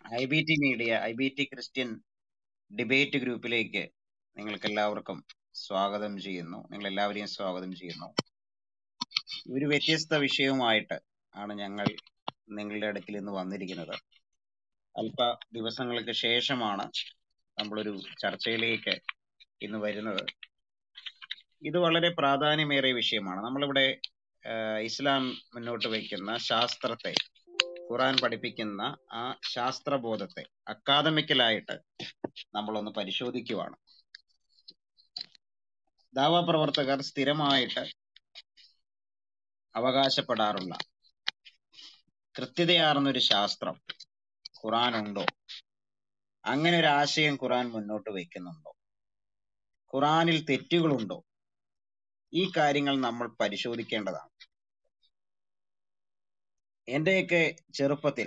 I B T media I B T Christian debate ഗ്രൂപ്പിലേക്ക് നിങ്ങൾക്ക് എല്ലാവർക്കും സ്വാഗതം ചെയ്യുന്നു നിങ്ങൾ എല്ലാവരെയും സ്വാഗതം ചെയ്യുന്നു ഒരു വ്യത്യസ്ത വിഷയവുമായിട്ട് ആണ് ഞങ്ങൾ നിങ്ങളുടെ അടുക്കിൽ ഇന്ന് വന്നിരിക്കുന്നത് അല്പ ദിവസങ്ങൾക്ക് ശേഷമാണ് നമ്മളൊരു ചർച്ചയിലേക്ക് ഇന്ന് വരുന്നത് ഇത് വളരെ പ്രാധാന്യമേറിയ വിഷയമാണ് നമ്മളിവിടെ ആ, ഇസ്ലാം മുന്നോട്ട് വയ്ക്കുന്ന ശാസ്ത്രത്തെ ഖുറാൻ പഠിപ്പിക്കുന്ന ആ ശാസ്ത്രബോധത്തെ അക്കാദമിക്കലായിട്ട് നമ്മളൊന്ന് പരിശോധിക്കുവാണ് ദാവാ പ്രവർത്തകർ സ്ഥിരമായിട്ട് അവകാശപ്പെടാറുള്ള കൃത്യതയാർന്ന ഒരു ശാസ്ത്രം ഖുറാൻ ഉണ്ടോ അങ്ങനെ ഒരു ആശയം ഖുറാൻ മുന്നോട്ട് വയ്ക്കുന്നുണ്ടോ ഖുറാനിൽ തെറ്റുകളുണ്ടോ ഈ കാര്യങ്ങൾ നമ്മൾ പരിശോധിക്കേണ്ടതാണ് എന്റെയൊക്കെ ചെറുപ്പത്തിൽ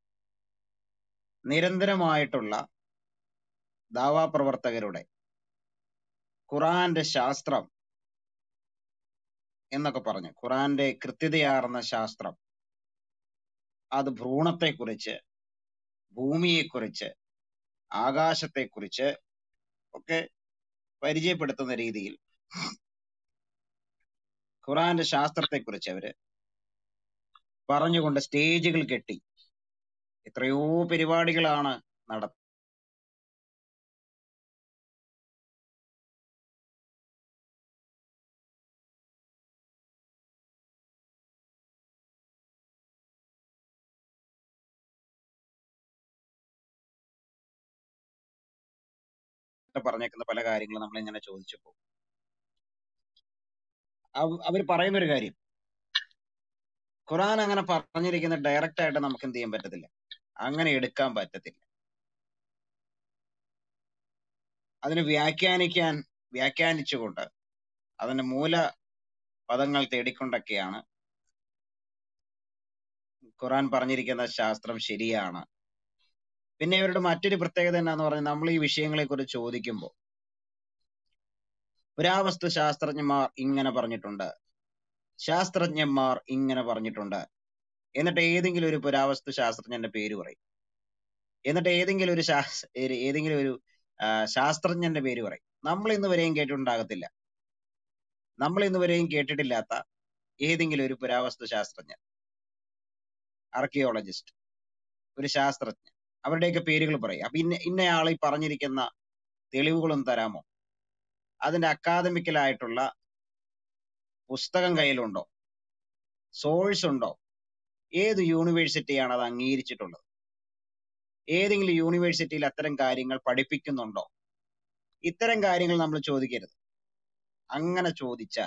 നിരന്തരമായിട്ടുള്ള ദാവാ പ്രവർത്തകരുടെ ഖുറാന്റെ ശാസ്ത്രം എന്നൊക്കെ പറഞ്ഞു ഖുറാന്റെ കൃത്യതയാർന്ന ശാസ്ത്രം അത് ഭ്രൂണത്തെക്കുറിച്ച് ഭൂമിയെക്കുറിച്ച് ആകാശത്തെക്കുറിച്ച് ഒക്കെ പരിചയപ്പെടുത്തുന്ന രീതിയിൽ ഖുറാന്റെ ശാസ്ത്രത്തെക്കുറിച്ച് അവര് പറഞ്ഞുകൊണ്ട് സ്റ്റേജുകൾ കെട്ടി എത്രയോ പരിപാടികളാണ് നട പറഞ്ഞേക്കുന്ന പല കാര്യങ്ങളും നമ്മൾ ഇങ്ങനെ ചോദിച്ചപ്പോ അവ- അവര് പറയുന്ന ഒരു കാര്യം ഖുറാൻ അങ്ങനെ പറഞ്ഞിരിക്കുന്ന ഡയറക്റ്റ് ആയിട്ട് നമുക്ക് എന്ത് ചെയ്യാൻ പറ്റത്തില്ല അങ്ങനെ എടുക്കാൻ പറ്റത്തില്ല അതിന് വ്യാഖ്യാനിക്കാൻ വ്യാഖ്യാനിച്ചുകൊണ്ട് അതിന്റെ മൂല പദങ്ങൾ തേടിക്കൊണ്ടൊക്കെയാണ് ഖുറാൻ പറഞ്ഞിരിക്കുന്ന ശാസ്ത്രം ശരിയാണ് പിന്നെ ഇവരുടെ മറ്റൊരു പ്രത്യേകത എന്നാന്ന് പറഞ്ഞാൽ നമ്മൾ ഈ വിഷയങ്ങളെ കുറിച്ച് ചോദിക്കുമ്പോൾ പുരാവസ്തു ശാസ്ത്രജ്ഞന്മാർ ഇങ്ങനെ പറഞ്ഞിട്ടുണ്ട് ശാസ്ത്രജ്ഞന്മാർ ഇങ്ങനെ പറഞ്ഞിട്ടുണ്ട് എന്നിട്ട് ഏതെങ്കിലും ഒരു പുരാവസ്തു ശാസ്ത്രജ്ഞന്റെ പേര് പറയും എന്നിട്ട് ഏതെങ്കിലും ഒരു ശാസ് ഒരു- ഏതെങ്കിലും ഒരു ആ, ശാസ്ത്രജ്ഞന്റെ പേര് പറയും നമ്മൾ ഇന്ന് വരെയും കേട്ടിട്ടുണ്ടാകത്തില്ല നമ്മൾ ഇന്ന് വരെയും കേട്ടിട്ടില്ലാത്ത ഏതെങ്കിലും ഒരു പുരാവസ്തു ശാസ്ത്രജ്ഞൻ ആർക്കിയോളജിസ്റ്റ് ഒരു ശാസ്ത്രജ്ഞൻ അവരുടെയൊക്കെ പേരുകൾ പറയും അപ്പൊ ഇന്ന ഇന്നയാൾ ഈ പറഞ്ഞിരിക്കുന്ന തെളിവുകളും തരാമോ അതിന്റെ അക്കാദമിക്കലായിട്ടുള്ള പുസ്തകം കയ്യിലുണ്ടോ സോഴ്സ് ഉണ്ടോ ഏത് യൂണിവേഴ്സിറ്റിയാണ് അത് അംഗീകരിച്ചിട്ടുള്ളത് ഏതെങ്കിലും യൂണിവേഴ്സിറ്റിയിൽ അത്തരം കാര്യങ്ങൾ പഠിപ്പിക്കുന്നുണ്ടോ ഇത്തരം കാര്യങ്ങൾ നമ്മൾ ചോദിക്കരുത് അങ്ങനെ ചോദിച്ചാൽ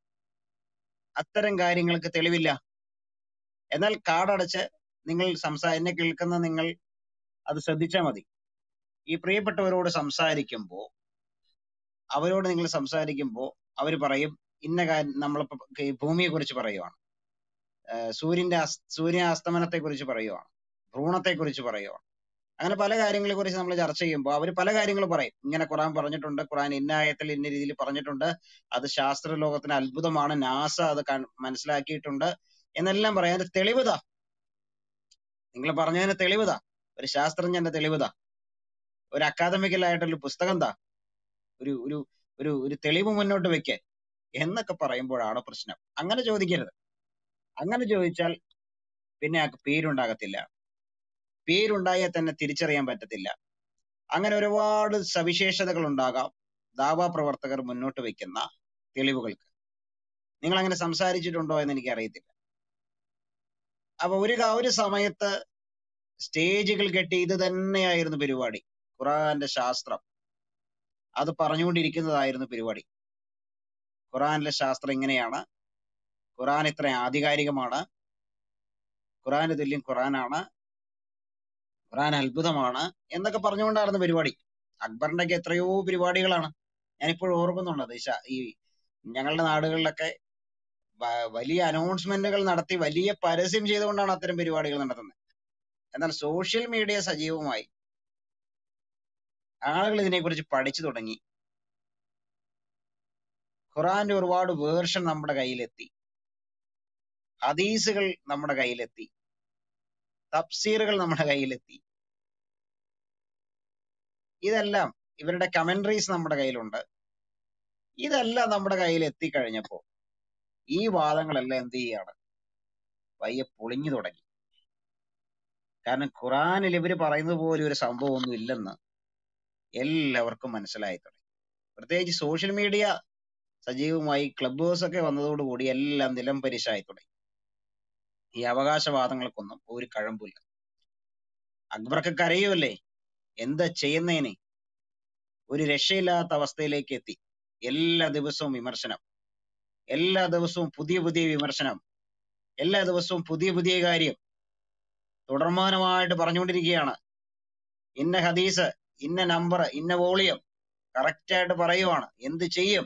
അത്തരം കാര്യങ്ങൾക്ക് തെളിവില്ല എന്നാൽ കാടടച്ച് നിങ്ങൾ സംസാ എന്നെ കേൾക്കുന്ന നിങ്ങൾ അത് ശ്രദ്ധിച്ചാൽ മതി ഈ പ്രിയപ്പെട്ടവരോട് സംസാരിക്കുമ്പോൾ അവരോട് നിങ്ങൾ സംസാരിക്കുമ്പോൾ അവർ പറയും ഇന്ന കാര്യം നമ്മളിപ്പോ ഈ ഭൂമിയെ കുറിച്ച് പറയുവാണ് ഏഹ് സൂര്യന്റെ അസ് സൂര്യ അസ്തമനത്തെ കുറിച്ച് പറയുവാണ് ഭ്രൂണത്തെ കുറിച്ച് പറയുവാണ് അങ്ങനെ പല കാര്യങ്ങളെ കുറിച്ച് നമ്മൾ ചർച്ച ചെയ്യുമ്പോൾ അവർ പല കാര്യങ്ങൾ പറയും ഇങ്ങനെ ഖുറാൻ പറഞ്ഞിട്ടുണ്ട് ഖുറാൻ ഇന്ന ആയത്തിൽ ഇന്ന രീതിയിൽ പറഞ്ഞിട്ടുണ്ട് അത് ശാസ്ത്ര ലോകത്തിന് അത്ഭുതമാണ് നാസ അത് കൺ- മനസ്സിലാക്കിയിട്ടുണ്ട് എന്നെല്ലാം പറയാം അതിന്റെ തെളിവുതാ നിങ്ങൾ പറഞ്ഞതിന് തെളിവുതാ ഒരു ശാസ്ത്രജ്ഞന്റെ തെളിവുതാ ഒരു അക്കാദമിക്കൽ ആയിട്ടുള്ള പുസ്തകം താ ഒരു ഒരു ഒരു ഒരു തെളിവ് മുന്നോട്ട് വെക്ക് എന്നൊക്കെ പറയുമ്പോഴാണ് പ്രശ്നം അങ്ങനെ ചോദിക്കരുത് അങ്ങനെ ചോദിച്ചാൽ പിന്നെ ആ പേരുണ്ടാകത്തില്ല പേരുണ്ടായാൽ തന്നെ തിരിച്ചറിയാൻ പറ്റത്തില്ല അങ്ങനെ ഒരുപാട് സവിശേഷതകൾ ഉണ്ടാകാം ദാവാ പ്രവർത്തകർ മുന്നോട്ട് വെക്കുന്ന തെളിവുകൾക്ക് നിങ്ങൾ അങ്ങനെ സംസാരിച്ചിട്ടുണ്ടോ എന്ന് എനിക്ക് അറിയത്തില്ല അപ്പൊ ഒരു ക- ഒരു സമയത്ത് സ്റ്റേജുകൾ കെട്ടി ഇത് തന്നെയായിരുന്നു പരിപാടി ഖുറാന്റെ ശാസ്ത്രം അത് പറഞ്ഞുകൊണ്ടിരിക്കുന്നതായിരുന്നു പരിപാടി ഖുറാനിലെ ശാസ്ത്രം ഇങ്ങനെയാണ് ഖുറാൻ ഇത്ര ആധികാരികമാണ് ഖുറാന് തുല്യം ഖുറാനാണ് ഖുറാൻ അത്ഭുതമാണ് എന്നൊക്കെ പറഞ്ഞുകൊണ്ടായിരുന്നു പരിപാടി അക്ബറിന്റെ ഒക്കെ എത്രയോ പരിപാടികളാണ് ഞാനിപ്പോഴും ഓർക്കുന്നുണ്ട് ഈ ശ- ഈ ഞങ്ങളുടെ നാടുകളിലൊക്കെ വ- വലിയ അനൗൺസ്മെന്റുകൾ നടത്തി വലിയ പരസ്യം ചെയ്തുകൊണ്ടാണ് അത്തരം പരിപാടികൾ നടത്തുന്നത് എന്നാൽ സോഷ്യൽ മീഡിയ സജീവമായി ആളുകൾ ഇതിനെക്കുറിച്ച് പഠിച്ചു തുടങ്ങി ഖുറാന്റെ ഒരുപാട് വേർഷൻ നമ്മുടെ കയ്യിലെത്തി ഹദീസുകൾ നമ്മുടെ കയ്യിലെത്തി തഫ്സീറുകൾ നമ്മുടെ കയ്യിലെത്തി ഇതെല്ലാം ഇവരുടെ കമന്ററീസ് നമ്മുടെ കയ്യിലുണ്ട് ഇതെല്ലാം നമ്മുടെ കയ്യിൽ എത്തിക്കഴിഞ്ഞപ്പോ ഈ വാദങ്ങളെല്ലാം എന്ത് ചെയ്യാണ് പയ്യെ പൊളിഞ്ഞു തുടങ്ങി കാരണം ഖുറാനിൽ ഇവര് പറയുന്നത് പോലെ ഒരു സംഭവം ഒന്നും ഇല്ലെന്ന് എല്ലാവർക്കും മനസ്സിലായി തുടങ്ങി പ്രത്യേകിച്ച് സോഷ്യൽ മീഡിയ സജീവമായി ക്ലബ് ഹൗസ് ഒക്കെ വന്നതോടുകൂടി എല്ലാം നിലം പരിശായി തുടങ്ങി ഈ അവകാശവാദങ്ങൾക്കൊന്നും ഒരു കഴമ്പില്ല അക്ബർക്ക് കരയുമല്ലേ എന്താ ചെയ്യുന്നതിന് ഒരു രക്ഷയില്ലാത്ത അവസ്ഥയിലേക്ക് എത്തി എല്ലാ ദിവസവും വിമർശനം എല്ലാ ദിവസവും പുതിയ പുതിയ വിമർശനം എല്ലാ ദിവസവും പുതിയ പുതിയ കാര്യം തുടർമാനമായിട്ട് പറഞ്ഞുകൊണ്ടിരിക്കുകയാണ് ഇന്ന ഹദീസ് ഇന്ന നമ്പർ ഇന്ന വോളിയം കറക്റ്റ് ആയിട്ട് പറയുവാണ് എന്ത് ചെയ്യും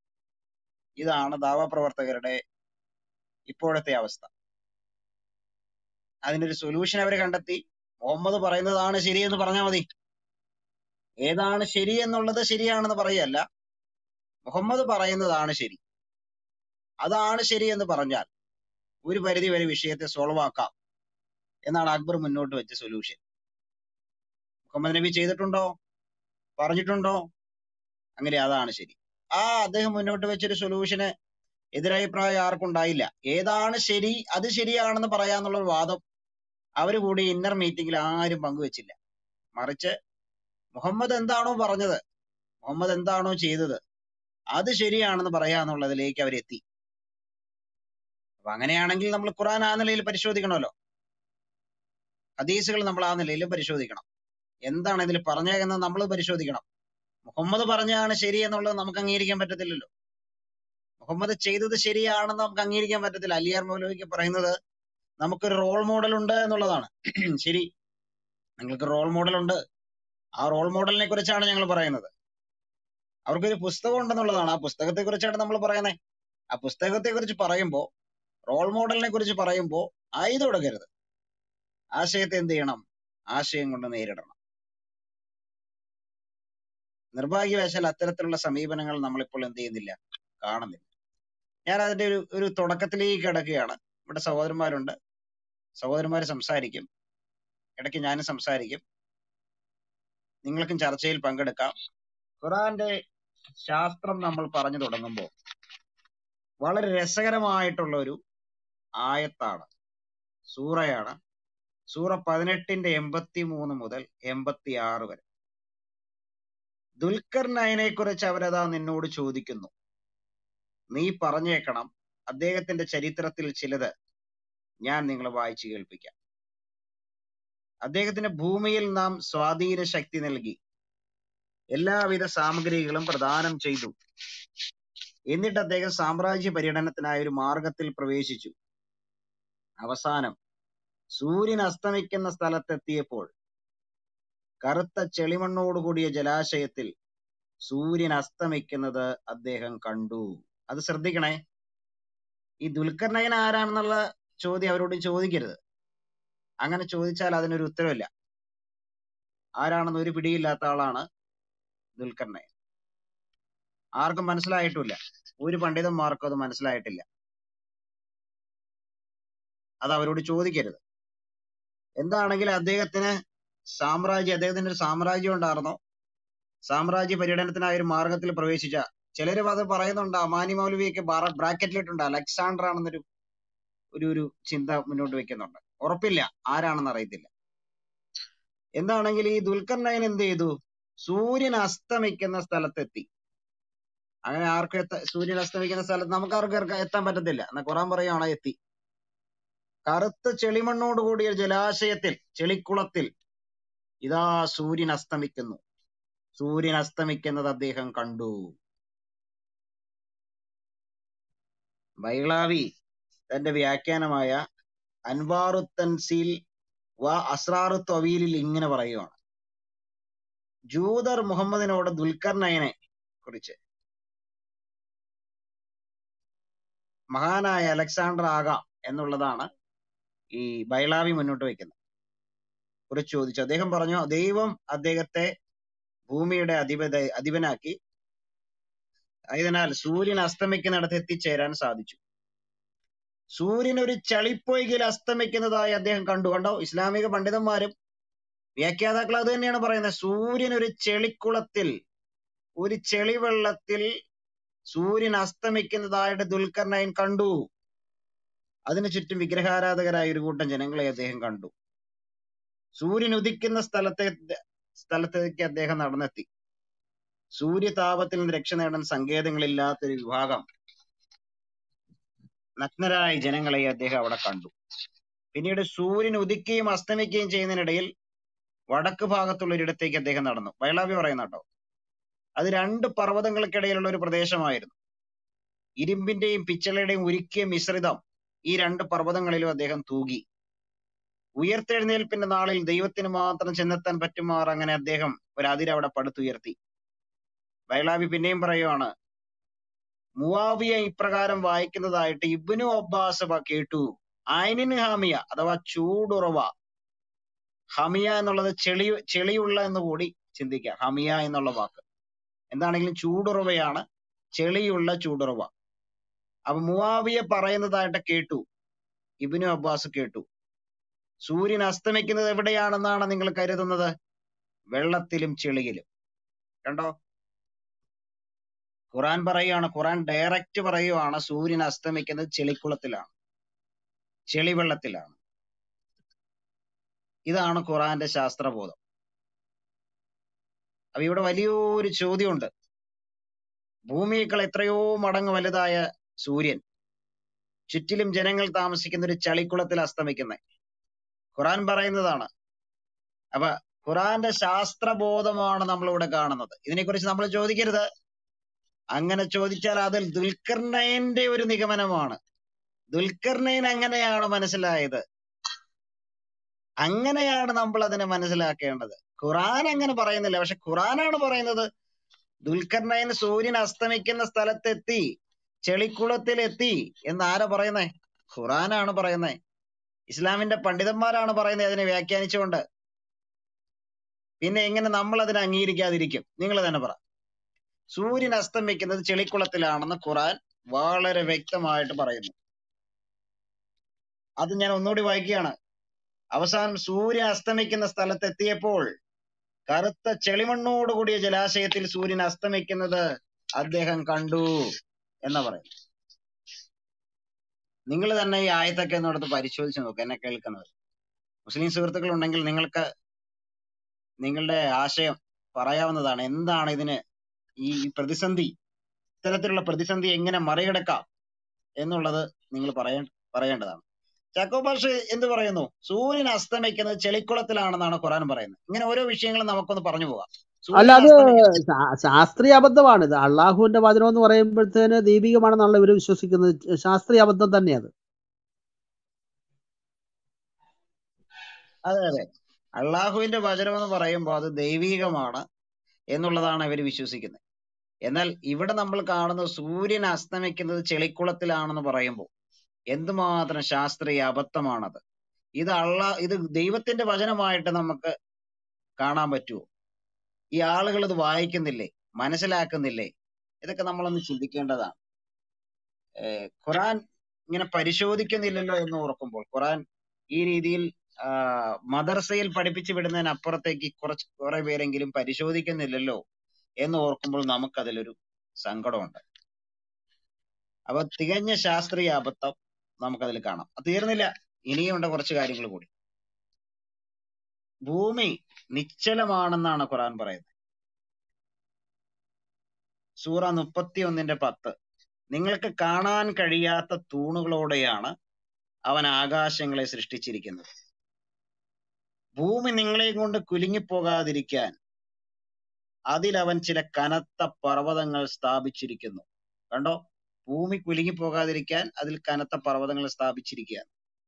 ഇതാണ് ദാവാപ്രവർത്തകരുടെ ഇപ്പോഴത്തെ അവസ്ഥ അതിനൊരു സൊല്യൂഷൻ അവർ കണ്ടെത്തി മുഹമ്മദ് പറയുന്നതാണ് ശരിയെന്ന് പറഞ്ഞാൽ മതി ഏതാണ് ശരി എന്നുള്ളത് ശരിയാണെന്ന് പറയല്ല മുഹമ്മദ് പറയുന്നതാണ് ശരി അതാണ് ശരി എന്ന് പറഞ്ഞാൽ ഒരു പരിധി വരെ വിഷയത്തെ സോൾവ് ആക്കാം എന്നാണ് അക്ബർ മുന്നോട്ട് വെച്ച സൊല്യൂഷൻ മുഹമ്മദ് നബി ചെയ്തിട്ടുണ്ടോ പറഞ്ഞിട്ടുണ്ടോ അങ്ങനെ അതാണ് ശരി ആ അദ്ദേഹം മുന്നോട്ട് വെച്ചൊരു സൊല്യൂഷന് എതിരഭിപ്രായം ആർക്കും ഉണ്ടായില്ല ഏതാണ് ശരി അത് ശരിയാണെന്ന് പറയാന്നുള്ള ഒരു വാദം അവര് കൂടി ഇന്നർ മീറ്റിംഗിൽ ആരും പങ്കുവെച്ചില്ല മറിച്ച് മുഹമ്മദ് എന്താണോ പറഞ്ഞത് മുഹമ്മദ് എന്താണോ ചെയ്തത് അത് ശരിയാണെന്ന് പറയാന്നുള്ളതിലേക്ക് അവരെത്തി അപ്പൊ അങ്ങനെയാണെങ്കിൽ നമ്മൾ ഖുറാൻ ആ നിലയിൽ പരിശോധിക്കണമല്ലോ ഹദീസുകൾ നമ്മൾ ആ നിലയിൽ പരിശോധിക്കണം എന്താണ് ഇതിൽ പറഞ്ഞേക്കുന്നത് നമ്മൾ പരിശോധിക്കണം മുഹമ്മദ് പറഞ്ഞാണ് ശരി എന്നുള്ളത് നമുക്ക് അംഗീകരിക്കാൻ പറ്റത്തില്ലല്ലോ മുഹമ്മദ് ചെയ്തത് ശരിയാണെന്ന് നമുക്ക് അംഗീകരിക്കാൻ പറ്റത്തില്ല അലിയാർ മൗലവിക്ക് പറയുന്നത് നമുക്കൊരു റോൾ മോഡൽ ഉണ്ട് എന്നുള്ളതാണ് ശരി നിങ്ങൾക്ക് റോൾ മോഡൽ ഉണ്ട് ആ റോൾ മോഡലിനെ കുറിച്ചാണ് ഞങ്ങൾ പറയുന്നത് അവർക്കൊരു പുസ്തകം ഉണ്ടെന്നുള്ളതാണ് ആ പുസ്തകത്തെ കുറിച്ചാണ് നമ്മൾ പറയുന്നത് ആ പുസ്തകത്തെ കുറിച്ച് പറയുമ്പോൾ റോൾ മോഡലിനെ കുറിച്ച് പറയുമ്പോൾ ആയുധം കൊടുക്കരുത് ആശയത്തെ എന്ത് ചെയ്യണം ആശയം കൊണ്ട് നേരിടണം നിർഭാഗ്യവശാൽ അത്തരത്തിലുള്ള സമീപനങ്ങൾ നമ്മളിപ്പോൾ എന്ത് ചെയ്യുന്നില്ല കാണുന്നില്ല ഞാൻ അതിന്റെ ഒരു ഒരു തുടക്കത്തിലേക്ക് കിടക്കുകയാണ് ഇവിടെ സഹോദരന്മാരുണ്ട് സഹോദരന്മാർ സംസാരിക്കും ഇടയ്ക്ക് ഞാനും സംസാരിക്കും നിങ്ങൾക്കും ചർച്ചയിൽ പങ്കെടുക്കാം ഖുറാന്റെ ശാസ്ത്രം നമ്മൾ പറഞ്ഞു തുടങ്ങുമ്പോൾ വളരെ രസകരമായിട്ടുള്ള ഒരു ആയത്താണ് സൂറയാണ് സൂറ പതിനെട്ടിന്റെ എൺപത്തി മൂന്ന് മുതൽ എൺപത്തി ആറ് വരെ ദുൽഖർ നയനെ കുറിച്ച് അവരതാ നിന്നോട് ചോദിക്കുന്നു നീ പറഞ്ഞേക്കണം അദ്ദേഹത്തിന്റെ ചരിത്രത്തിൽ ചിലത് ഞാൻ നിങ്ങളെ വായിച്ചു കേൾപ്പിക്കാം അദ്ദേഹത്തിന് ഭൂമിയിൽ നാം സ്വാധീന ശക്തി നൽകി എല്ലാവിധ സാമഗ്രികളും പ്രദാനം ചെയ്തു എന്നിട്ട് അദ്ദേഹം സാമ്രാജ്യ പര്യടനത്തിനായ ഒരു മാർഗത്തിൽ പ്രവേശിച്ചു അവസാനം സൂര്യൻ അസ്തമിക്കുന്ന സ്ഥലത്തെത്തിയപ്പോൾ കറുത്ത ചെളിമണ്ണോടുകൂടിയ ജലാശയത്തിൽ സൂര്യൻ അസ്തമിക്കുന്നത് അദ്ദേഹം കണ്ടു അത് ശ്രദ്ധിക്കണേ ഈ ദുൽഖർ നയൻ ആരാണെന്നുള്ള ചോദ്യം അവരോട് ചോദിക്കരുത് അങ്ങനെ ചോദിച്ചാൽ അതിനൊരു ഉത്തരവില്ല ആരാണെന്ന് ഒരു പിടിയില്ലാത്ത ആളാണ് ദുൽഖർ നയൻ ആർക്കും മനസ്സിലായിട്ടില്ല ഒരു പണ്ഡിതന്മാർക്കും അത് മനസ്സിലായിട്ടില്ല അത് അവരോട് ചോദിക്കരുത് എന്താണെങ്കിലും അദ്ദേഹത്തിന് സാമ്രാജ്യം അദ്ദേഹത്തിന് ഒരു സാമ്രാജ്യം ഉണ്ടായിരുന്നോ സാമ്രാജ്യ പര്യടനത്തിനായ ഒരു മാർഗത്തിൽ പ്രവേശിച്ച ചിലര് അത് പറയുന്നുണ്ട് അമാനി മൗലവിയൊക്കെ ബ്രാക്കറ്റിലിട്ടുണ്ട് അലക്സാണ്ടർ ആണെന്നൊരു ഒരു ഒരു ചിന്ത മുന്നോട്ട് വെക്കുന്നുണ്ട് ഉറപ്പില്ല ആരാണെന്ന് അറിയത്തില്ല എന്താണെങ്കിൽ ഈ ദുൽഖർ നയൻ എന്ത് ചെയ്തു സൂര്യൻ അസ്തമിക്കുന്ന സ്ഥലത്തെത്തി അങ്ങനെ ആർക്കും എത്ത സൂര്യൻ അസ്തമിക്കുന്ന സ്ഥലത്ത് നമുക്ക് ആർക്കും എറ- എത്താൻ പറ്റത്തില്ല എന്നാ ഖുറാൻ പറയുകയാണ് എത്തി കറുത്ത ചെളിമണ്ണോട് കൂടിയ ജലാശയത്തിൽ ചെളിക്കുളത്തിൽ ഇതാ സൂര്യൻ അസ്തമിക്കുന്നു സൂര്യൻ അസ്തമിക്കുന്നത് അദ്ദേഹം കണ്ടു ബൈളാവി തന്റെ വ്യാഖ്യാനമായ അൻവാറു തൻസീൽ വ അസ്രാറു ത്വവീലിൽ ഇങ്ങനെ പറയുവാണ് ജൂതർ മുഹമ്മദിനോട് ദുൽഖർ നയനെ കുറിച്ച് മഹാനായ അലക്സാണ്ടർ ആകാം എന്നുള്ളതാണ് ഈ ബൈളാവി മുന്നോട്ട് വയ്ക്കുന്നത് കുറിച്ച് ചോദിച്ചു അദ്ദേഹം പറഞ്ഞു ദൈവം അദ്ദേഹത്തെ ഭൂമിയുടെ അധിപത അധിപനാക്കി ആയതിനാൽ സൂര്യൻ അസ്തമിക്കുന്നിടത്ത് എത്തിച്ചേരാൻ സാധിച്ചു സൂര്യൻ ഒരു ചളിപ്പൊയ്കയിൽ അസ്തമിക്കുന്നതായി അദ്ദേഹം കണ്ടു കണ്ടോ ഇസ്ലാമിക പണ്ഡിതന്മാരും വ്യാഖ്യാതാക്കൾ അത് തന്നെയാണ് പറയുന്നത് സൂര്യൻ ഒരു ചെളിക്കുളത്തിൽ ഒരു ചെളിവെള്ളത്തിൽ സൂര്യൻ അസ്തമിക്കുന്നതായിട്ട് ദുൽഖർനൈൻ കണ്ടു അതിനു ചുറ്റും വിഗ്രഹാരാധകരായ ഒരു കൂട്ടം ജനങ്ങളെ അദ്ദേഹം കണ്ടു സൂര്യൻ ഉദിക്കുന്ന സ്ഥലത്തെ സ്ഥലത്തേക്ക് അദ്ദേഹം നടന്നെത്തി സൂര്യതാപത്തിൽ നിന്ന് രക്ഷ നേടാൻ സങ്കേതങ്ങളില്ലാത്തൊരു വിഭാഗം നഗ്നരായ ജനങ്ങളെ അദ്ദേഹം അവിടെ കണ്ടു പിന്നീട് സൂര്യൻ ഉദിക്കുകയും അസ്തമിക്കുകയും ചെയ്യുന്നതിനിടയിൽ വടക്ക് ഭാഗത്തുള്ള ഒരിടത്തേക്ക് അദ്ദേഹം നടന്നു വയലാവി പറയുന്ന കേട്ടോ അത് രണ്ട് പർവ്വതങ്ങൾക്കിടയിലുള്ള ഒരു പ്രദേശമായിരുന്നു ഇരുമ്പിന്റെയും പിച്ചളയുടെയും ഉരുക്കിയ മിശ്രിതം ഈ രണ്ട് പർവ്വതങ്ങളിലും അദ്ദേഹം തൂകി ഉയർത്തെഴുന്നേൽപ്പിന്റെ നാളിൽ ദൈവത്തിന് മാത്രം ചെന്നെത്താൻ പറ്റുമാർ അങ്ങനെ അദ്ദേഹം ഒരു അതിര് അവിടെ പടുത്തുയർത്തി വയലാവി പിന്നെയും പറയുവാണ് മുവാവിയ ഇപ്രകാരം വായിക്കുന്നതായിട്ട് ഇബ്നു അബ്ബാസ് പ- കേട്ടു ഐനിന് ഹാമിയ അഥവാ ചൂടുറവ ഹമിയ എന്നുള്ളത് ചെളി ചെളിയുള്ള എന്ന് കൂടി ചിന്തിക്കുക ഹമിയ എന്നുള്ള വാക്ക് എന്താണെങ്കിലും ചൂടുറവയാണ് ചെളിയുള്ള ചൂടുറവ അപ്പൊ മുവാവിയ പറയുന്നതായിട്ട് കേട്ടു ഇബ്നു അബ്ബാസ് കേട്ടു സൂര്യൻ അസ്തമിക്കുന്നത് എവിടെയാണെന്നാണ് നിങ്ങൾ കരുതുന്നത് വെള്ളത്തിലും ചെളിയിലും കണ്ടോ ഖുറാൻ പറയുകയാണ് ഖുറാൻ ഡയറക്റ്റ് പറയുവാണ് സൂര്യൻ അസ്തമിക്കുന്നത് ചെളിക്കുളത്തിലാണ് ചെളിവെള്ളത്തിലാണ് ഇതാണ് ഖുറാന്റെ ശാസ്ത്രബോധം അപ്പൊ ഇവിടെ വലിയൊരു ചോദ്യമുണ്ട് ഭൂമിയേക്കാൾ എത്രയോ മടങ്ങ് വലുതായ സൂര്യൻ ചുറ്റിലും ജനങ്ങൾ താമസിക്കുന്ന ഒരു ചളിക്കുളത്തിൽ അസ്തമിക്കുന്നത് ഖുറാൻ പറയുന്നതാണ് അപ്പൊ ഖുറാന്റെ ശാസ്ത്രബോധമാണ് നമ്മളിവിടെ കാണുന്നത് ഇതിനെക്കുറിച്ച് നമ്മൾ ചോദിക്കരുത് അങ്ങനെ ചോദിച്ചാൽ അതിൽ ദുൽഖർനൈന്റെ ഒരു നിഗമനമാണ് ദുൽഖർനൈൻ അങ്ങനെയാണ് മനസ്സിലായത് അങ്ങനെയാണ് നമ്മൾ അതിനെ മനസ്സിലാക്കേണ്ടത് ഖുറാൻ അങ്ങനെ പറയുന്നില്ല പക്ഷെ ഖുറാനാണ് പറയുന്നത് ദുൽഖർനൈൻ സൂര്യൻ അസ്തമിക്കുന്ന സ്ഥലത്തെത്തി ചെളിക്കുളത്തിലെത്തി എന്ന് ആരാ പറയുന്നേ ഖുറാനാണ് പറയുന്നേ ഇസ്ലാമിന്റെ പണ്ഡിതന്മാരാണ് പറയുന്നത് അതിനെ വ്യാഖ്യാനിച്ചുകൊണ്ട് പിന്നെ എങ്ങനെ നമ്മൾ അതിനെ അംഗീകരിക്കാതിരിക്കും നിങ്ങൾ തന്നെ പറ സൂര്യൻ അസ്തമിക്കുന്നത് ചെളിക്കുളത്തിലാണെന്ന് ഖുറാൻ വളരെ വ്യക്തമായിട്ട് പറയുന്നു അത് ഞാൻ ഒന്നുകൂടി വായിക്കുകയാണ് അവസാനം സൂര്യൻ അസ്തമിക്കുന്ന സ്ഥലത്തെത്തിയപ്പോൾ കറുത്ത ചെളിമണ്ണോടുകൂടിയ ജലാശയത്തിൽ സൂര്യൻ അസ്തമിക്കുന്നത് അദ്ദേഹം കണ്ടു എന്ന് പറയും നിങ്ങൾ തന്നെ ഈ ആയത്തൊക്കെ ഒന്നിടത്ത് പരിശോധിച്ച് നോക്കുക എന്നെ കേൾക്കുന്നത് മുസ്ലിം സുഹൃത്തുക്കൾ ഉണ്ടെങ്കിൽ നിങ്ങൾക്ക് നിങ്ങളുടെ ആശയം പറയാവുന്നതാണ് എന്താണ് ഇതിന് ഈ പ്രതിസന്ധി ഇത്തരത്തിലുള്ള പ്രതിസന്ധി എങ്ങനെ മറികടക്കാം എന്നുള്ളത് നിങ്ങൾ പറയേ പറയേണ്ടതാണ് ചാക്കോ ഭാഷ എന്ത് പറയുന്നു സൂര്യൻ അസ്തമിക്കുന്നത് ചെളിക്കുളത്തിലാണെന്നാണ് ഖുറാൻ പറയുന്നത് ഇങ്ങനെ ഓരോ വിഷയങ്ങളും നമുക്കൊന്ന് പറഞ്ഞു പോകാം അല്ല സൂര്യൻ അത് അസ്തമിക്കുന്നത് ശാ- ശാസ്ത്രീയ അബദ്ധമാണ് ഇത് അള്ളാഹുവിന്റെ വചനം എന്ന് പറയുമ്പോഴത്തേന് ദൈവികമാണെന്നുള്ള ഇവർ വിശ്വസിക്കുന്നത് ശാസ്ത്രീയ അബദ്ധം തന്നെയത് അതെ അതെ അള്ളാഹുവിന്റെ വചനം എന്ന് പറയുമ്പോൾ അത് ദൈവീകമാണ് എന്നുള്ളതാണ് ഇവർ വിശ്വസിക്കുന്നത് എന്നാൽ ഇവിടെ നമ്മൾ കാണുന്നത് സൂര്യൻ അസ്തമിക്കുന്നത് ചെളിക്കുളത്തിലാണെന്ന് പറയുമ്പോൾ എന്തുമാത്രം ശാസ്ത്രീയ അബദ്ധമാണത് ഇത് അള്ളാ ഇത് ദൈവത്തിന്റെ വചനമായിട്ട് നമുക്ക് കാണാൻ പറ്റുമോ ഈ ആളുകൾ ഇത് വായിക്കുന്നില്ലേ മനസ്സിലാക്കുന്നില്ലേ ഇതൊക്കെ നമ്മളൊന്ന് ചിന്തിക്കേണ്ടതാണ് ഏഹ് ഖുറാൻ ഇങ്ങനെ പരിശോധിക്കുന്നില്ലല്ലോ എന്ന് ഓർക്കുമ്പോൾ ഖുറാൻ ഈ രീതിയിൽ ആ, മദർസയിൽ പഠിപ്പിച്ചു വിടുന്നതിനപ്പുറത്തേക്ക് കുറച്ച് കുറെ പേരെങ്കിലും പരിശോധിക്കുന്നില്ലല്ലോ എന്ന് ഓർക്കുമ്പോൾ നമുക്കതിലൊരു സങ്കടമുണ്ട് അപ്പൊ തികഞ്ഞ ശാസ്ത്രീയ അബദ്ധം നമുക്കതിൽ കാണാം അത് തീർന്നില്ല ഇനിയുണ്ട് കുറച്ച് കാര്യങ്ങൾ കൂടി ഭൂമി നിശ്ചലമാണെന്നാണ് ഖുറാൻ പറയുന്നത് സൂറ മുപ്പത്തി ഒന്നിന്റെ പത്ത് നിങ്ങൾക്ക് കാണാൻ കഴിയാത്ത തൂണുകളോടെയാണ് അവൻ ആകാശങ്ങളെ സൃഷ്ടിച്ചിരിക്കുന്നത് ഭൂമി നിങ്ങളെയും കൊണ്ട് കുലുങ്ങിപ്പോകാതിരിക്കാൻ അതിൽ അവൻ ചില കനത്ത പർവ്വതങ്ങൾ സ്ഥാപിച്ചിരിക്കുന്നു കണ്ടോ ഭൂമി കുലുങ്ങിപ്പോകാതിരിക്കാൻ അതിൽ കനത്ത പർവ്വതങ്ങൾ സ്ഥാപിച്ചിരിക്കുകയാണ്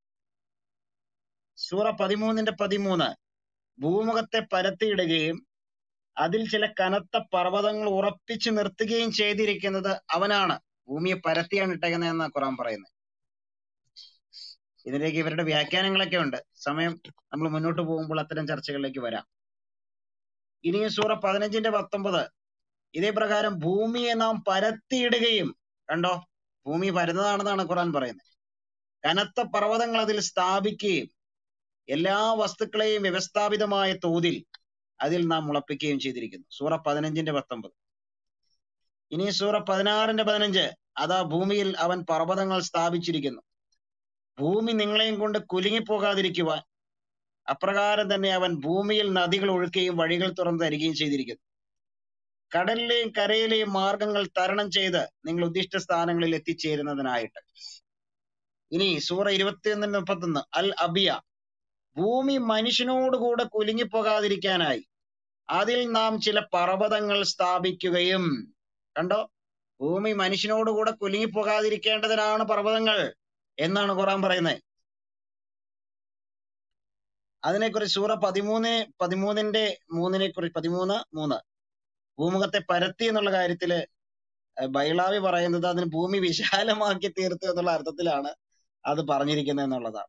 സൂറ പതിമൂന്നിന്റെ പതിമൂന്ന് ഭൂമുഖത്തെ പരത്തിയിടുകയും അതിൽ ചില കനത്ത പർവ്വതങ്ങൾ ഉറപ്പിച്ചു നിർത്തുകയും ചെയ്തിരിക്കുന്നത് അവനാണ് ഭൂമിയെ പരത്തിയാണ് ഇട്ടേക്കുന്നതെന്ന് ഖുറാൻ പറയുന്നത് ഇതിലേക്ക് ഇവരുടെ വ്യാഖ്യാനങ്ങളൊക്കെ ഉണ്ട് സമയം നമ്മൾ മുന്നോട്ട് പോകുമ്പോൾ അത്തരം ചർച്ചകളിലേക്ക് വരാം ഇനിയും സൂറ പതിനഞ്ചിന്റെ പത്തൊമ്പത് ഇതേ പ്രകാരം ഭൂമിയെ നാം പരത്തിയിടുകയും കണ്ടോ ഭൂമി പരന്നതാണെന്നാണ് ഖുറാൻ പറയുന്നത് കനത്ത പർവ്വതങ്ങൾ അതിൽ സ്ഥാപിക്കുകയും എല്ലാ വസ്തുക്കളെയും വ്യവസ്ഥാപിതമായ തോതിൽ അതിൽ നാം മുളപ്പിക്കുകയും ചെയ്തിരിക്കുന്നു സൂറ പതിനഞ്ചിന്റെ പത്തൊമ്പത് ഇനി സൂറ പതിനാറിന്റെ പതിനഞ്ച് അതാ ഭൂമിയിൽ അവൻ പർവ്വതങ്ങൾ സ്ഥാപിച്ചിരിക്കുന്നു ഭൂമി നിങ്ങളെയും കൊണ്ട് കുലുങ്ങിപ്പോകാതിരിക്കുവാൻ അപ്രകാരം തന്നെ അവൻ ഭൂമിയിൽ നദികൾ ഒഴുക്കുകയും വഴികൾ തുറന്നു തരികയും ചെയ്തിരിക്കുന്നു കടലിലെയും കരയിലെയും മാർഗങ്ങൾ തരണം ചെയ്ത് നിങ്ങൾ ഉദ്ദിഷ്ട സ്ഥാനങ്ങളിൽ എത്തിച്ചേരുന്നതിനായിട്ട് ഇനി സൂറ ഇരുപത്തിയൊന്നിന് മുപ്പത്തൊന്ന് അൽ അബിയ ഭൂമി മനുഷ്യനോടുകൂടെ കുലുങ്ങിപ്പോകാതിരിക്കാനായി അതിൽ നാം ചില പർവ്വതങ്ങൾ സ്ഥാപിക്കുകയും കണ്ടോ ഭൂമി മനുഷ്യനോടുകൂടെ കുലുങ്ങിപ്പോകാതിരിക്കേണ്ടതിനാണ് പർവ്വതങ്ങൾ എന്നാണ് ഖുറാൻ പറയുന്നത് അതിനെക്കുറിച്ച് സൂറ പതിമൂന്ന് പതിമൂന്നിന്റെ മൂന്നിനെ കുറിച്ച് പതിമൂന്ന് മൂന്ന് ഭൂമുഖത്തെ പരത്തി എന്നുള്ള കാര്യത്തില് ഏഹ് ബൈളാവി പറയുന്നത് അതിന് ഭൂമി വിശാലമാക്കി തീർത്തു എന്നുള്ള അർത്ഥത്തിലാണ് അത് പറഞ്ഞിരിക്കുന്നത് എന്നുള്ളതാണ്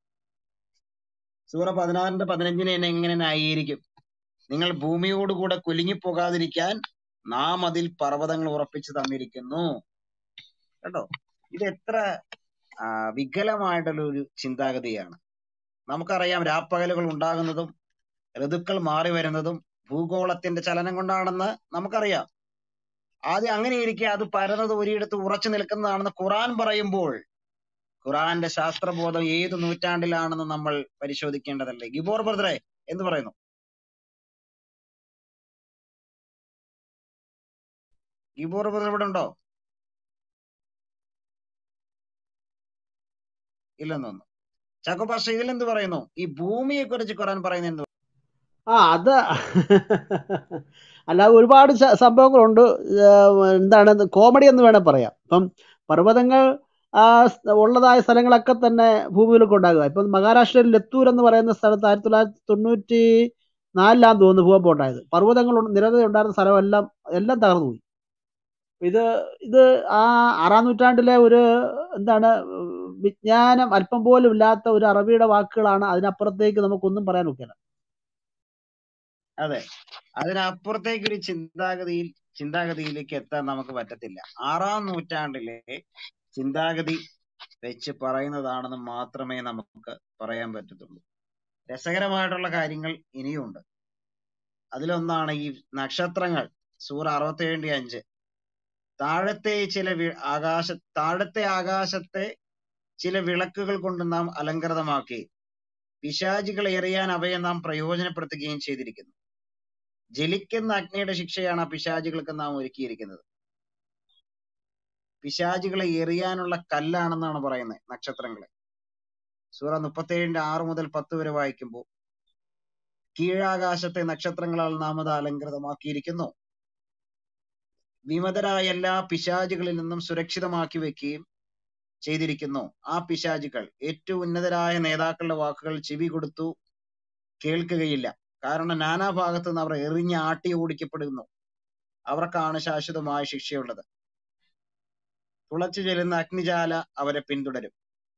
സൂറ പതിനാറിന്റെ പതിനഞ്ചിന് തന്നെ എങ്ങനെ ന്യായീകരിക്കും നിങ്ങൾ ഭൂമിയോടുകൂടെ കുലുങ്ങിപ്പോകാതിരിക്കാൻ നാം അതിൽ പർവ്വതങ്ങൾ ഉറപ്പിച്ചു തന്നിരിക്കുന്നു കേട്ടോ ഇത് എത്ര ആ, വികലമായിട്ടുള്ള ഒരു ചിന്താഗതിയാണ് നമുക്കറിയാം രാപ്പകലുകൾ ഉണ്ടാകുന്നതും ഋതുക്കൾ മാറി വരുന്നതും ഭൂഗോളത്തിന്റെ ചലനം കൊണ്ടാണെന്ന് നമുക്കറിയാം ആദ്യം അങ്ങനെ ഇരിക്കെ അത് പരന്നത് ഒരിടത്ത് ഉറച്ചു നിൽക്കുന്നതാണെന്ന് ഖുറാൻ പറയുമ്പോൾ ഖുറാന്റെ ശാസ്ത്രബോധം ഏത് നൂറ്റാണ്ടിലാണെന്ന് നമ്മൾ പരിശോധിക്കേണ്ടതല്ലേ ഗിബോർ ബ്രദറെ എന്ത് പറയുന്നു ഗിബോർ ബ്രദർ ഇവിടെ ഉണ്ടോ ഇല്ലെന്ന് തോന്നുന്നു ചാക്കോ പാഷ ഇതിലെന്ത് പറയുന്നു ഈ ഭൂമിയെ കുറിച്ച് ഖുറാൻ പറയുന്നത് എന്ത് ആ അത് അല്ലാതെ ഒരുപാട് സ- സംഭവങ്ങളുണ്ട് ഏഹ് എന്താണ് കോമഡി എന്ന് വേണേൽ പറയാം ഇപ്പം പർവ്വതങ്ങൾ ആ സ് ഉള്ളതായ സ്ഥലങ്ങളൊക്കെ തന്നെ ഭൂമിയിലൊക്കെ ഉണ്ടാകുക ഇപ്പം മഹാരാഷ്ട്രയിൽ ലത്തൂർ എന്ന് പറയുന്ന സ്ഥലത്ത് ആയിരത്തി തൊള്ളായിരത്തി തൊണ്ണൂറ്റി നാലിലാന്ന് തോന്നുന്നു ഭൂകമ്പം ഉണ്ടായത് പർവ്വതങ്ങൾ ഉണ്ട്- നിരവധി ഉണ്ടായിരുന്ന സ്ഥലമെല്ലാം എല്ലാം തകർന്നു പോയി ഇത് ഇത് ആ ആറാം നൂറ്റാണ്ടിലെ ഒരു എന്താണ് വിജ്ഞാനം അല്പം പോലും ഇല്ലാത്ത ഒരു അറബിയുടെ വാക്കുകളാണ് അതിനപ്പുറത്തേക്ക് നമുക്കൊന്നും പറയാൻ ഒക്കില്ല അതെ അതിനപ്പുറത്തേക്ക് ഒരു ചിന്താഗതിയിൽ ചിന്താഗതിയിലേക്ക് എത്താൻ നമുക്ക് പറ്റത്തില്ല ആറാം നൂറ്റാണ്ടിലെ ചിന്താഗതി വെച്ച് പറയുന്നതാണെന്ന് മാത്രമേ നമുക്ക് പറയാൻ പറ്റത്തുള്ളൂ രസകരമായിട്ടുള്ള കാര്യങ്ങൾ ഇനിയുണ്ട് അതിലൊന്നാണ് ഈ നക്ഷത്രങ്ങൾ സൂറ അറുപത്തിയേഴ് അഞ്ച് താഴത്തെ ചില വി- ആകാശ താഴത്തെ ആകാശത്തെ ചില വിളക്കുകൾ കൊണ്ട് നാം അലങ്കൃതമാക്കി പിശാചികൾ എറിയാൻ അവയെ നാം പ്രയോജനപ്പെടുത്തുകയും ചെയ്തിരിക്കുന്നു ജലിക്കുന്ന അഗ്നിയുടെ ശിക്ഷയാണ് ആ പിശാചികൾക്ക് നാം ഒരുക്കിയിരിക്കുന്നത് പിശാചികളെ എറിയാനുള്ള കല്ലാണെന്നാണ് പറയുന്നത് നക്ഷത്രങ്ങളെ സൂറ മുപ്പത്തേഴിന്റെ ആറ് മുതൽ പത്ത് വരെ വായിക്കുമ്പോൾ കീഴാകാശത്തെ നക്ഷത്രങ്ങളാൽ നാം അത് അലങ്കൃതമാക്കിയിരിക്കുന്നു വിമതരായ എല്ലാ പിശാചുകളിൽ നിന്നും സുരക്ഷിതമാക്കി വെക്കുകയും ചെയ്തിരിക്കുന്നു ആ പിശാചുകൾ ഏറ്റവും ഉന്നതരായ നേതാക്കളുടെ വാക്കുകൾ ചെവി കൊടുത്തു കേൾക്കുകയില്ല കാരണം നാനാഭാഗത്തു നിന്ന് അവർ എറിഞ്ഞ് ആട്ടി ഓടിക്കപ്പെടുന്നു അവർക്കാണ് ശാശ്വതമായ ശിക്ഷയുള്ളത് തുളച്ചു ചെല്ലുന്ന അഗ്നിജാല അവരെ പിന്തുടരും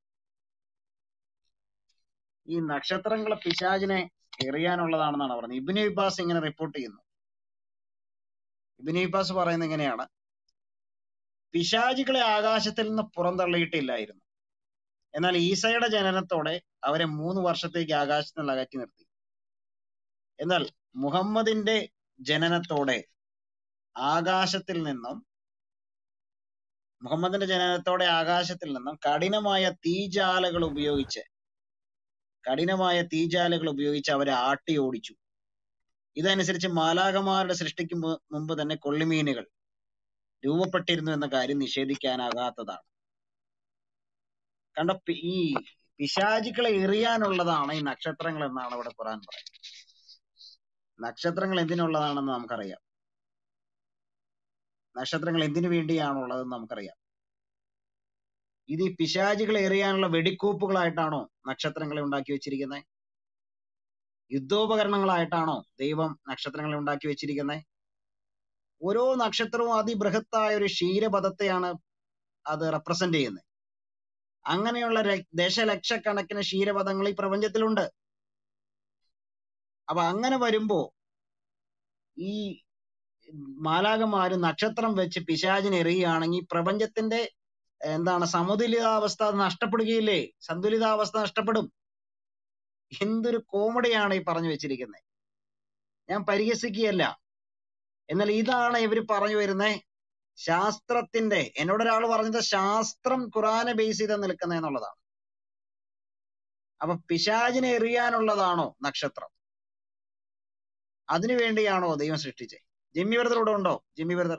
ഈ നക്ഷത്രങ്ങളെ പിശാചിനെ എറിയാനുള്ളതാണെന്നാണ് പറയുന്നത് ഇബിന് ഇബാസ് ഇങ്ങനെ റിപ്പോർട്ട് ചെയ്യുന്നു ഇബിന് ഇബാസ് പറയുന്നത് ഇങ്ങനെയാണ് പിശാചികളെ ആകാശത്തിൽ നിന്ന് പുറന്തള്ളിയിട്ടില്ലായിരുന്നു എന്നാൽ ഈസയുടെ ജനനത്തോടെ അവരെ മൂന്ന് വർഷത്തേക്ക് ആകാശത്തിൽ നിന്ന് അകറ്റി നിർത്തി എന്നാൽ മുഹമ്മദിന്റെ ജനനത്തോടെ ആകാശത്തിൽ നിന്നും മുഹമ്മദിന്റെ ജനനത്തോടെ ആകാശത്തിൽ നിന്നും കഠിനമായ തീജാലകൾ ഉപയോഗിച്ച് കഠിനമായ തീജാലകൾ ഉപയോഗിച്ച് അവരെ ആട്ടി ഓടിച്ചു ഇതനുസരിച്ച് മാലാകമാരുടെ സൃഷ്ടിക്ക് മു- മുമ്പ് തന്നെ കൊള്ളിമീനുകൾ രൂപപ്പെട്ടിരുന്നു എന്ന കാര്യം നിഷേധിക്കാനാകാത്തതാണ് കണ്ട പി- ഈ പിശാചുക്കളെ എറിയാനുള്ളതാണ് ഈ നക്ഷത്രങ്ങൾ എന്നാണ് ഇവിടെ ഖുറാൻ പറയുന്നത് നക്ഷത്രങ്ങൾ എന്തിനുള്ളതാണെന്ന് നമുക്കറിയാം നക്ഷത്രങ്ങൾ എന്തിനു വേണ്ടിയാണുള്ളതെന്ന് നമുക്കറിയാം ഇത് ഈ പിശാചുകളെ എറിയാനുള്ള വെടിക്കോപ്പുകളായിട്ടാണോ നക്ഷത്രങ്ങളെ ഉണ്ടാക്കി വെച്ചിരിക്കുന്നത് യുദ്ധോപകരണങ്ങളായിട്ടാണോ ദൈവം നക്ഷത്രങ്ങളെ ഉണ്ടാക്കി വെച്ചിരിക്കുന്നത് ഓരോ നക്ഷത്രവും അതിബൃഹത്തായ ഒരു ക്ഷീരപഥത്തെയാണ് അത് റെപ്രസെന്റ് ചെയ്യുന്നത് അങ്ങനെയുള്ള ര- ദശലക്ഷക്കണക്കിന് ക്ഷീരപഥങ്ങൾ ഈ പ്രപഞ്ചത്തിലുണ്ട് അപ്പൊ അങ്ങനെ വരുമ്പോ ഈ മാലാകന്മാര് നക്ഷത്രം വെച്ച് പിശാചിനെ എറിയുകയാണെങ്കിൽ പ്രപഞ്ചത്തിന്റെ എന്താണ് സമതുലിതാവസ്ഥ അത് നഷ്ടപ്പെടുകയില്ലേ സന്തുലിതാവസ്ഥ നഷ്ടപ്പെടും എന്തൊരു കോമഡിയാണ് ഈ പറഞ്ഞു വെച്ചിരിക്കുന്നത് ഞാൻ പരിഹസിക്കുകയല്ല എന്നാൽ ഇതാണ് ഇവർ പറഞ്ഞു വരുന്നത് ശാസ്ത്രത്തിന്റെ എന്നോട് ഒരാൾ പറഞ്ഞത് ശാസ്ത്രം ഖുറാനെ ബേസ് ചെയ്ത് നിൽക്കുന്നത് എന്നുള്ളതാണ് അപ്പൊ പിശാചിനെ എറിയാനുള്ളതാണോ നക്ഷത്രം അതിനു വേണ്ടിയാണോ ദൈവം സൃഷ്ടിച്ചത് ജിമ്മി ബ്രദർ ഇവിടെ ഉണ്ടോ ജിമ്മി ബ്രദർ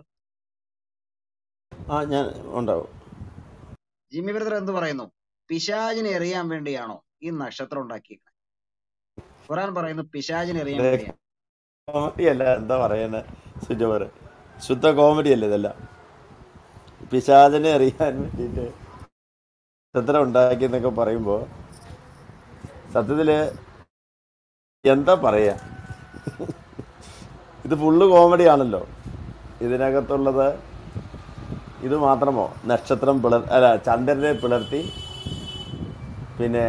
ആ ഞാൻ ഉണ്ടാവും ജിമ്മി ബ്രദർ എന്ത് പറയുന്നു പിശാചിനെ എറിയാൻ വേണ്ടിയാണോ ഈ നക്ഷത്രം ഉണ്ടാക്കിയിരിക്കുന്നത് ഖുറാൻ പറയുന്നു പിശാചിനെ എറിയാൻ ഇത് വേണ്ടിയാണ് കോമഡി അല്ല എന്താ പറയുന്നത് സുജോർ ശുദ്ധ കോമഡി അല്ലേ ഇതെല്ലാം പിശാചിനെ അറിയാൻ വേണ്ടിയിട്ട് ചിത്രം ഉണ്ടാക്കി എന്നൊക്കെ പറയുമ്പോൾ സത്യത്തിൽ എന്താ പറയാ ഇത് ഫുള്ള് കോമഡി ആണല്ലോ ഇതിനകത്തുള്ളത് ഇത് മാത്രമോ നക്ഷത്രം പിളർ അല്ല ചന്ദ്രനെ പിളർത്തി പിന്നെ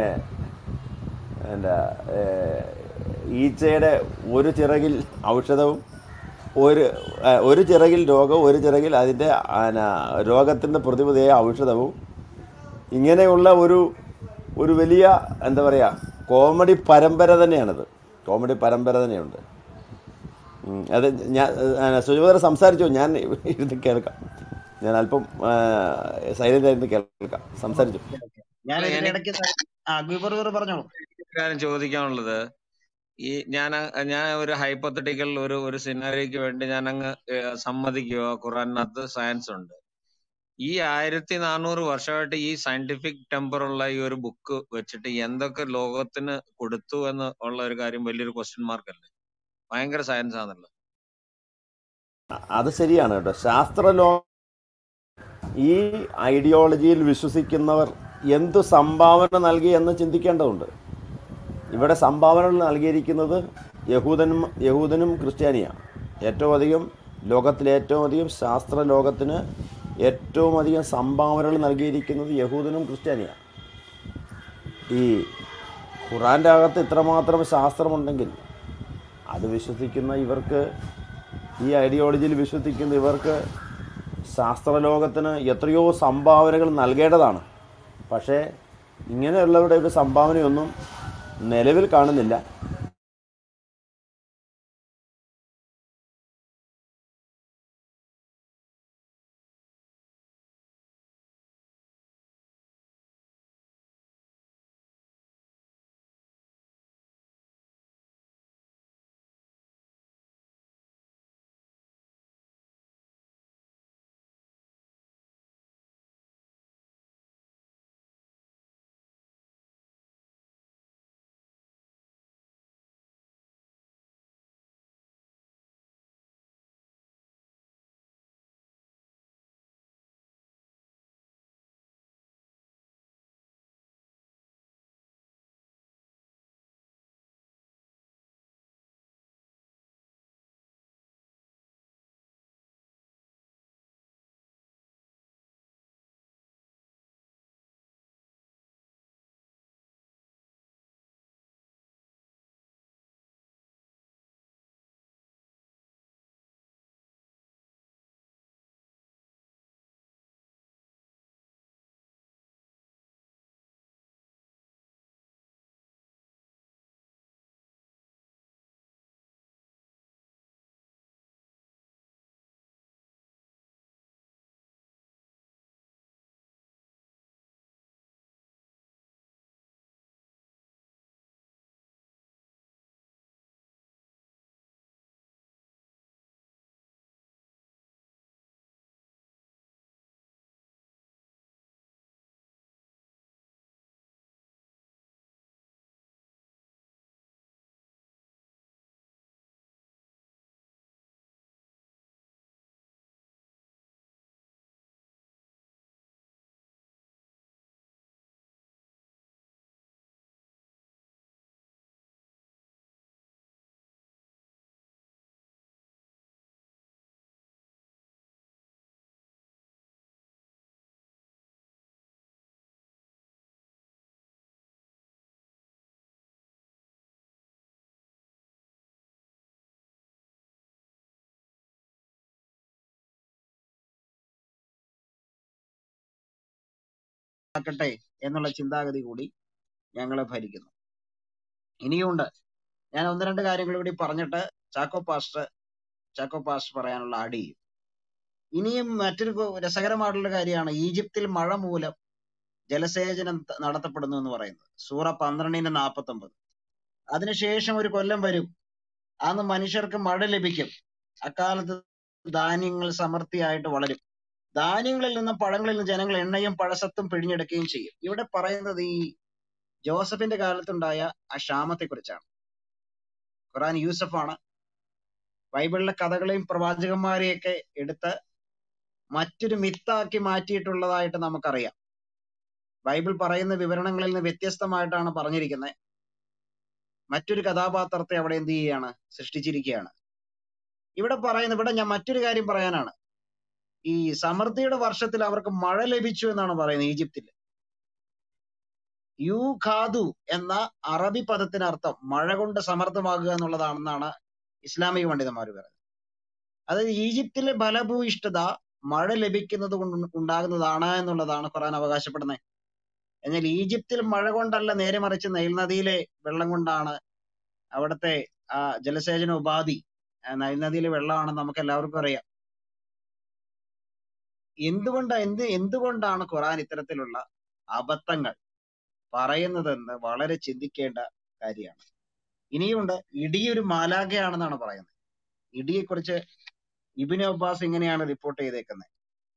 എന്താ ഏഹ്, ഈച്ചയുടെ ഒരു ചിറകിൽ ഔഷധവും ഒരു ഏഹ്, ഒരു ചിറകിൽ രോഗവും ഒരു ചിറകിൽ അതിൻ്റെ രോഗത്തിൻ്റെ പ്രതിവിധിയായ ഔഷധവും ഇങ്ങനെയുള്ള ഒരു ഒരു വലിയ എന്താ പറയുക കോമഡി പരമ്പര തന്നെയാണിത് കോമഡി പരമ്പര തന്നെയുണ്ട് ഉം, അത് ഞാൻ സുജോദർ സംസാരിച്ചോ ഞാൻ ഇരുന്ന് കേൾക്കാം ഞാൻ അല്പം സൈലൻ്റ് ആയിരുന്നു കേൾക്കാം സംസാരിച്ചു ഞാൻ അല്ല, ഇതിന്റെ എനിക്ക് ഇടയ്ക്ക് ആ ഗുബർ പറഞ്ഞോളൂ ഒരു കാര്യം ചോദിക്കാനുള്ളത് ഈ ഞാൻ അ- ഞാൻ ഒരു ഹൈപ്പത്തറ്റിക്കൽ ഒരു ഒരു സിനാരിക്ക് വേണ്ടി ഞാൻ അങ്ങ് ഏഹ് സമ്മതിക്കുക ഖുറാനകത്ത് സയൻസ് ഉണ്ട് ഈ ആയിരത്തി നാനൂറ് വർഷമായിട്ട് ഈ സയന്റിഫിക് ടെമ്പർ ഉള്ള ഈ ഒരു ബുക്ക് വെച്ചിട്ട് എന്തൊക്കെ ലോകത്തിന് കൊടുത്തു എന്ന് ഉള്ള ഒരു കാര്യം വലിയൊരു ക്വസ്റ്റ്യൻ മാർക്ക് അല്ലേ ഭയങ്കര സയൻസ് ആണല്ലോ അത് ശരിയാണ് കേട്ടോ ശാസ്ത്രലോ ഈ ഐഡിയോളജിയിൽ വിശ്വസിക്കുന്നവർ എന്തു സംഭാവന നൽകി എന്ന് ചിന്തിക്കേണ്ടതുണ്ട് ഇവിടെ സംഭാവനകൾ നൽകിയിരിക്കുന്നത് യഹൂദനും യഹൂദനും ക്രിസ്ത്യാനിയാണ് ഏറ്റവും അധികം ലോകത്തിലെ ഏറ്റവും അധികം ശാസ്ത്ര ലോകത്തിന് ഏറ്റവും അധികം സംഭാവനകൾ നൽകിയിരിക്കുന്നത് യഹൂദനും ക്രിസ്ത്യാനിയാണ് ഈ ഖുറാൻ്റെ അകത്ത് ഇത്രമാത്രം ശാസ്ത്രമുണ്ടെങ്കിൽ അത് വിശ്വസിക്കുന്ന ഇവർക്ക് ഈ ഐഡിയോളജിയിൽ വിശ്വസിക്കുന്ന ഇവർക്ക് ശാസ്ത്രലോകത്തിന് എത്രയോ സംഭാവനകൾ നൽകേണ്ടതാണ് പക്ഷേ ഇങ്ങനെയുള്ളവരുടെ ഒരു സംഭാവനയൊന്നും നിലവിൽ കാണുന്നില്ല ആക്കട്ടെ എന്നുള്ള ചിന്താഗതി കൂടി ഞങ്ങളെ ഭരിക്കുന്നു ഇനിയുണ്ട് ഞാൻ ഒന്ന് രണ്ട് കാര്യങ്ങൾ കൂടി പറഞ്ഞിട്ട് ചാക്കോ പാസ്റ്റർ ചാക്കോ പാസ്റ്റർ പറയാനുള്ള ആഡ് ചെയ്യും ഇനിയും മറ്റൊരു ഗോ- രസകരമായിട്ടുള്ള കാര്യമാണ് ഈജിപ്തിൽ മഴ മൂലം ജലസേചനം ത- നടത്തപ്പെടുന്നു എന്ന് പറയുന്നത് സൂറ പന്ത്രണ്ടിന്റെ നാപ്പത്തി ഒമ്പത് അതിനുശേഷം ഒരു കൊല്ലം വരും അന്ന് മനുഷ്യർക്ക് മഴ ലഭിക്കും അക്കാലത്ത് ധാന്യങ്ങൾ സമൃദ്ധിയായിട്ട് വളരും ധാന്യങ്ങളിൽ നിന്നും പഴങ്ങളിൽ നിന്നും ജനങ്ങൾ എണ്ണയും പഴസത്തും പിഴിഞ്ഞെടുക്കുകയും ചെയ്യും ഇവിടെ പറയുന്നത് ഈ ജോസഫിന്റെ കാലത്തുണ്ടായ ആ ക്ഷാമത്തെ കുറിച്ചാണ് ഖുറാൻ യൂസഫാണ് ബൈബിളിലെ കഥകളെയും പ്രവാചകന്മാരെയൊക്കെ എടുത്ത് മറ്റൊരു മിത്താക്കി മാറ്റിയിട്ടുള്ളതായിട്ട് നമുക്കറിയാം ബൈബിൾ പറയുന്ന വിവരണങ്ങളിൽ നിന്ന് വ്യത്യസ്തമായിട്ടാണ് പറഞ്ഞിരിക്കുന്നത് മറ്റൊരു കഥാപാത്രത്തെ അവിടെ എന്ത് ചെയ്യുകയാണ് സൃഷ്ടിച്ചിരിക്കുകയാണ് ഇവിടെ പറയുന്ന ഇവിടെ ഞാൻ മറ്റൊരു കാര്യം പറയാനാണ് ഈ സമൃദ്ധിയുടെ വർഷത്തിൽ അവർക്ക് മഴ ലഭിച്ചു എന്നാണ് പറയുന്നത് ഈജിപ്തിൽ യു ഖാദു എന്ന അറബി പദത്തിനർത്ഥം മഴ കൊണ്ട് സമൃദ്ധമാകുക എന്നുള്ളതാണെന്നാണ് ഇസ്ലാമിക പണ്ഡിതന്മാർ പറയുന്നത് അതായത് ഈജിപ്തിലെ ഫലഭൂയിഷ്ഠത മഴ ലഭിക്കുന്നത് കൊണ്ട് ഉണ്ടാകുന്നതാണ് എന്നുള്ളതാണ് ഖുറാൻ അവകാശപ്പെടുന്നത് എന്നാൽ ഈജിപ്തിൽ മഴ കൊണ്ടല്ല നേരെ മറിച്ച് നൈൽ നദിയിലെ വെള്ളം കൊണ്ടാണ് അവിടുത്തെ ആ ജലസേചന ഉപാധി ആ നൈൽ നദിയിലെ വെള്ളമാണെന്ന് നമുക്ക് എല്ലാവർക്കും അറിയാം എന്തുകൊണ്ട് എന്ത് എന്തുകൊണ്ടാണ് ഖുറാൻ ഇത്തരത്തിലുള്ള അബദ്ധങ്ങൾ പറയുന്നതെന്ന് വളരെ ചിന്തിക്കേണ്ട കാര്യമാണ് ഇനിയുണ്ട് ഇടിയൊരു മാലാഖയാണെന്നാണ് പറയുന്നത് ഇടിയെ കുറിച്ച് ഇബിന് അബ്ബാസ് ഇങ്ങനെയാണ് റിപ്പോർട്ട് ചെയ്തേക്കുന്നത്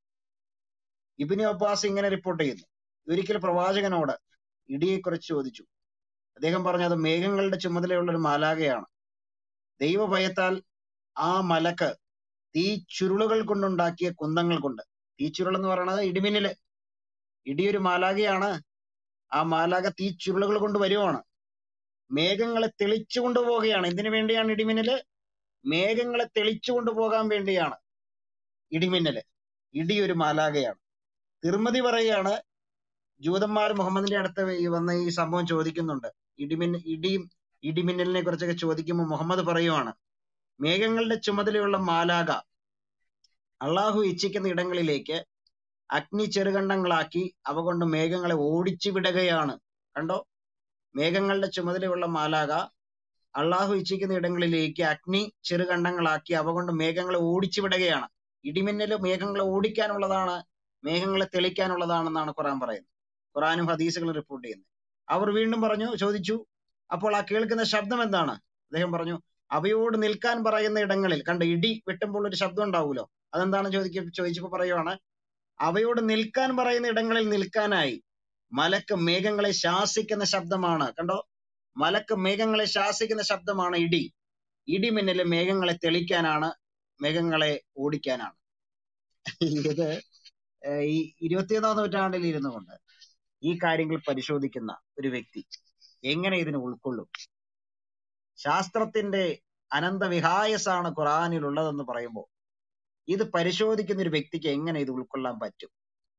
ഇബിന് അബ്ബാസ് ഇങ്ങനെ റിപ്പോർട്ട് ചെയ്യുന്നു ഒരിക്കൽ പ്രവാചകനോട് ഇടിയെ കുറിച്ച് ചോദിച്ചു അദ്ദേഹം പറഞ്ഞു അത് മേഘങ്ങളുടെ ചുമതലയുള്ള ഒരു മാലാഖയാണ് ദൈവഭയത്താൽ ആ മലക്ക് തീ ചുരുളുകൾ കൊണ്ടുണ്ടാക്കിയ കുന്തങ്ങൾ കൊണ്ട് തീ ചുരുൾ എന്ന് പറയുന്നത് ഇടിമിന്നല് ഇടിയൊരു മാലാഖയാണ് ആ മാലാഖ തീ ചുരുളുകൾ കൊണ്ട് വരുവാണ് മേഘങ്ങളെ തെളിച്ചു കൊണ്ടുപോവുകയാണ് എന്തിനു വേണ്ടിയാണ് ഇടിമിന്നല് മേഘങ്ങളെ തെളിച്ചു കൊണ്ടുപോകാൻ വേണ്ടിയാണ് ഇടിമിന്നല് ഇടി ഒരു മാലാഖയാണ് തിരുമതി പറയുകയാണ് ജൂതന്മാർ മുഹമ്മദിന്റെ അടുത്ത് ഈ വന്ന് ഈ സംഭവം ചോദിക്കുന്നുണ്ട് ഇടിമിന്ന ഇടിയും ഇടിമിന്നലിനെ കുറിച്ചൊക്കെ ചോദിക്കുമ്പോൾ മുഹമ്മദ് പറയുവാണ് മേഘങ്ങളുടെ ചുമതലയുള്ള മാലാഖ അള്ളാഹു ഇച്ഛിക്കുന്ന ഇടങ്ങളിലേക്ക് അഗ്നി ചെറുകണ്ടങ്ങളാക്കി അവ കൊണ്ട് മേഘങ്ങളെ ഓടിച്ചു വിടുകയാണ് കണ്ടോ മേഘങ്ങളുടെ ചുമതലയുള്ള മാലാക അള്ളാഹു ഇച്ഛിക്കുന്ന ഇടങ്ങളിലേക്ക് അഗ്നി ചെറുകണ്ടങ്ങളാക്കി അവ കൊണ്ട് മേഘങ്ങളെ ഓടിച്ചു വിടുകയാണ് ഇടിമിന്നല് മേഘങ്ങളെ ഓടിക്കാനുള്ളതാണ് മേഘങ്ങളെ തെളിക്കാനുള്ളതാണെന്നാണ് ഖുറാൻ പറയുന്നത് ഖുറാനും ഹദീസുകളും റിപ്പോർട്ട് ചെയ്യുന്നത് അവർ വീണ്ടും പറഞ്ഞു ചോദിച്ചു അപ്പോൾ ആ കേൾക്കുന്ന ശബ്ദം എന്താണ് അദ്ദേഹം പറഞ്ഞു അവയോട് നിൽക്കാൻ പറയുന്ന ഇടങ്ങളിൽ കണ്ട ഇടി വെട്ടുമ്പോൾ ഒരു ശബ്ദം ഉണ്ടാവുമല്ലോ അതെന്താണ് ചോദിക്ക ചോദിച്ചപ്പോ പറയുവാണ് അവയോട് നിൽക്കാൻ പറയുന്ന ഇടങ്ങളിൽ നിൽക്കാനായി മലക്ക് മേഘങ്ങളെ ശാസിക്കുന്ന ശബ്ദമാണ് കണ്ടോ മലക്ക് മേഘങ്ങളെ ശാസിക്കുന്ന ശബ്ദമാണ് ഇടി ഇടിമിന്നല് മേഘങ്ങളെ തെളിക്കാനാണ് മേഘങ്ങളെ ഓടിക്കാനാണ് ഇത് ഏർ ഈ ഇരുപത്തിയൊന്നാം നൂറ്റാണ്ടിൽ ഇരുന്നു കൊണ്ട് ഈ കാര്യങ്ങൾ പരിശോധിക്കുന്ന ഒരു വ്യക്തി എങ്ങനെ ഇതിനെ ഉൾക്കൊള്ളും ശാസ്ത്രത്തിന്റെ അനന്തവിഹായസാണ് ഖുറാനിൽ ഉള്ളതെന്ന് പറയുമ്പോൾ ഇത് പരിശോധിക്കുന്ന ഒരു വ്യക്തിക്ക് എങ്ങനെ ഇത് ഉൾക്കൊള്ളാൻ പറ്റും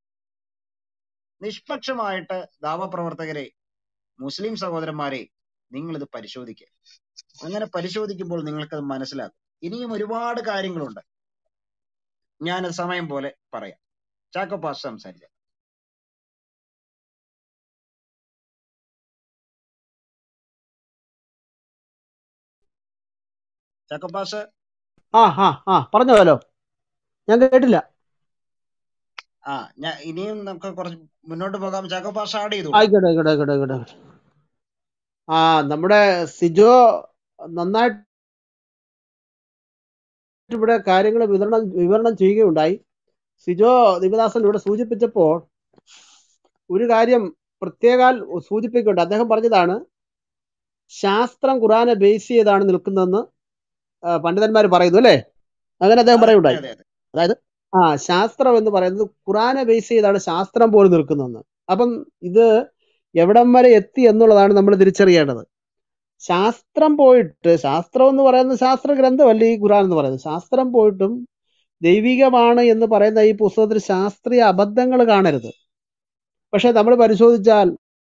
നിഷ്പക്ഷമായിട്ട് ദാവപ്രവർത്തകരെ മുസ്ലിം സഹോദരന്മാരെ നിങ്ങൾ ഇത് പരിശോധിക്കുക അങ്ങനെ പരിശോധിക്കുമ്പോൾ നിങ്ങൾക്കത് മനസ്സിലാകും ഇനിയും ഒരുപാട് കാര്യങ്ങളുണ്ട് ഞാൻ സമയം പോലെ പറയാം ചാക്കോ പാസ് സംസാരിക്കാം ചാക്കോ പാസ് ആ ആ ആ പറഞ്ഞോലോ ഞാൻ കേട്ടില്ല ആ ഞാൻ ഇനിയും നമുക്ക് കുറച്ച് മുന്നോട്ട് പോകാം ചാക്കോ പാസ് ആഡ് ചെയ്തോളൂ ആയിക്കോട്ടെ ആയിക്കോട്ടെ ആയിക്കോട്ടെ ആയിക്കോട്ടെ ആയിക്കോട്ടെ. ആ നമ്മുടെ സിജോ നന്നായിട്ട് ഇവിടെ കാര്യങ്ങൾ വിവരണം വിവരണം ചെയ്യുകയുണ്ടായി സിജോ ദിവദാസൻ ഇവിടെ സൂചിപ്പിച്ചപ്പോൾ ഒരു കാര്യം പ്രത്യേകാൽ സൂചിപ്പിക്കുന്നുണ്ട് അദ്ദേഹം പറഞ്ഞതാണ് ശാസ്ത്രം ഖുറാനെ ബേസ് ചെയ്താണ് നിൽക്കുന്നതെന്ന് പണ്ഡിതന്മാർ പറയുന്നു അല്ലേ അങ്ങനെ അദ്ദേഹം അതെ പറയുണ്ടായി അതെ അതെ അതായത് ആ ശാസ്ത്രം എന്ന് പറയുന്നത് ഖുറാനെ ബേസ് ചെയ്താണ് ശാസ്ത്രം പോലും നിൽക്കുന്നതെന്ന് അപ്പം ഇത് എവിടം വരെ എത്തി എന്നുള്ളതാണ് നമ്മൾ തിരിച്ചറിയേണ്ടത് ശാസ്ത്രം പോയിട്ട് ശാസ്ത്രം എന്ന് പറയുന്നത് ശാസ്ത്ര ഗ്രന്ഥമല്ല ഈ ഖുറാൻ എന്ന് പറയുന്നത് ശാസ്ത്രം പോയിട്ടും ദൈവികമാണ് എന്ന് പറയുന്ന ഈ പുസ്തകത്തിൽ ശാസ്ത്രീയ അബദ്ധങ്ങൾ കാണരുത് പക്ഷെ നമ്മൾ പരിശോധിച്ചാൽ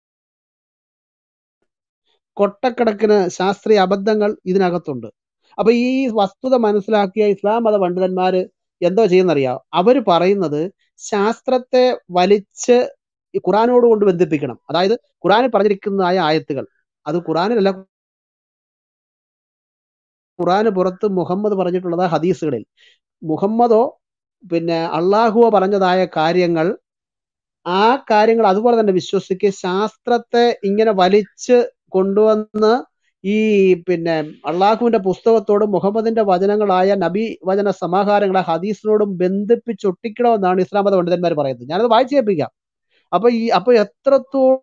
കൊട്ടക്കണക്കിന് ശാസ്ത്രീയ അബദ്ധങ്ങൾ ഇതിനകത്തുണ്ട് അപ്പൊ ഈ വസ്തുത മനസ്സിലാക്കിയ ഇസ്ലാം മത പണ്ഡിതന്മാര് എന്തോ ചെയ്യുന്നറിയാം അവര് പറയുന്നത് ശാസ്ത്രത്തെ വലിച്ച് ഈ ഖുറാനോട് കൊണ്ട് ബന്ധിപ്പിക്കണം അതായത് ഖുറാനിൽ പറഞ്ഞിരിക്കുന്നതായ ആയത്തുകൾ അത് ഖുറാനിലല്ല ഖുറാന് പുറത്ത് മുഹമ്മദ് പറഞ്ഞിട്ടുള്ളത് ഹദീസുകളിൽ മുഹമ്മദോ പിന്നെ അള്ളാഹുവോ പറഞ്ഞതായ കാര്യങ്ങൾ ആ കാര്യങ്ങൾ അതുപോലെ തന്നെ വിശ്വസിക്കുക ശാസ്ത്രത്തെ ഇങ്ങനെ വലിച്ച് കൊണ്ടുവന്ന് ഈ പിന്നെ അള്ളാഹുവിന്റെ പുസ്തകത്തോടും മുഹമ്മദിന്റെ വചനങ്ങളായ നബി വചന സമാഹാരങ്ങളെ ഹദീസിനോടും ബന്ധിപ്പിച്ചൊട്ടിക്കണമെന്നാണ് ഇസ്ലാം മത പണ്ഡിതന്മാർ പറയുന്നത് ഞാനത് വായിച്ചു കേൾപ്പിക്കാം അപ്പൊ ഈ അപ്പൊ എത്രത്തോളം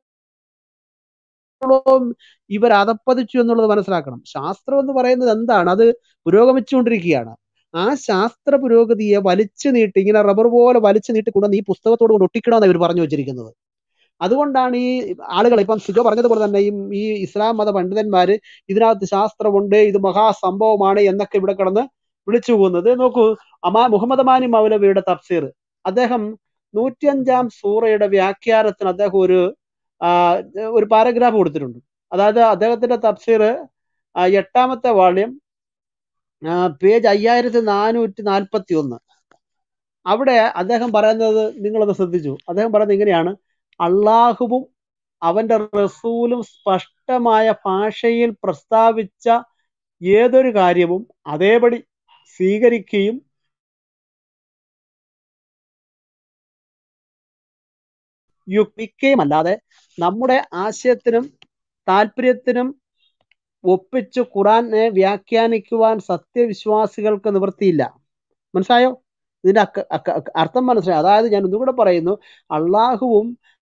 ഇവർ അതപ്പതിച്ചു എന്നുള്ളത് മനസ്സിലാക്കണം ശാസ്ത്രം എന്ന് പറയുന്നത് എന്താണ് അത് പുരോഗമിച്ചുകൊണ്ടിരിക്കുകയാണ് ആ ശാസ്ത്ര പുരോഗതിയെ വലിച്ചു നീട്ടി ഇങ്ങനെ റബ്ബർ പോലെ വലിച്ചു നീട്ടി കൊണ്ടുവന്ന് ഈ പുസ്തകത്തോട് കൊണ്ട് ഒട്ടിക്കണമെന്ന് ഇവർ പറഞ്ഞു വെച്ചിരിക്കുന്നത് അതുകൊണ്ടാണ് ഈ ആളുകൾ ഇപ്പം സിജോ പറഞ്ഞതുപോലെ തന്നെ ഈ ഈ ഇസ്ലാം മത പണ്ഡിതന്മാര് ഇതിനകത്ത് ശാസ്ത്രമുണ്ട് ഇത് മഹാസംഭവമാണ് എന്നൊക്കെ ഇവിടെ കിടന്ന് വിളിച്ചു പോകുന്നത് നോക്കൂ അമാ മുഹമ്മദ് അമാനി മൗലവിയുടെ തഫ്സീർ അദ്ദേഹം നൂറ്റിയഞ്ചാം സൂറയുടെ വ്യാഖ്യാനത്തിന് അദ്ദേഹം ഒരു ആ, ഒരു പാരഗ്രാഫ് കൊടുത്തിട്ടുണ്ട് അതായത് അദ്ദേഹത്തിന്റെ തഫ്സീർ എട്ടാമത്തെ വാള്യം പേജ് അയ്യായിരത്തി നാനൂറ്റി നാൽപ്പത്തി ഒന്ന് അവിടെ അദ്ദേഹം പറയുന്നത് നിങ്ങളത് ശ്രദ്ധിച്ചു അദ്ദേഹം പറയുന്നത് ഇങ്ങനെയാണ് അള്ളാഹുവും അവന്റെ റസൂലും സ്പഷ്ടമായ ഭാഷയിൽ പ്രസ്താവിച്ച ഏതൊരു കാര്യവും അതേപടി സ്വീകരിക്കുകയും യുക്തിക്കുകയും അല്ലാതെ നമ്മുടെ ആശയത്തിനും താല്പര്യത്തിനും ഒപ്പിച്ച് ഖുറാനെ വ്യാഖ്യാനിക്കുവാൻ സത്യവിശ്വാസികൾക്ക് നിവൃത്തിയില്ല മനസ്സിലായോ ഇതിന്റെ അക്ക- അക്ക- അക്ക- അർത്ഥം മനസ്സിലായോ അതായത് ഞാൻ ഒന്നുകൂടെ പറയുന്നു അള്ളാഹുവും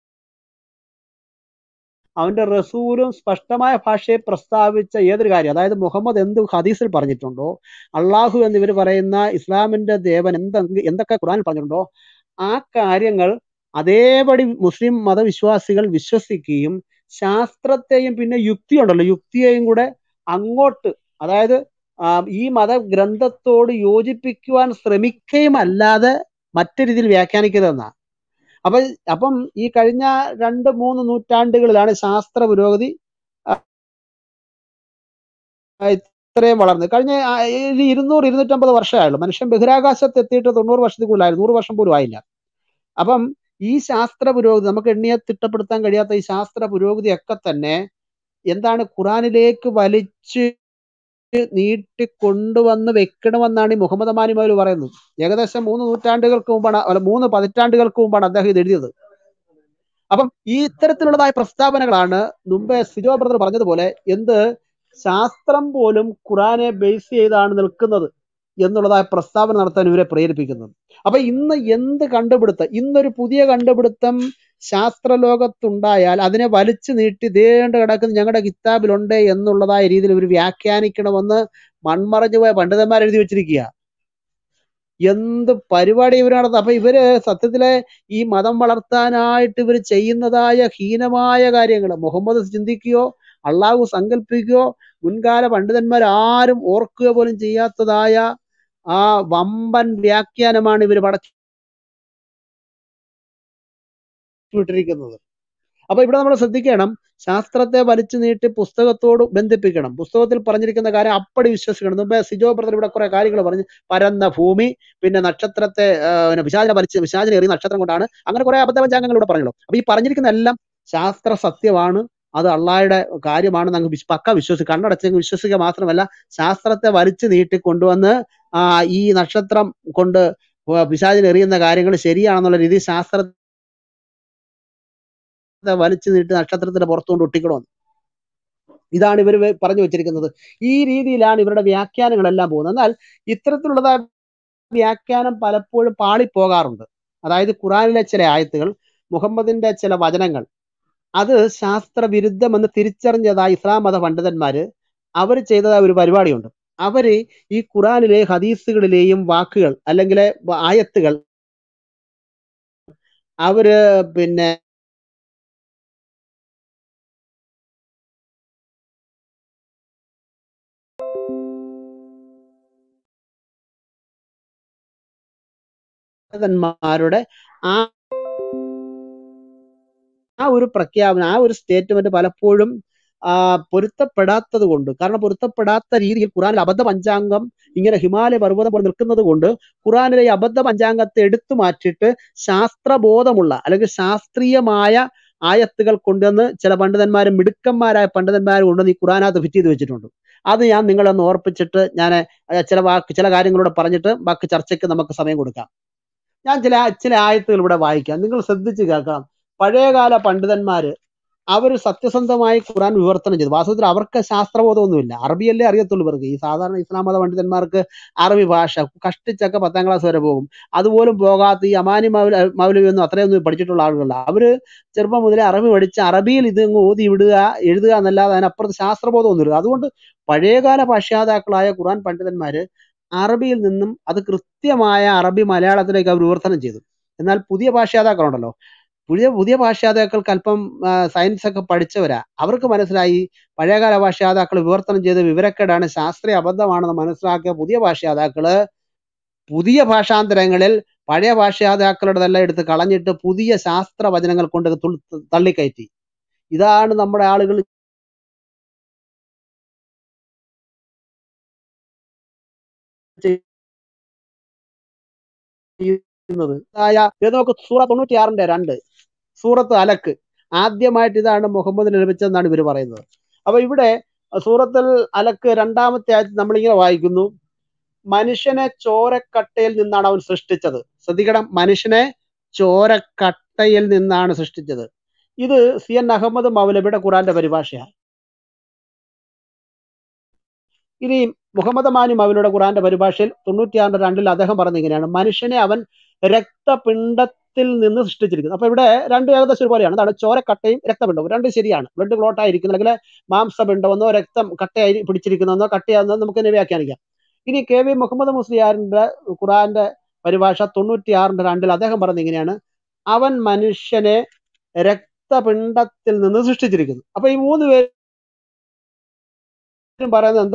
അവന്റെ റസൂലും സ്പഷ്ടമായ ഭാഷയെ പ്രസ്താവിച്ച ഏതൊരു കാര്യം അതായത് മുഹമ്മദ് എന്ത് ഹദീസിൽ പറഞ്ഞിട്ടുണ്ടോ അള്ളാഹു എന്നിവർ പറയുന്ന ഇസ്ലാമിന്റെ ദേവൻ എന്തെങ്കിലും എന്തൊക്കെ ഖുറാനിൽ പറഞ്ഞിട്ടുണ്ടോ ആ കാര്യങ്ങൾ അതേപടി മുസ്ലിം മതവിശ്വാസികൾ വിശ്വസിക്കുകയും ശാസ്ത്രത്തെയും പിന്നെ യുക്തിയുണ്ടല്ലോ യുക്തിയെയും കൂടെ അങ്ങോട്ട് അതായത് ആ, ഈ മതഗ്രന്ഥത്തോട് യോജിപ്പിക്കുവാൻ ശ്രമിക്കുകയും അല്ലാതെ മറ്റു രീതിയിൽ വ്യാഖ്യാനിക്കരുതെന്നാ അപ്പൊ അപ്പം ഈ കഴിഞ്ഞ രണ്ട് മൂന്ന് നൂറ്റാണ്ടുകളിലാണ് ശാസ്ത്ര പുരോഗതി ആ, ഇത്രയും വളർന്നത് കഴിഞ്ഞ ആ, ഒരു ഇരുന്നൂറ് ഇരുന്നൂറ്റമ്പത് വർഷമായുള്ളൂ മനുഷ്യൻ ബഹിരാകാശത്ത് എത്തിയിട്ട് തൊണ്ണൂറ് വർഷത്തിൽ കൂടുതലായി നൂറ് വർഷം പോലും ആയില്ല അപ്പം ഈ ശാസ്ത്ര പുരോഗതി നമുക്ക് എണ്ണിയെ തിട്ടപ്പെടുത്താൻ കഴിയാത്ത ഈ ശാസ്ത്ര പുരോഗതി ഒക്കെ തന്നെ എന്താണ് ഖുറാനിലേക്ക് വലിച്ച് നീട്ടി കൊണ്ടുവന്ന് വെക്കണമെന്നാണ് ഈ മുഹമ്മദ് അമാനി മൗലവി പറയുന്നത് ഏകദേശം മൂന്ന് നൂറ്റാണ്ടുകൾക്ക് മുമ്പാണ് അല്ല മൂന്ന് പതിറ്റാണ്ടുകൾക്ക് മുമ്പാണ് അദ്ദേഹം ഇത് എഴുതിയത് അപ്പം ഈ ഇത്തരത്തിലുള്ളതായ പ്രസ്താവനകളാണ് മുമ്പേ സിജോ ബ്രദർ പറഞ്ഞതുപോലെ എന്ത് ശാസ്ത്രം പോലും ഖുറാനെ ബേസ് ചെയ്താണ് നിൽക്കുന്നത് എന്നുള്ളതായ പ്രസ്താവന നടത്താൻ ഇവരെ പ്രേരിപ്പിക്കുന്നത് അപ്പൊ ഇന്ന് എന്ത് കണ്ടുപിടുത്തം ഇന്നൊരു പുതിയ കണ്ടുപിടുത്തം ശാസ്ത്രലോകത്തുണ്ടായാൽ അതിനെ വലിച്ചു നീട്ടി ദേണ്ട കിടക്കുന്ന ഞങ്ങളുടെ കിതാബിലുണ്ട് എന്നുള്ളതായ രീതിയിൽ ഇവർ വ്യാഖ്യാനിക്കണമെന്ന് മൺമറഞ്ഞു പോയ പണ്ഡിതന്മാർ എഴുതി വെച്ചിരിക്കുക എന്ത് പരിപാടി ഇവർ നടത്തുന്നത് അപ്പൊ ഇവര് സത്യത്തിലെ ഈ മതം വളർത്താനായിട്ട് ഇവർ ചെയ്യുന്നതായ ഹീനമായ കാര്യങ്ങൾ മുഹമ്മദ് ചിന്തിക്കുകയോ അള്ളാഹു സങ്കല്പിക്കുകയോ മുൻകാല പണ്ഡിതന്മാർ ആരും ഓർക്കുക പോലും ചെയ്യാത്തതായ ആ വമ്പൻ വ്യാഖ്യാനമാണ് ഇവർ പടച്ചു വിട്ടിരിക്കുന്നത് അപ്പൊ ഇവിടെ നമ്മൾ ശ്രദ്ധിക്കണം ശാസ്ത്രത്തെ വലിച്ചു നീട്ടി പുസ്തകത്തോട് ബന്ധിപ്പിക്കണം പുസ്തകത്തിൽ പറഞ്ഞിരിക്കുന്ന കാര്യം അപ്പടി വിശ്വസിക്കണം മുമ്പേ സിജോ ബ്രദർ ഇവിടെ കുറെ കാര്യങ്ങൾ പറഞ്ഞു പരന്ന ഭൂമി പിന്നെ നക്ഷത്രത്തെ ആ, പിന്നെ പിശാചിനെ വലിച്ച് പിശാചിനെ എറിയ നക്ഷത്രം കൊണ്ടാണ് അങ്ങനെ കുറെ അബദ്ധപഞ്ചാംഗങ്ങൾ ഇവിടെ പറഞ്ഞല്ലോ അപ്പൊ ഈ പറഞ്ഞിരിക്കുന്ന എല്ലാം ശാസ്ത്ര സത്യമാണ് അത് അള്ളാഹയുടെ കാര്യമാണ് നമുക്ക് വിശ്വ- പക്ക വിശ്വസിക്കുക കണ്ണടച്ച് വിശ്വസിക്കുക മാത്രമല്ല ശാസ്ത്രത്തെ വലിച്ചു നീട്ടി കൊണ്ടുവന്ന് ആ ഈ നക്ഷത്രം കൊണ്ട് പിശാചിനെ എറിയുന്ന കാര്യങ്ങൾ ശരിയാണെന്നുള്ള രീതിയിൽ ശാസ്ത്രത്തെ വലിച്ചു നീട്ടി നക്ഷത്രത്തിന്റെ പുറത്തുകൊണ്ട് ഒട്ടിക്കണമെന്ന് ഇതാണ് ഇവർ പറഞ്ഞു വെച്ചിരിക്കുന്നത് ഈ രീതിയിലാണ് ഇവരുടെ വ്യാഖ്യാനങ്ങളെല്ലാം പോകുന്നത് എന്നാൽ ഇത്തരത്തിലുള്ളതായ വ്യാഖ്യാനം പലപ്പോഴും പാളിപ്പോകാറുണ്ട് അതായത് ഖുറാനിലെ ചില ആയത്തുകൾ മുഹമ്മദിന്റെ ചില വചനങ്ങൾ അത് ശാസ്ത്ര വിരുദ്ധമെന്ന് തിരിച്ചറിഞ്ഞതായ ഇസ്ലാം മത പണ്ഡിതന്മാര് അവർ ചെയ്തതായ ഒരു പരിപാടിയുണ്ട് അവര് ഈ ഖുറാനിലെ ഹദീസുകളിലെയും വാക്കുകൾ അല്ലെങ്കിൽ ആയത്തുകൾ അവര് പിന്നെ പണ്ഡിതന്മാരുടെ ആ ആ ഒരു പ്രഖ്യാപനം ആ ഒരു സ്റ്റേറ്റ്മെന്റ് പലപ്പോഴും ആ, പൊരുത്തപ്പെടാത്തത് കൊണ്ട് കാരണം പൊരുത്തപ്പെടാത്ത രീതിയിൽ ഖുറാനിൽ അബദ്ധ പഞ്ചാംഗം ഇങ്ങനെ ഹിമാലയ പർവ്വതം പോലെ നിൽക്കുന്നത് കൊണ്ട് ഖുറാനിലെ ഈ അബദ്ധ പഞ്ചാംഗത്തെ എടുത്തു മാറ്റിയിട്ട് ശാസ്ത്രബോധമുള്ള അല്ലെങ്കിൽ ശാസ്ത്രീയമായ ആയത്തുകൾ കൊണ്ടുവന്ന് ചില പണ്ഡിതന്മാരും മിടുക്കന്മാരായ പണ്ഡിതന്മാരും കൊണ്ടുവന്ന് ഈ ഖുറാനകത്ത് ഫിറ്റ് ചെയ്ത് വെച്ചിട്ടുണ്ട് അത് ഞാൻ നിങ്ങളെ ഒന്ന് ഓർപ്പിച്ചിട്ട് ഞാൻ ചില വാക്ക് ചില കാര്യങ്ങളൂടെ പറഞ്ഞിട്ട് ബാക്കി ചർച്ചയ്ക്ക് നമുക്ക് സമയം കൊടുക്കാം ഞാൻ ചില ചില ആയത്തുകൾ ഇവിടെ വായിക്കാം നിങ്ങൾ ശ്രദ്ധിച്ച് കേൾക്കണം പഴയകാല പണ്ഡിതന്മാര് അവർ സത്യസന്ധമായി ഖുറാൻ വിവർത്തനം ചെയ്തു വാസ്തവത്തിൽ അവർക്ക് ശാസ്ത്രബോധമൊന്നുമില്ല അറബിയല്ലേ അറിയത്തുള്ളൂ ഇവർക്ക് ഈ സാധാരണ ഇസ്ലാം മത പണ്ഡിതന്മാർക്ക് അറബി ഭാഷ കഷ്ടിച്ചൊക്കെ പത്താം ക്ലാസ് വരെ പോകും അതുപോലും പോകാത്ത ഈ അമാനി മൗല മൗലവി ഒന്നും അത്രയൊന്നും പഠിച്ചിട്ടുള്ള ആളുകളല്ല അവര് ചെറുപ്പം മുതലേ അറബി പഠിച്ച് അറബിയിൽ ഇത് അങ്ങ് ഓതി വിടുക എഴുതുക എന്നല്ലാതെ അതിനപ്പുറത്ത് ശാസ്ത്രബോധമൊന്നുമില്ല അതുകൊണ്ട് പഴയകാല ഭാഷ്യാതാക്കളായ ഖുറാൻ പണ്ഡിതന്മാര് അറബിയിൽ നിന്നും അത് കൃത്യമായ അറബി മലയാളത്തിലേക്ക് അവർ വിവർത്തനം ചെയ്തു എന്നാൽ പുതിയ ഭാഷ്യാതാക്കളുണ്ടല്ലോ പുതിയ പുതിയ ഭാഷ്യാതാക്കൾക്ക് അല്പം സയൻസ് ഒക്കെ പഠിച്ചവരാ അവർക്ക് മനസ്സിലായി പഴയകാല ഭാഷ്യാതാക്കൾ വിവർത്തനം ചെയ്ത വിവരക്കേടാണ് ശാസ്ത്രീയ അബദ്ധമാണെന്ന് മനസ്സിലാക്കിയ പുതിയ ഭാഷ്യാതാക്കള് പുതിയ ഭാഷാന്തരങ്ങളിൽ പഴയ ഭാഷാതാക്കളുടെതെല്ലാം എടുത്ത് കളഞ്ഞിട്ട് പുതിയ ശാസ്ത്ര വചനങ്ങൾ കൊണ്ട് തുൾ- തള്ളിക്കയറ്റി ഇതാണ് നമ്മുടെ ആളുകൾ ചെയ്യുന്നത് ആയ ഇത് നോക്ക് സൂറ തൊണ്ണൂറ്റിയാറിന്റെ രണ്ട് സൂറത്ത് അലക്ക് ആദ്യമായിട്ട് ഇതാണ് മുഹമ്മദിന് ലഭിച്ചതെന്നാണ് ഇവർ പറയുന്നത് അപ്പൊ ഇവിടെ സൂറത്തിൽ അലക്ക് രണ്ടാമത്തെ ആഴ്ച നമ്മളിങ്ങനെ വായിക്കുന്നു മനുഷ്യനെ ചോരക്കട്ടയിൽ നിന്നാണ് അവൻ സൃഷ്ടിച്ചത് ശ്രദ്ധിക്കണം മനുഷ്യനെ ചോരക്കട്ടയിൽ നിന്നാണ് സൃഷ്ടിച്ചത് ഇത് സി എൻ അഹമ്മദ് മൗലവിയുടെ ഖുറാന്റെ പരിഭാഷയാണ് ഇനി മുഹമ്മദ് മാനി മൗലയുടെ ഖുറാന്റെ പരിഭാഷയിൽ തൊണ്ണൂറ്റിയാറിന്റെ രണ്ടിൽ അദ്ദേഹം പറഞ്ഞ ഇങ്ങനെയാണ് മനുഷ്യനെ അവൻ രക്തപിണ്ഡത്തിൽ നിന്ന് സൃഷ്ടിച്ചിരിക്കുന്നത് അപ്പൊ ഇവിടെ രണ്ട് ഏകദേശം ഒരുപോലെയാണ് അതാണ് ചോരക്കട്ടയും രക്തപിണ്ഡവും രണ്ട് ശരിയാണ് ബ്ലഡ് ക്ലോട്ട് ആയിരിക്കുന്നു അല്ലെങ്കിൽ മാംസപിണ്ഡമെന്നോ രക്തം കട്ടയായി പിടിച്ചിരിക്കുന്നതെന്നോ കട്ടയാണെന്നോ നമുക്ക് തന്നെ വ്യാഖ്യാനിക്കാം ഇനി കെ വി മുഹമ്മദ് മുസ്ലിയാറിന്റെ ഖുറാന്റെ പരിഭാഷ തൊണ്ണൂറ്റിയാറിന്റെ രണ്ടിൽ അദ്ദേഹം പറഞ്ഞ ഇങ്ങനെയാണ് അവൻ മനുഷ്യനെ രക്തപിണ്ഡത്തിൽ നിന്ന് സൃഷ്ടിച്ചിരിക്കുന്നു അപ്പൊ ഈ മൂന്ന് പേരും പറയുന്നത്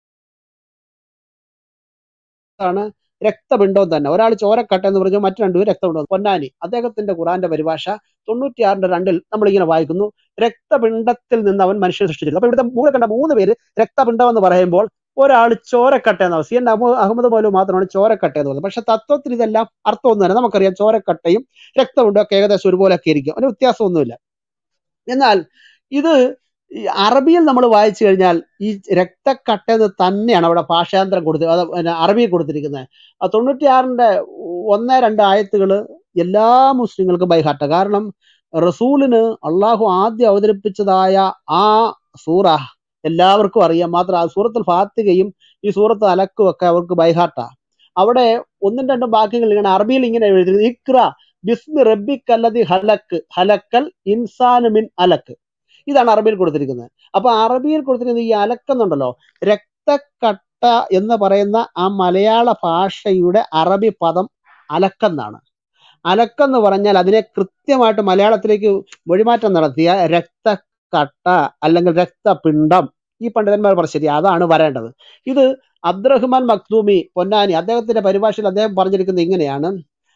എന്താണ് രക്തപിണ്ഡവും തന്നെ ഒരാൾ ചോരക്കട്ട എന്ന് പറഞ്ഞു മറ്റു രണ്ടുപേർ രക്തപിണ്ഡം പൊന്നാനി അദ്ദേഹത്തിന്റെ ഖുറാന്റെ പരിഭാഷ തൊണ്ണൂറ്റിയാറിന്റെ രണ്ടിൽ നമ്മളിങ്ങനെ വായിക്കുന്നു രക്തപിണ്ഡത്തിൽ നിന്ന് അവൻ മനുഷ്യനെ സൃഷ്ടിച്ചിരിക്കുന്നു അപ്പൊ ഇവിടുത്തെ മൂന്ന് കണ്ട മൂന്ന് പേര് രക്തപിണ്ഡം എന്ന് പറയുമ്പോൾ ഒരാൾ ചോരക്കട്ട എന്ന് സി എൻ അഹമ്മദ് അഹമ്മദ് പോലും മാത്രമാണ് ചോരക്കട്ട എന്ന് പറയുന്നത് പക്ഷെ തത്വത്തിൽ ഇതെല്ലാം അർത്ഥമൊന്നും തന്നെ നമുക്കറിയാം ചോരക്കട്ടയും രക്തപിണ്ഡവും ഒക്കെ ഏകദേശം ഒരുപോലെയൊക്കെ ഇരിക്കും അതിന് വ്യത്യാസമൊന്നുമില്ല എന്നാൽ ഇത് ഈ അറബിയിൽ നമ്മൾ വായിച്ചു കഴിഞ്ഞാൽ ഈ രക്തക്കട്ട എന്ന് തന്നെയാണ് അവിടെ ഭാഷാന്തരം കൊടുത്ത് അത് പിന്നെ അറബിയിൽ കൊടുത്തിരിക്കുന്നത് ആ തൊണ്ണൂറ്റിയാറിന്റെ ഒന്ന് രണ്ട് ആയത്തുകൾ എല്ലാ മുസ്ലിങ്ങൾക്കും ബൈഹാട്ട കാരണം റസൂലിന് അള്ളാഹു ആദ്യം അവതരിപ്പിച്ചതായ ആ സൂറ എല്ലാവർക്കും അറിയാം മാത്രം ആ സൂറത്തിൽ ഫാത്തികയും ഈ സൂറത്ത് അലക്കും ഒക്കെ അവർക്ക് ബൈഹാട്ട അവിടെ ഒന്നും രണ്ടും വാക്യങ്ങൾ ഇങ്ങനെ അറബിയിൽ ഇങ്ങനെ എഴുതി ഇക്ര ബിസ്മി റബ്ബിക്കല്ലതി ഹലക്ക് ഹലക്കൽ ഇൻസാനു മിൻ അലക്ക് ഇതാണ് അറബിയിൽ കൊടുത്തിരിക്കുന്നത് അപ്പൊ അറബിയിൽ കൊടുത്തിരിക്കുന്നത് ഈ അലക്കെന്നുണ്ടല്ലോ രക്തക്കട്ട എന്ന് പറയുന്ന ആ മലയാള ഭാഷയുടെ അറബി പദം അലക്കെന്നാണ് അലക്കെന്ന് പറഞ്ഞാൽ അതിനെ കൃത്യമായിട്ട് മലയാളത്തിലേക്ക് മൊഴിമാറ്റം നടത്തിയ രക്തക്കട്ട അല്ലെങ്കിൽ രക്തപിണ്ഡം ഈ പണ്ഡിതന്മാർ പറഞ്ഞു ശരി അതാണ് വരേണ്ടത് ഇത് അബ്ദുറഹ്മാൻ മക്തൂമി പൊന്നാനി അദ്ദേഹത്തിന്റെ പരിഭാഷയിൽ അദ്ദേഹം പറഞ്ഞിരിക്കുന്നത് ഇങ്ങനെയാണ്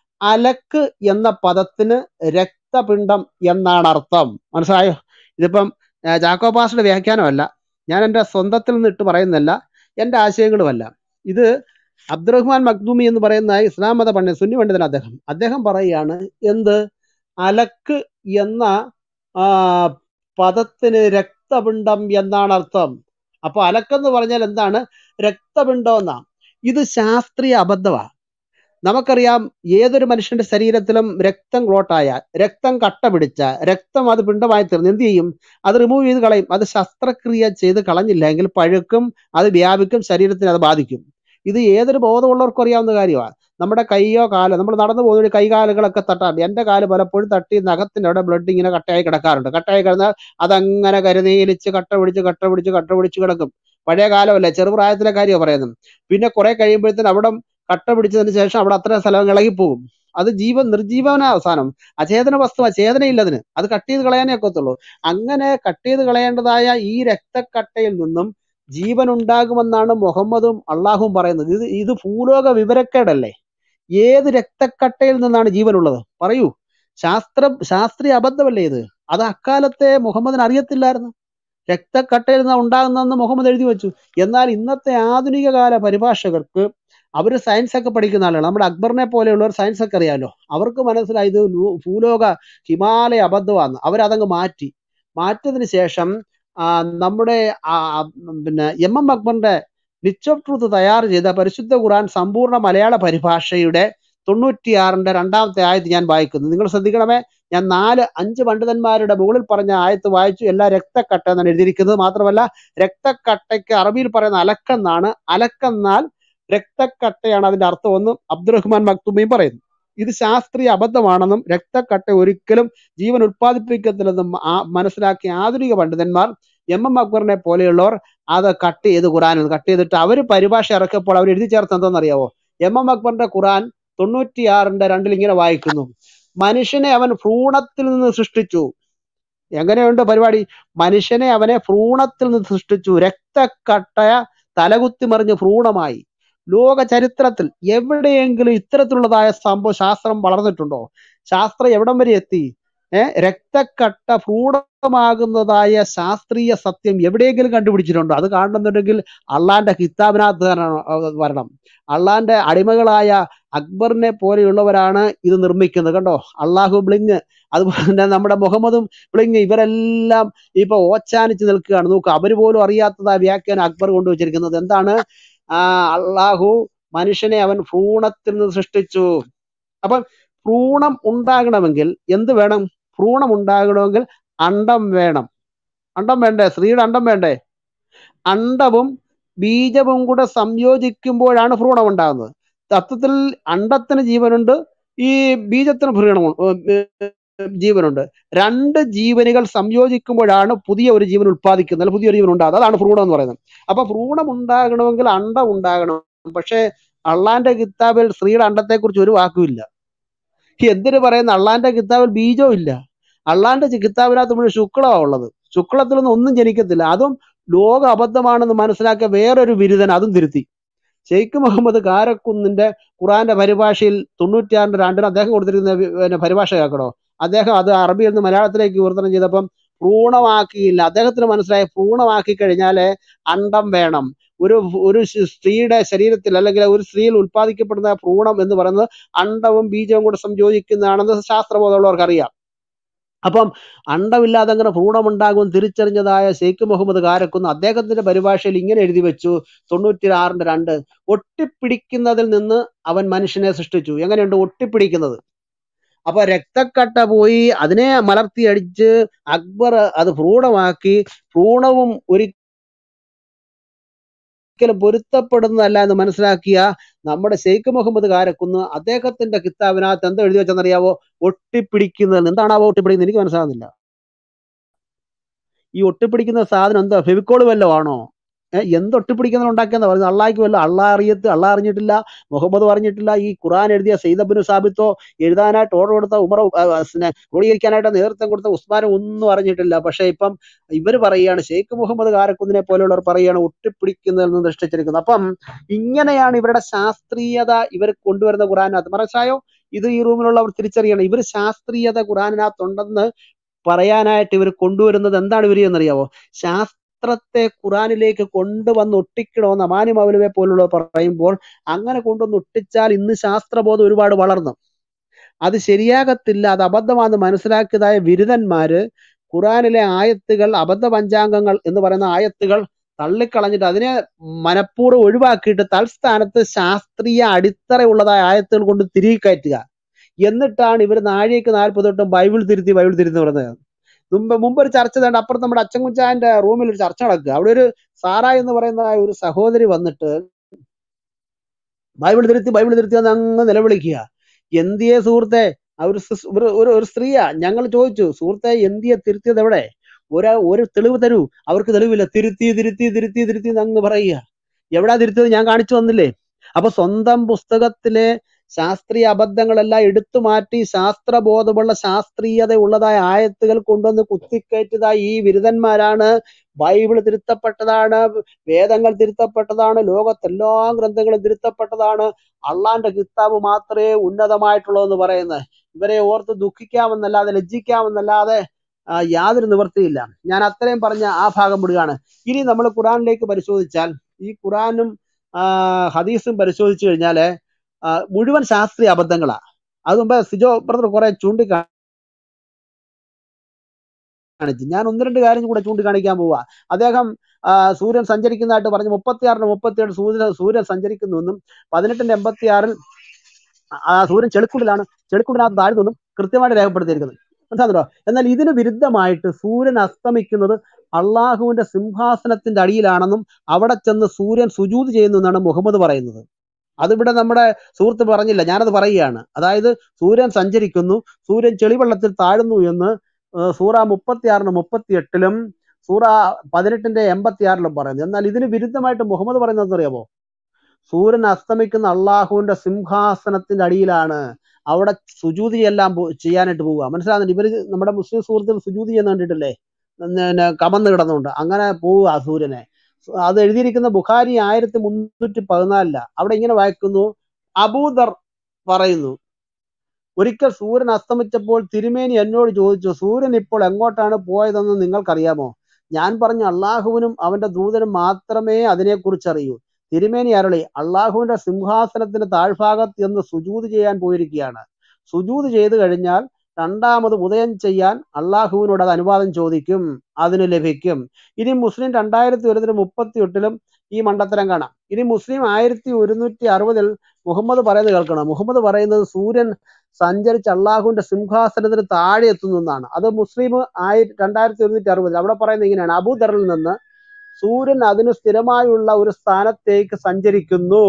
അലക്ക് എന്ന പദത്തിന് രക്തപിണ്ഡം എന്നാണ് അർത്ഥം മനസ്സിലായോ ഇതിപ്പം ആ, ജാക്കോ പാസ്റ്ററുടെ വ്യാഖ്യാനമല്ല ഞാൻ എൻ്റെ സ്വന്തത്തിൽ നിന്ന് ഇട്ട് പറയുന്നല്ല എൻ്റെ ആശയങ്ങളുമല്ല ഇത് അബ്ദുറഹ്മാൻ മഖ്ദൂമി എന്ന് പറയുന്ന ഇസ്ലാം മത പണ്ഡിതൻ സുന്നി പണ്ഡിതൻ അദ്ദേഹം അദ്ദേഹം പറയുകയാണ് എന്ത് അലക്ക് എന്ന ആ, പദത്തിന് രക്തപിണ്ഡം എന്നാണ് അർത്ഥം അപ്പൊ അലക്കെന്ന് പറഞ്ഞാൽ എന്താണ് രക്തപിണ്ഡം എന്നാ ഇത് ശാസ്ത്രീയ അബദ്ധമാണ് നമുക്കറിയാം ഏതൊരു മനുഷ്യന്റെ ശരീരത്തിലും രക്തം ക്ലോട്ടായ രക്തം കട്ട പിടിച്ച രക്തം അത് പിണ്ഡമായി തീർന്ന് എന്ത് ചെയ്യും അത് റിമൂവ് ചെയ്ത് കളയും അത് ശസ്ത്രക്രിയ ചെയ്ത് കളഞ്ഞില്ലെങ്കിൽ പഴുക്കും അത് വ്യാപിക്കും ശരീരത്തിന് അത് ബാധിക്കും ഇത് ഏതൊരു ബോധമുള്ളവർക്കും അറിയാവുന്ന കാര്യമാണ് നമ്മുടെ കൈയോ കാലോ നമ്മൾ നടന്നു പോകുന്ന കൈകാലുകളൊക്കെ തട്ടാറുണ്ട് എന്റെ കാല് പലപ്പോഴും തട്ടി നഖത്തിന്റെ അവിടെ ബ്ലഡ് ഇങ്ങനെ കട്ടയായി കിടക്കാറുണ്ട് കട്ടയായി കിടന്നാൽ അതങ്ങനെ കരുനീലിച്ച് കട്ട പിടിച്ച് കട്ട പിടിച്ച് കട്ട പിടിച്ച് കിടക്കും പഴയ കാലമല്ലേ ചെറുപ്രായത്തിലെ കാര്യമാണ് പറയുന്നത് പിന്നെ കുറെ കഴിയുമ്പോഴത്തേന് അവിടെ കട്ട പിടിച്ചതിന് ശേഷം അവിടെ അത്ര സ്ഥലം ഇളകിപ്പോകും അത് ജീവൻ നിർജീവന അവസാനം അചേതന വസ്തു അചേതനയില്ല അതിന് അത് കട്ട് ചെയ്ത് കളയാനേ ഒക്കത്തുള്ളൂ അങ്ങനെ കട്ട് ചെയ്ത് കളയേണ്ടതായ ഈ രക്തക്കട്ടയിൽ നിന്നും ജീവൻ ഉണ്ടാകുമെന്നാണ് മുഹമ്മദും അള്ളാഹും പറയുന്നത് ഇത് ഇത് ഭൂലോക വിവരക്കേടല്ലേ ഏത് രക്തക്കട്ടയിൽ നിന്നാണ് ജീവൻ ഉള്ളത് പറയൂ ശാസ്ത്ര ശാസ്ത്രീയ അബദ്ധമല്ലേ ഇത് അത് അക്കാലത്തെ മുഹമ്മദിന് അറിയത്തില്ലായിരുന്നു രക്തക്കട്ടയിൽ നിന്ന് ഉണ്ടാകുന്നതെന്ന് മുഹമ്മദ് എഴുതി വെച്ചു എന്നാൽ ഇന്നത്തെ ആധുനിക കാല പരിഭാഷകർക്ക് അവർ സയൻസ് ഒക്കെ പഠിക്കുന്ന ആളുകൾ നമ്മുടെ അക്ബറിനെ പോലെയുള്ളവർ സയൻസ് ഒക്കെ അറിയാലോ അവർക്ക് മനസ്സിലായി ഇത് ലൂ- ഭൂലോക ഹിമാലയ അബദ്ധമാണ് അവരതങ്ങ് മാറ്റി മാറ്റിയതിന് ശേഷം ആ, നമ്മുടെ ആ, ആ, പിന്നെ എം എം അക്ബറിന്റെ നിച്ച് ഓഫ് ട്രൂത്ത് തയ്യാർ ചെയ്ത പരിശുദ്ധ ഖുർആൻ സമ്പൂർണ്ണ മലയാള പരിഭാഷയുടെ തൊണ്ണൂറ്റിയാറിന്റെ രണ്ടാമത്തെ ആയത്ത് ഞാൻ വായിക്കുന്നു നിങ്ങൾ ശ്രദ്ധിക്കണമേ ഞാൻ നാല് അഞ്ച് പണ്ഡിതന്മാരുടെ മുകളിൽ പറഞ്ഞ ആയത്ത് വായിച്ചു എല്ലാ രക്തക്കട്ട എന്നാണ് എഴുതിയിരിക്കുന്നത് മാത്രമല്ല രക്തക്കട്ടയ്ക്ക് അറബിയിൽ പറയുന്ന അലക്കെന്നാണ് അലക്കെന്നാൽ രക്തക്കട്ടയാണ് അതിന്റെ അർത്ഥം എന്നും അബ്ദുറഹ്മാൻ മക്തുമിയും പറയുന്നു ഇത് ശാസ്ത്രീയ അബദ്ധമാണെന്നും രക്തക്കട്ട ഒരിക്കലും ജീവൻ ഉത്പാദിപ്പിക്കത്തില്ലെന്നും ആ- മനസ്സിലാക്കിയ ആധുനിക പണ്ഡിതന്മാർ എം എം അക്ബറിനെ പോലെയുള്ളവർ അത് കട്ട് ചെയ്ത് ഖുറാനിൽ കട്ട് ചെയ്തിട്ട് അവർ പരിഭാഷ ഇറക്കിയപ്പോൾ അവർ എഴുതി ചേർത്ത് എന്താണെന്നറിയാവോ എം എം അക്ബറിന്റെ ഖുറാൻ തൊണ്ണൂറ്റിയാറിന്റെ രണ്ടിൽ ഇങ്ങനെ വായിക്കുന്നു മനുഷ്യനെ അവൻ ഭ്രൂണത്തിൽ നിന്ന് സൃഷ്ടിച്ചു എങ്ങനെയുണ്ട് പരിപാടി മനുഷ്യനെ അവനെ ഭ്രൂണത്തിൽ നിന്ന് സൃഷ്ടിച്ചു രക്തക്കട്ടയ തലകുത്തി മറിഞ്ഞ് ഭ്രൂണമായി ലോക ചരിത്രത്തിൽ എവിടെയെങ്കിലും ഇത്തരത്തിലുള്ളതായ സംഭവം ശാസ്ത്രം വളർന്നിട്ടുണ്ടോ ശാസ്ത്രം എവിടം വരെ എത്തി ഏഹ് രക്തക്കട്ട ഭ്രൂണമാകുന്നതായ ശാസ്ത്രീയ സത്യം എവിടെയെങ്കിലും കണ്ടുപിടിച്ചിട്ടുണ്ടോ അത് കാണണമെന്നുണ്ടെങ്കിൽ അള്ളാന്റെ കിതാബിനകത്ത് തന്നെ വരണം അള്ളാന്റെ അടിമകളായ അക്ബറിനെ പോലെയുള്ളവരാണ് ഇത് നിർമ്മിക്കുന്നത് കണ്ടോ അള്ളാഹു ബ്ലിങ് അതുപോലെ തന്നെ നമ്മുടെ മുഹമ്മദും ബ്ലിങ് ഇവരെല്ലാം ഇപ്പൊ ഓച്ചാനിച്ച് നിൽക്കുകയാണ് നോക്കുക അവര് പോലും അറിയാത്തതായ വ്യാഖ്യാനം അക്ബർ കൊണ്ടുവച്ചിരിക്കുന്നത് എന്താണ് ആ അള്ളാഹു മനുഷ്യനെ അവൻ ഭ്രൂണത്തിൽ നിന്ന് സൃഷ്ടിച്ചു അപ്പം ഭ്രൂണം ഉണ്ടാകണമെങ്കിൽ എന്ത് വേണം ഭ്രൂണം ഉണ്ടാകണമെങ്കിൽ അണ്ടം വേണം അണ്ടം വേണ്ടേ സ്ത്രീയുടെ അണ്ടം വേണ്ടേ അണ്ടവും ബീജവും കൂടെ സംയോജിക്കുമ്പോഴാണ് ഭ്രൂണം ഉണ്ടാകുന്നത് തത്വത്തിൽ അണ്ടത്തിന് ജീവനുണ്ട് ഈ ബീജത്തിന് ഭ്രൂണം ജീവനുണ്ട് രണ്ട് ജീവനുകൾ സംയോജിക്കുമ്പോഴാണ് പുതിയ ഒരു ജീവൻ ഉത്പാദിക്കുന്നത് അല്ലെങ്കിൽ പുതിയൊരു ജീവൻ ഉണ്ടാകുന്നത് അതാണ് ഭ്രൂണം എന്ന് പറയുന്നത് അപ്പൊ ഭ്രൂണം ഉണ്ടാകണമെങ്കിൽ അണ്ടം ഉണ്ടാകണം പക്ഷേ അള്ളാന്റെ കിതാബിൽ സ്ത്രീയുടെ അണ്ടത്തെക്കുറിച്ച് ഒരു വാക്കുമില്ല എന്തിനു പറയുന്ന അള്ളാന്റെ കിതാബിൽ ബീജവും ഇല്ല അള്ളാന്റെ ചി- കിതാബിനകത്ത് മുഴുവൻ ശുക്ലമാണ് ഉള്ളത് ശുക്ലത്തിൽ നിന്ന് ഒന്നും ജനിക്കത്തില്ല അതും ലോക അബദ്ധമാണെന്ന് മനസ്സിലാക്കിയ വേറൊരു ബിരുദൻ അതും തിരുത്തി ഷെയ്ഖ് മുഹമ്മദ് കാരക്കുന്നിന്റെ ഖുറാന്റെ പരിഭാഷയിൽ തൊണ്ണൂറ്റിയാറിന്റെ രണ്ടിന് അദ്ദേഹം കൊടുത്തിരിക്കുന്ന വി- പിന്നെ പരിഭാഷ കേൾക്കണോ അദ്ദേഹം അത് അറബിയിൽ നിന്ന് മലയാളത്തിലേക്ക് വിവർത്തനം ചെയ്തപ്പം ഭ്രൂണമാക്കിയില്ല അദ്ദേഹത്തിന് മനസ്സിലായി ഭ്രൂണമാക്കി കഴിഞ്ഞാല് അണ്ടം വേണം ഒരു ഒരു ശ്- സ്ത്രീയുടെ ശരീരത്തിൽ അല്ലെങ്കിൽ ഒരു സ്ത്രീയിൽ ഉത്പാദിക്കപ്പെടുന്ന ഭ്രൂണം എന്ന് പറയുന്നത് അണ്ടവും ബീജവും കൂടെ സംയോജിക്കുന്നതാണെന്ന് ശാസ്ത്രബോധമുള്ളവർക്ക് അറിയാം അപ്പം അണ്ടമില്ലാതെ അങ്ങനെ ഭ്രൂണമുണ്ടാകും തിരിച്ചറിഞ്ഞതായ ഷെയ്ഖ് മുഹമ്മദ് കാരക്കുന്ന് അദ്ദേഹത്തിന്റെ പരിഭാഷയിൽ ഇങ്ങനെ എഴുതി വെച്ചു തൊണ്ണൂറ്റി ആറിന്റെ രണ്ട് ഒട്ടിപ്പിടിക്കുന്നതിൽ നിന്ന് അവൻ മനുഷ്യനെ സൃഷ്ടിച്ചു എങ്ങനെയുണ്ട് ഒട്ടിപ്പിടിക്കുന്നത് അപ്പൊ രക്തക്കട്ട പോയി അതിനെ മലർത്തി അടിച്ച് അക്ബർ അത് ഭ്രൂണമാക്കി ഭ്രൂണവും ഒരിക്കലും പൊരുത്തപ്പെടുന്നതല്ല എന്ന് മനസ്സിലാക്കിയ നമ്മുടെ ഷെയ്ഖ് മുഹമ്മദ് കാരക്കുന്ന് അദ്ദേഹത്തിന്റെ കിതാബിനകത്ത് എന്താ എഴുതി വെച്ചെന്നറിയാവോ ഒട്ടിപ്പിടിക്കുന്നത് എന്താണാവോ ഒട്ടിപ്പിടിക്കുന്നത് എനിക്ക് മനസ്സിലാകുന്നില്ല ഈ ഒട്ടിപ്പിടിക്കുന്ന സാധനം എന്താ ഫെവിക്കോൾ വല്ലതും ആണോ ഏഹ് എന്ത് ഒട്ടിപ്പിടിക്കുന്ന ഉണ്ടാക്കിയെന്ന് പറയുന്നത് അള്ളാഹിക്ക് വല്ല അള്ളാ അറിയത്ത് അള്ളാഹ് അറിഞ്ഞിട്ടില്ല മുഹമ്മദ് പറഞ്ഞിട്ടില്ല ഈ ഖുറാൻ എഴുതിയ സൈദബിന് സാബിത്തോ എഴുതാനായിട്ട് ഓർഡർ കൊടുത്ത ഉമർ ക്രോഡീകരിക്കാനായിട്ട് നേതൃത്വം കൊടുത്ത ഉസ്മാനും ഒന്നും അറിഞ്ഞിട്ടില്ല പക്ഷെ ഇപ്പം ഇവര് പറയുകയാണ് ഷെയ്ഖ് മുഹമ്മദ് കാരക്കുന്നിനെ പോലെയുള്ളവർ പറയുകയാണ് ഒട്ടിപ്പിടിക്കുന്നതിൽ നിന്ന് സൃഷ്ടിച്ചിരിക്കുന്നത് അപ്പം ഇങ്ങനെയാണ് ഇവരുടെ ശാസ്ത്രീയത ഇവർ കൊണ്ടുവരുന്ന ഖുറാനകത്ത് മനസ്സിലായോ ഇത് ഈ റൂമിലുള്ളവർ തിരിച്ചറിയണം ഇവർ ശാസ്ത്രീയത ഖുറാനിനകത്തുണ്ടെന്ന് പറയാനായിട്ട് ഇവർ കൊണ്ടുവരുന്നത് എന്താണ് ഇവർ എന്നറിയാവോ ശാസ്ത്രത്തെ ഖുറാനിലേക്ക് കൊണ്ടുവന്ന് ഒട്ടിക്കണമെന്ന് അമാനി മൗലവെ പോലുള്ളവർ പറയുമ്പോൾ അങ്ങനെ കൊണ്ടുവന്ന് ഒട്ടിച്ചാൽ ഇന്ന് ശാസ്ത്രബോധം ഒരുപാട് വളർന്നു അത് ശരിയാകത്തില്ല അത് അബദ്ധമാണെന്ന് മനസ്സിലാക്കിയതായ ബിരുദന്മാര് ഖുറാനിലെ ആയത്തുകൾ അബദ്ധ പഞ്ചാംഗങ്ങൾ എന്ന് പറയുന്ന ആയത്തുകൾ തള്ളിക്കളഞ്ഞിട്ട് അതിനെ മനഃപൂർവ്വം ഒഴിവാക്കിയിട്ട് തൽസ്ഥാനത്ത് ശാസ്ത്രീയ അടിത്തറയുള്ളതായ ആയത്തുകൾ കൊണ്ട് തിരികെ കയറ്റുക എന്നിട്ടാണ് ഇവർ നാഴികക്ക് നാൽപ്പത് തൊട്ടും ബൈബിൾ തിരുത്തി ബൈബിൾ തിരുത്തി പറയുന്നത് മുമ്പ് മുമ്പ് ഒരു ചർച്ച വേണ്ട അപ്പുറത്ത് നമ്മുടെ അച്ചൻകുഞ്ചാന്റെ റൂമിൽ ഒരു ചർച്ച നടക്കുക അവിടെ ഒരു സാറ എന്ന് പറയുന്ന ആ ഒരു സഹോദരി വന്നിട്ട് ബൈബിൾ തിരുത്തി ബൈബിൾ തിരുത്തി എന്ന് അങ്ങ് നിലവിളിക്കുക എന്തിയെ സുഹൃത്തെ ആ ഒരു സിസ്- ഒരു ഒരു- ഒരു സ്ത്രീയാ ഞങ്ങൾ ചോദിച്ചു സുഹൃത്തെ എന്തിയെ തിരുത്തിയത് എവിടെ ഒരു ഒരു തെളിവ് തരൂ അവർക്ക് തെളിവില്ല തിരുത്തി തിരുത്തി തിരുത്തി തിരുത്തി എന്ന് അങ്ങ് പറയുക എവിടാ തിരുത്തിയത് ഞാൻ കാണിച്ചു തന്നില്ലേ അപ്പൊ സ്വന്തം പുസ്തകത്തിലെ ശാസ്ത്രീയ അബദ്ധങ്ങളെല്ലാം എടുത്തു മാറ്റി ശാസ്ത്രബോധമുള്ള ശാസ്ത്രീയത ഉള്ളതായ ആയത്തുകൾ കൊണ്ടുവന്ന് കുത്തിക്കയറ്റതായ ഈ ബിരുദന്മാരാണ് ബൈബിൾ തിരുത്തപ്പെട്ടതാണ് വേദങ്ങൾ തിരുത്തപ്പെട്ടതാണ് ലോകത്തെല്ലാ ഗ്രന്ഥങ്ങളും തിരുത്തപ്പെട്ടതാണ് അള്ളാന്റെ കിതാബ് മാത്രമേ ഉന്നതമായിട്ടുള്ളൂ പറയുന്നത് ഇവരെ ഓർത്ത് ദുഃഖിക്കാമെന്നല്ലാതെ ലജ്ജിക്കാമെന്നല്ലാതെ ആ, യാതൊരു നിവൃത്തിയില്ല ഞാൻ അത്രയും പറഞ്ഞ ആ ഭാഗം വിടുകയാണ് ഇനി നമ്മൾ ഖുറാനിലേക്ക് പരിശോധിച്ചാൽ ഈ ഖുറാനും ആ, ഹദീസും പരിശോധിച്ചു കഴിഞ്ഞാല് ആ, മുഴുവൻ ശാസ്ത്രീയ അബദ്ധങ്ങളാ അത് മുമ്പ് സിജോ ബ്രദർ കുറെ ചൂണ്ടിക്കാ ചൂണ്ടിക്കാണിച്ചു ഞാൻ ഒന്ന് രണ്ട് കാര്യം കൂടെ ചൂണ്ടിക്കാണിക്കാൻ പോവാ അദ്ദേഹം ആ, സൂര്യൻ സഞ്ചരിക്കുന്നതായിട്ട് പറഞ്ഞു മുപ്പത്തിയാറിന് മുപ്പത്തിയേഴ് സൂര്യൻ സൂര്യൻ സഞ്ചരിക്കുന്നുവെന്നും പതിനെട്ടിന്റെ എൺപത്തിയാറിൽ ആ സൂര്യൻ ചെളിക്കുണ്ടിലാണ് ചെളിക്കുണ്ടിനകത്ത് താഴ്ന്നൊന്നും കൃത്യമായിട്ട് രേഖപ്പെടുത്തിയിരിക്കുന്നത് മനസ്സിലാകുന്നുണ്ടോ എന്നാൽ ഇതിന് വിരുദ്ധമായിട്ട് സൂര്യൻ അസ്തമിക്കുന്നത് അള്ളാഹുവിന്റെ സിംഹാസനത്തിന്റെ അടിയിലാണെന്നും അവിടെ ചെന്ന് സൂര്യൻ സുജൂത് ചെയ്യുന്നു എന്നാണ് മുഹമ്മദ് പറയുന്നത് അതിവിടെ നമ്മുടെ സുഹൃത്ത് പറഞ്ഞില്ല ഞാനത് പറയുകയാണ് അതായത് സൂര്യൻ സഞ്ചരിക്കുന്നു സൂര്യൻ ചെളിവെള്ളത്തിൽ താഴുന്നു എന്ന് ഏഹ് സൂറ മുപ്പത്തിയാറിന് മുപ്പത്തിയെട്ടിലും സൂറ പതിനെട്ടിന്റെ എൺപത്തിയാറിലും പറയുന്നു എന്നാൽ ഇതിന് വിരുദ്ധമായിട്ട് മുഹമ്മദ് പറയുന്നത് അറിയാമോ സൂര്യൻ അസ്തമിക്കുന്ന അള്ളാഹുവിന്റെ സിംഹാസനത്തിന്റെ അടിയിലാണ് അവിടെ സുജൂതി ചെയ്യാൻ ചെയ്യാനായിട്ട് പോവുക മനസ്സിലാകുന്നുണ്ട് ഇവര് നമ്മുടെ മുസ്ലിം സുഹൃത്തുക്കൾ സുജൂതി ചെയ്യുന്ന കണ്ടിട്ടില്ലേ പിന്നെ കമന്ന് കിടന്നുകൊണ്ട് അങ്ങനെ പോവുക ആ സൂര്യനെ അത് എഴുതിയിരിക്കുന്ന ബുഖാരി ആയിരത്തി മുന്നൂറ്റി പതിനാലില അവിടെ ഇങ്ങനെ വായിക്കുന്നു അബൂദർ പറയുന്നു ഒരിക്കൽ സൂര്യൻ അസ്തമിച്ചപ്പോൾ തിരുമേനി എന്നോട് ചോദിച്ചു സൂര്യൻ ഇപ്പോൾ എങ്ങോട്ടാണ് പോയതെന്ന് നിങ്ങൾക്കറിയാമോ ഞാൻ പറഞ്ഞു അള്ളാഹുവിനും അവന്റെ ദൂതനും മാത്രമേ അതിനെക്കുറിച്ച് അറിയൂ തിരുമേനി അരളി അള്ളാഹുവിന്റെ സിംഹാസനത്തിന്റെ താഴ്ഭാഗത്ത് എന്ന് സുജൂത് ചെയ്യാൻ പോയിരിക്കുകയാണ് സുജൂത് ചെയ്തു കഴിഞ്ഞാൽ രണ്ടാമത് ഉദയം ചെയ്യാൻ അള്ളാഹുവിനോട് അത് അനുവാദം ചോദിക്കും അതിന് ലഭിക്കും ഇനി മുസ്ലിം രണ്ടായിരത്തി ഒരുന്നൂറ്റി മുപ്പത്തി എട്ടിലും ഈ മണ്ടത്തരം കാണാം ഇനി മുസ്ലിം ആയിരത്തി ഒരുന്നൂറ്റി അറുപതിൽ മുഹമ്മദ് പറയുന്നത് കേൾക്കണം മുഹമ്മദ് പറയുന്നത് സൂര്യൻ സഞ്ചരിച്ച് അള്ളാഹുവിന്റെ സിംഹാസനത്തിന് താഴെ എത്തുന്നു എന്നാണ് അത് മുസ്ലിം ആയി രണ്ടായിരത്തി ഒരുന്നൂറ്റി അറുപതിൽ അവിടെ പറയുന്നത് ഇങ്ങനെയാണ് അബൂദറിൽ നിന്ന് സൂര്യൻ അതിന് സ്ഥിരമായുള്ള ഒരു സ്ഥാനത്തേക്ക് സഞ്ചരിക്കുന്നു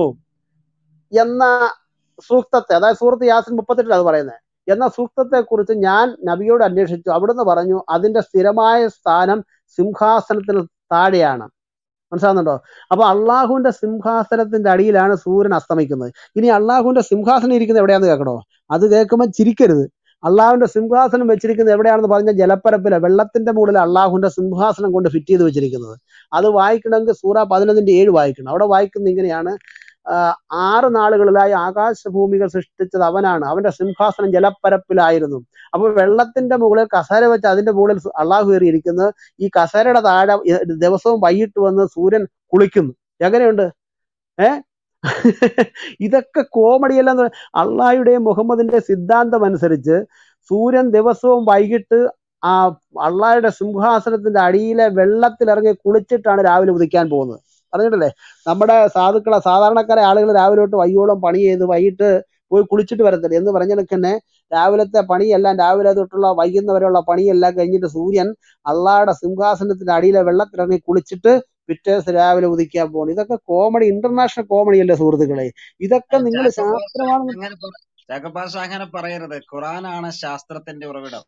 എന്ന സൂക്തത്തെ അതായത് സൂറത്ത് യാസിൻ മുപ്പത്തെട്ടിൽ അത് പറയുന്നത് എന്ന സൂക്തത്തെ കുറിച്ച് ഞാൻ നബിയോട് അന്വേഷിച്ചു അവിടുന്ന് പറഞ്ഞു അതിന്റെ സ്ഥിരമായ സ്ഥാനം സിംഹാസനത്തിന് താഴെയാണ് മനസ്സിലാകുന്നുണ്ടോ അപ്പൊ അള്ളാഹുവിന്റെ സിംഹാസനത്തിന്റെ അടിയിലാണ് സൂര്യൻ അസ്തമിക്കുന്നത് ഇനി അള്ളാഹുവിന്റെ സിംഹാസനം ഇരിക്കുന്നത് എവിടെയാന്ന് കേൾക്കണോ അത് കേൾക്കുമ്പോൾ ചിരിക്കരുത് അള്ളാഹുവിന്റെ സിംഹാസനം വെച്ചിരിക്കുന്നത് എവിടെയാണെന്ന് പറഞ്ഞാൽ ജലപ്പരപ്പിലെ വെള്ളത്തിന്റെ മുകളിൽ അള്ളാഹുവിന്റെ സിംഹാസനം കൊണ്ട് ഫിറ്റ് ചെയ്ത് വെച്ചിരിക്കുന്നത് അത് വായിക്കണമെങ്കിൽ സൂറ പതിനൊന്നിന്റെ ഏഴ് വായിക്കണം അവിടെ വായിക്കുന്നത് ഇങ്ങനെയാണ് ആ, ആറ് നാളുകളിലായി ആകാശഭൂമികൾ സൃഷ്ടിച്ചത് അവനാണ് അവന്റെ സിംഹാസനം ജലപ്പരപ്പിലായിരുന്നു അപ്പൊ വെള്ളത്തിന്റെ മുകളിൽ കസേര വെച്ച് അതിന്റെ മുകളിൽ സു- അള്ളാഹു കയറിയിരിക്കുന്നത് ഈ കസേരയുടെ താഴെ ഇ- ദിവസവും വൈകിട്ട് വന്ന് സൂര്യൻ കുളിക്കുന്നു എങ്ങനെയുണ്ട് ഏ ഇതൊക്കെ കോമഡിയല്ല അള്ളാഹയുടെയും മുഹമ്മദിന്റെ സിദ്ധാന്തം അനുസരിച്ച് സൂര്യൻ ദിവസവും വൈകിട്ട് ആ അള്ളാഹയുടെ സിംഹാസനത്തിന്റെ അടിയിലെ വെള്ളത്തിൽ ഇറങ്ങി കുളിച്ചിട്ടാണ് രാവിലെ ഉദിക്കാൻ പോകുന്നത് അറിഞ്ഞിട്ടില്ലേ നമ്മുടെ സാധുക്കളെ സാധാരണക്കാരെ ആളുകൾ രാവിലെ തൊട്ട് വൈകോളം പണി ചെയ്ത് വൈകിട്ട് പോയി കുളിച്ചിട്ട് വരത്തില്ല എന്ന് പറഞ്ഞാൽ തന്നെ രാവിലത്തെ പണിയെല്ലാം രാവിലെ തൊട്ടുള്ള വൈകുന്ന വരെയുള്ള പണിയെല്ലാം കഴിഞ്ഞിട്ട് സൂര്യൻ അള്ളാഹയുടെ സിംഹാസനത്തിന്റെ അടിയിലെ വെള്ളത്തിലിറങ്ങി കുളിച്ചിട്ട് പിറ്റേ ദിവസം രാവിലെ ഉദിക്കാൻ പോകുന്നു ഇതൊക്കെ കോമഡി ഇന്റർനാഷണൽ കോമഡി അല്ലേ സുഹൃത്തുക്കളെ ഇതൊക്കെ നിങ്ങൾ ചാക്കോ പാഷ ശാസ്ത്രമാണെന്ന് അങ്ങനെ പറ- ചാക്കോ പാഷ അങ്ങനെ പറയരുത് ഖുറാനാണ് ശാസ്ത്രത്തിന്റെ ഉറവിടം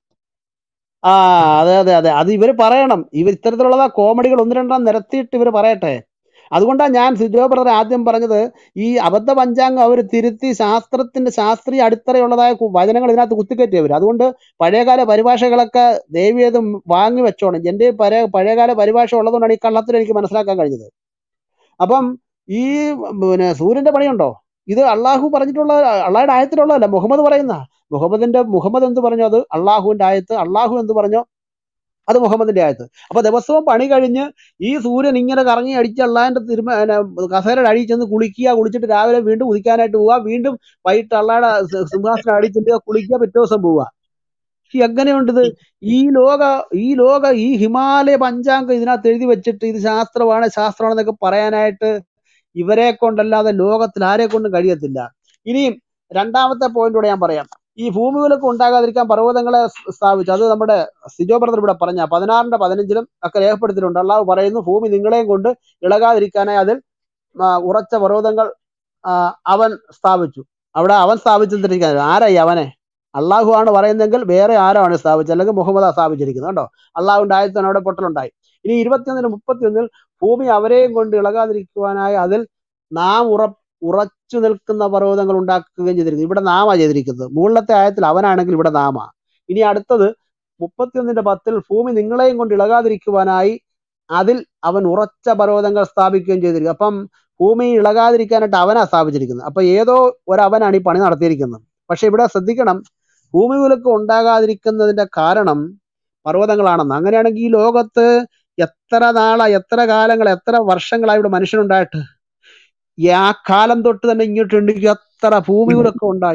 ആ അതെ അതെ അതെ അത് ഇവര് പറയണം ഇവർ ഇത്തരത്തിലുള്ള കോമഡികൾ ഒന്ന് രണ്ടെണ്ണം നിരത്തിയിട്ട് ഇവർ പറയട്ടെ അതുകൊണ്ടാണ് ഞാൻ സിജോ ബ്രദർ ആദ്യം പറഞ്ഞത് ഈ അബദ്ധ പഞ്ചാംഗം അവർ തിരുത്തി ശാസ്ത്രത്തിന്റെ ശാസ്ത്രീയ അടിത്തറയുള്ളതായ കു- വചനങ്ങൾ ഇതിനകത്ത് കുത്തിക്കയറ്റി അവർ അതുകൊണ്ട് പഴയകാല പരിഭാഷകളൊക്കെ ദൈവീയതും വാങ്ങി വെച്ചോണം എൻ്റെ പഴയ പഴയകാല പരിഭാഷ ഉള്ളതുകൊണ്ടാണ് ഈ കള്ളത്തിൽ എനിക്ക് മനസ്സിലാക്കാൻ കഴിഞ്ഞത് അപ്പം ഈ പിന്നെ സൂര്യന്റെ പണിയുണ്ടോ ഇത് അള്ളാഹു പറഞ്ഞിട്ടുള്ള അള്ളാഹുടെ ആയത്തിലുള്ളതല്ല മുഹമ്മദ് പറയുന്ന മുഹമ്മദിന്റെ മുഹമ്മദ് എന്ത് പറഞ്ഞു അത് അള്ളാഹുവിന്റെ ആയത്ത് അള്ളാഹു എന്ത് പറഞ്ഞോ അത് മുഹമ്മദിന്റെ ആയത്ത് അപ്പൊ ദിവസവും പണി കഴിഞ്ഞ് ഈ സൂര്യൻ ഇങ്ങനെ കറങ്ങി അടിച്ച് അള്ളാഹിന്റെ തിരുമ പിന്നെ കസേരയുടെ അടിയിൽ ചെന്ന് കുളിക്കുക കുളിച്ചിട്ട് രാവിലെ വീണ്ടും ഉദിക്കാനായിട്ട് പോവുക വീണ്ടും വൈകിട്ട് അള്ളാഹയുടെ സി- സിംഹാസനം അടിച്ചിട്ട് കുളിക്കുക പിറ്റേ ദിവസം പോവുക ഈ എങ്ങനെയുണ്ട് ഇത് ഈ ലോക ഈ ലോക ഈ ഹിമാലയ പഞ്ചാംഗം ഇതിനകത്ത് എഴുതി വെച്ചിട്ട് ഇത് ശാസ്ത്രമാണ് ശാസ്ത്രമാണെന്നൊക്കെ പറയാനായിട്ട് ഇവരെ കൊണ്ടല്ലാതെ ലോകത്തിൽ ആരെ കൊണ്ടും കഴിയത്തില്ല ഇനി രണ്ടാമത്തെ പോയിന്റ് കൂടെ ഞാൻ പറയാം ഈ ഭൂമികുലൊക്കെ ഉണ്ടാകാതിരിക്കാൻ പർവ്വതങ്ങളെ സ് സ്ഥാപിച്ചു അത് നമ്മുടെ സിജോ ബ്രദർ ഇവിടെ പറഞ്ഞ പതിനാറിന്റെ പതിനഞ്ചിലും ഒക്കെ രേഖപ്പെടുത്തിയിട്ടുണ്ട് അള്ളാഹു പറയുന്നു ഭൂമി നിങ്ങളെയും കൊണ്ട് ഇളകാതിരിക്കാനായി അതിൽ ആ, ഉറച്ച പർവ്വതങ്ങൾ ആ, അവൻ സ്ഥാപിച്ചു അവിടെ അവൻ സ്ഥാപിച്ചിരിക്കാൻ ആരായി അവനെ അള്ളാഹു ആണ് പറയുന്നതെങ്കിൽ വേറെ ആരോ ആണ് സ്ഥാപിച്ചത് അല്ലെങ്കിൽ മുഹമ്മദ് സ്ഥാപിച്ചിരിക്കുന്നത് കണ്ടോ അള്ളാഹുവിന്റെ ആയത്തിന് അവിടെ പൊട്ടലുണ്ടായി ഇനി ഇരുപത്തിയൊന്നിന് മുപ്പത്തിയൊന്നിൽ ഭൂമി അവരെയും കൊണ്ട് ഇളകാതിരിക്കുവാനായി അതിൽ നാം ഉറ ഉറച്ചു നിൽക്കുന്ന പർവ്വതങ്ങൾ ഉണ്ടാക്കുകയും ചെയ്തിരിക്കുന്നു ഇവിടെ നാമാ ചെയ്തിരിക്കുന്നത് മുകളിലത്തെ ആയത്തിൽ അവനാണെങ്കിൽ ഇവിടെ നാമാ ഇനി അടുത്തത് മുപ്പത്തിയൊന്നിന്റെ പത്തിൽ ഭൂമി നിങ്ങളെയും കൊണ്ട് ഇളകാതിരിക്കുവാനായി അതിൽ അവൻ ഉറച്ച പർവ്വതങ്ങൾ സ്ഥാപിക്കുകയും ചെയ്തിരിക്കും അപ്പം ഭൂമി ഇളകാതിരിക്കാനായിട്ട് അവനാ സ്ഥാപിച്ചിരിക്കുന്നത് അപ്പൊ ഏതോ ഒരവനാണ് ഈ പണി നടത്തിയിരിക്കുന്നത് പക്ഷെ ഇവിടെ ശ്രദ്ധിക്കണം ഭൂമി കുലുക്കം ഉണ്ടാകാതിരിക്കുന്നതിന്റെ കാരണം പർവ്വതങ്ങളാണെന്ന് അങ്ങനെയാണെങ്കിൽ ഈ ലോകത്ത് എത്ര നാളാ എത്ര കാലങ്ങൾ എത്ര വർഷങ്ങളായി ഇവിടെ മനുഷ്യനുണ്ടായിട്ട് ഈ ആ കാലം തൊട്ട് തന്നെ ഇങ്ങോട്ടുണ്ട് എത്ര ഭൂമികളൊക്കെ ഉണ്ടായി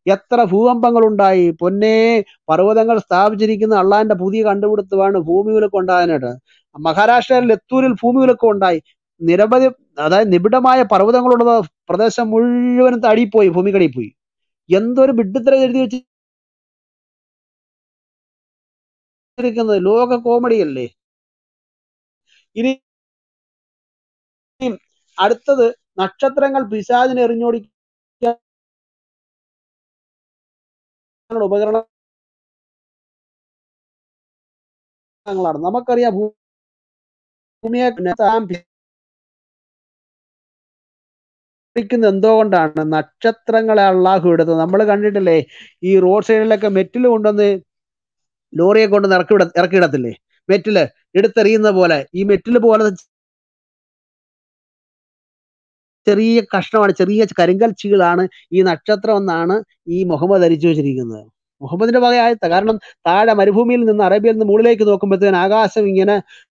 എത്ര ഭൂകമ്പങ്ങൾ ഉണ്ടായി പൊന്നേ പർവ്വതങ്ങൾ സ്ഥാപിച്ചിരിക്കുന്ന അള്ളാന്റെ പുതിയ കണ്ടുപിടുത്തമാണ് ഭൂമികുലുക്കം ഉണ്ടാകാനായിട്ട് മഹാരാഷ്ട്രയിൽ ലത്തൂരിൽ ഭൂമികുലുക്കം ഉണ്ടായി നിരവധി അതായത് നിബിഡമായ പർവ്വതങ്ങളുള്ള പ്രദേശം മുഴുവനും തടിപ്പോയി ഭൂമിക്കടിയിൽ പോയി എന്തൊരു വിഡ്ഢിത്തരം എഴുതി വെച്ചിരിക്കുന്നത് ലോക കോമഡിയല്ലേ ഇനി അടുത്തത് നക്ഷത്രങ്ങൾ പിശാചിനെ എറിഞ്ഞോടിക്കാനുള്ള ഉപകരണങ്ങളാണ് നമുക്കറിയാം ഭൂമിയെ താൻ പിടിക്കുന്നത് എന്തോ കൊണ്ടാണ് നക്ഷത്രങ്ങളെ അള്ളാഹു എടുത്തത് നമ്മൾ കണ്ടിട്ടില്ലേ ഈ റോഡ് സൈഡിലൊക്കെ മെറ്റിൽ കൊണ്ടുവന്ന് ലോറിയെ കൊണ്ട് ഇറക്കി വിട ഇറക്കിയിടത്തില്ലേ മെറ്റില് എടുത്തെറിയുന്ന പോലെ ഈ മെറ്റിൽ പോലെ ചെറിയ കഷ്ണമാണ് ചെറിയ കരിങ്കൽ ചീളാണ് ഈ നക്ഷത്രം എന്നാണ് ഈ മുഹമ്മദ് ധരിച്ചു വെച്ചിരിക്കുന്നത് മുഹമ്മദിന്റെ വകയായത്ത കാരണം താഴെ മരുഭൂമിയിൽ നിന്ന് അറേബ്യയിൽ നിന്ന് മുകളിലേക്ക് നോക്കുമ്പോഴത്തേന് ആകാശം ഇങ്ങനെ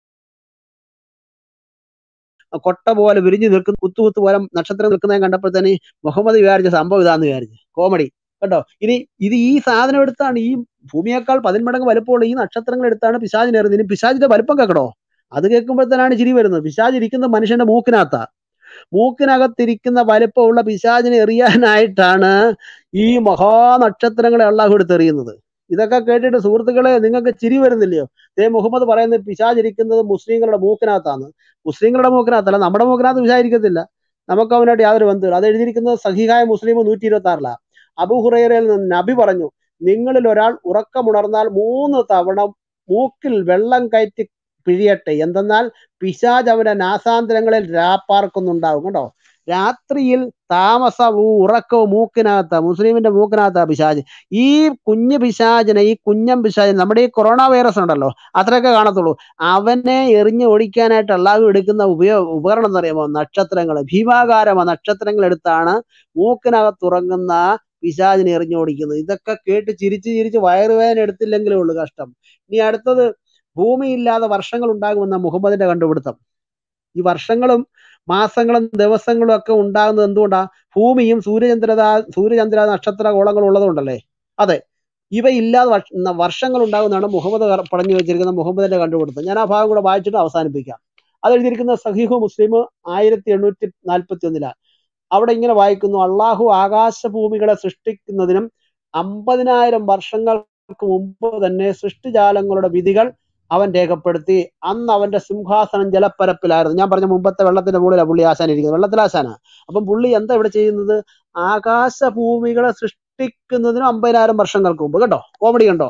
കൊട്ട പോലെ വിരിഞ്ഞു നിൽക്കുന്ന കുത്തു കുത്തു പോലെ നക്ഷത്രം നിൽക്കുന്നത് കണ്ടപ്പോഴത്തേന് മുഹമ്മദ് വിചാരിച്ച സംഭവം ഇതാന്ന് വിചാരിച്ചു കോമഡി കേട്ടോ ഇനി ഇത് ഈ സാധനം എടുത്താണ് ഈ ഭൂമിയേക്കാൾ പതിന്മടങ്ങ് വലുപ്പമുള്ള ഈ നക്ഷത്രങ്ങൾ എടുത്താണ് പിശാചിനെ എറിയുന്നത് ഇനി പിശാചിന്റെ വലുപ്പം കേൾക്കണോ അത് കേൾക്കുമ്പോഴത്തേനാണ് ചിരി വരുന്നത് പിശാജ് ഇരിക്കുന്നത് മനുഷ്യന്റെ മൂക്കിനകത്താ മൂക്കിനകത്തിരിക്കുന്ന വലിപ്പമുള്ള പിശാചിനെ എറിയാനായിട്ടാണ് ഈ മഹാനക്ഷത്രങ്ങളെ അള്ളാഹു എടുത്തെറിയുന്നത് ഇതൊക്കെ കേട്ടിട്ട് സുഹൃത്തുക്കളെ നിങ്ങൾക്ക് ചിരി വരുന്നില്ലയോ ദേ മുഹമ്മദ് പറയുന്നത് പിശാചിരിക്കുന്നത് മുസ്ലിങ്ങളുടെ മൂക്കിനകത്താണ് മുസ്ലിങ്ങളുടെ മൂക്കിനകത്തല്ല നമ്മുടെ മൂക്കിനകത്ത് പിശാചിരിക്കത്തില്ല നമുക്ക് അവനായിട്ട് യാതൊരു ബന്ധമില്ല അത് എഴുതിയിരിക്കുന്നത് സഹിഹായ മുസ്ലിം നൂറ്റി ഇരുപത്തി ആറിലാണ് അബുഹുറയിൽ നിന്ന് നബി പറഞ്ഞു നിങ്ങളിൽ ഒരാൾ ഉറക്കമുണർന്നാൽ മൂന്ന് തവണ മൂക്കിൽ വെള്ളം കയറ്റി പിഴിയട്ടെ എന്തെന്നാൽ പിശാജ് അവന്റെ നാസാന്തരങ്ങളിൽ രാപ്പാർക്കുന്നുണ്ടാവും കേട്ടോ രാത്രിയിൽ താമസവും ഉറക്കവും മൂക്കിനകത്ത മുസ്ലിമിന്റെ മൂക്കിനകത്ത പിശാജ് ഈ കുഞ്ഞു പിശാചിനെ ഈ കുഞ്ഞൻ പിശാചിനെ നമ്മുടെ ഈ കൊറോണ വൈറസ് ഉണ്ടല്ലോ അത്രയൊക്കെ കാണത്തുള്ളൂ അവനെ എറിഞ്ഞ് ഓടിക്കാനായിട്ട് അള്ളാഹു എടുക്കുന്ന ഉപയോ ഉപകരണം എന്ന് പറയുമ്പോൾ നക്ഷത്രങ്ങൾ ഭീമാകാരമ നക്ഷത്രങ്ങൾ എടുത്താണ് മൂക്കിനകത്തുറങ്ങുന്ന പിശാചിനെ എറിഞ്ഞു ഓടിക്കുന്നത് ഇതൊക്കെ കേട്ട് ചിരിച്ച് ചിരിച്ച് വയറുവേദന എടുത്തില്ലെങ്കിലേ ഉള്ളൂ കഷ്ടം ഇനി അടുത്തത് ഭൂമിയില്ലാതെ വർഷങ്ങൾ ഉണ്ടാകുമെന്ന മുഹമ്മദിന്റെ കണ്ടുപിടുത്തം ഈ വർഷങ്ങളും മാസങ്ങളും ദിവസങ്ങളും ഒക്കെ ഉണ്ടാകുന്നത് എന്തുകൊണ്ടാ ഭൂമിയും സൂര്യചന്ദ്ര സൂര്യചന്ദ്ര നക്ഷത്ര ഗോളങ്ങളും ഉള്ളതുകൊണ്ടല്ലേ അതെ ഇവയില്ലാതെ വർഷങ്ങൾ ഉണ്ടാകുന്നതാണ് മുഹമ്മദ് പറഞ്ഞു വെച്ചിരിക്കുന്ന മുഹമ്മദിന്റെ കണ്ടുപിടുത്തം ഞാൻ ആ ഭാഗം കൂടെ വായിച്ചിട്ട് അവസാനിപ്പിക്കാം അത് എഴുതിയിരിക്കുന്ന സഹീഹു മുസ്ലിം ആയിരത്തി എണ്ണൂറ്റി നാൽപ്പത്തി ഒന്നിലാണ് അവിടെ ഇങ്ങനെ വായിക്കുന്നു അള്ളാഹു ആകാശഭൂമികളെ സൃഷ്ടിക്കുന്നതിനും അമ്പതിനായിരം വർഷങ്ങൾക്ക് മുമ്പ് തന്നെ സൃഷ്ടിജാലങ്ങളുടെ വിധികൾ അവൻ രേഖപ്പെടുത്തി അന്ന് അവന്റെ സിംഹാസനം ജലപ്പരപ്പിലായിരുന്നു ഞാൻ പറഞ്ഞ മുമ്പത്തെ വെള്ളത്തിന്റെ മുകളിലാണ് പുള്ളി ആശാൻ ഇരിക്കുന്നത് വെള്ളത്തിലാശാന അപ്പം പുള്ളി എന്താ ഇവിടെ ചെയ്യുന്നത് ആകാശഭൂമികളെ സൃഷ്ടിക്കുന്നതിനും അമ്പതിനായിരം വർഷങ്ങൾക്ക് മുമ്പ് കേട്ടോ കോമഡി കണ്ടോ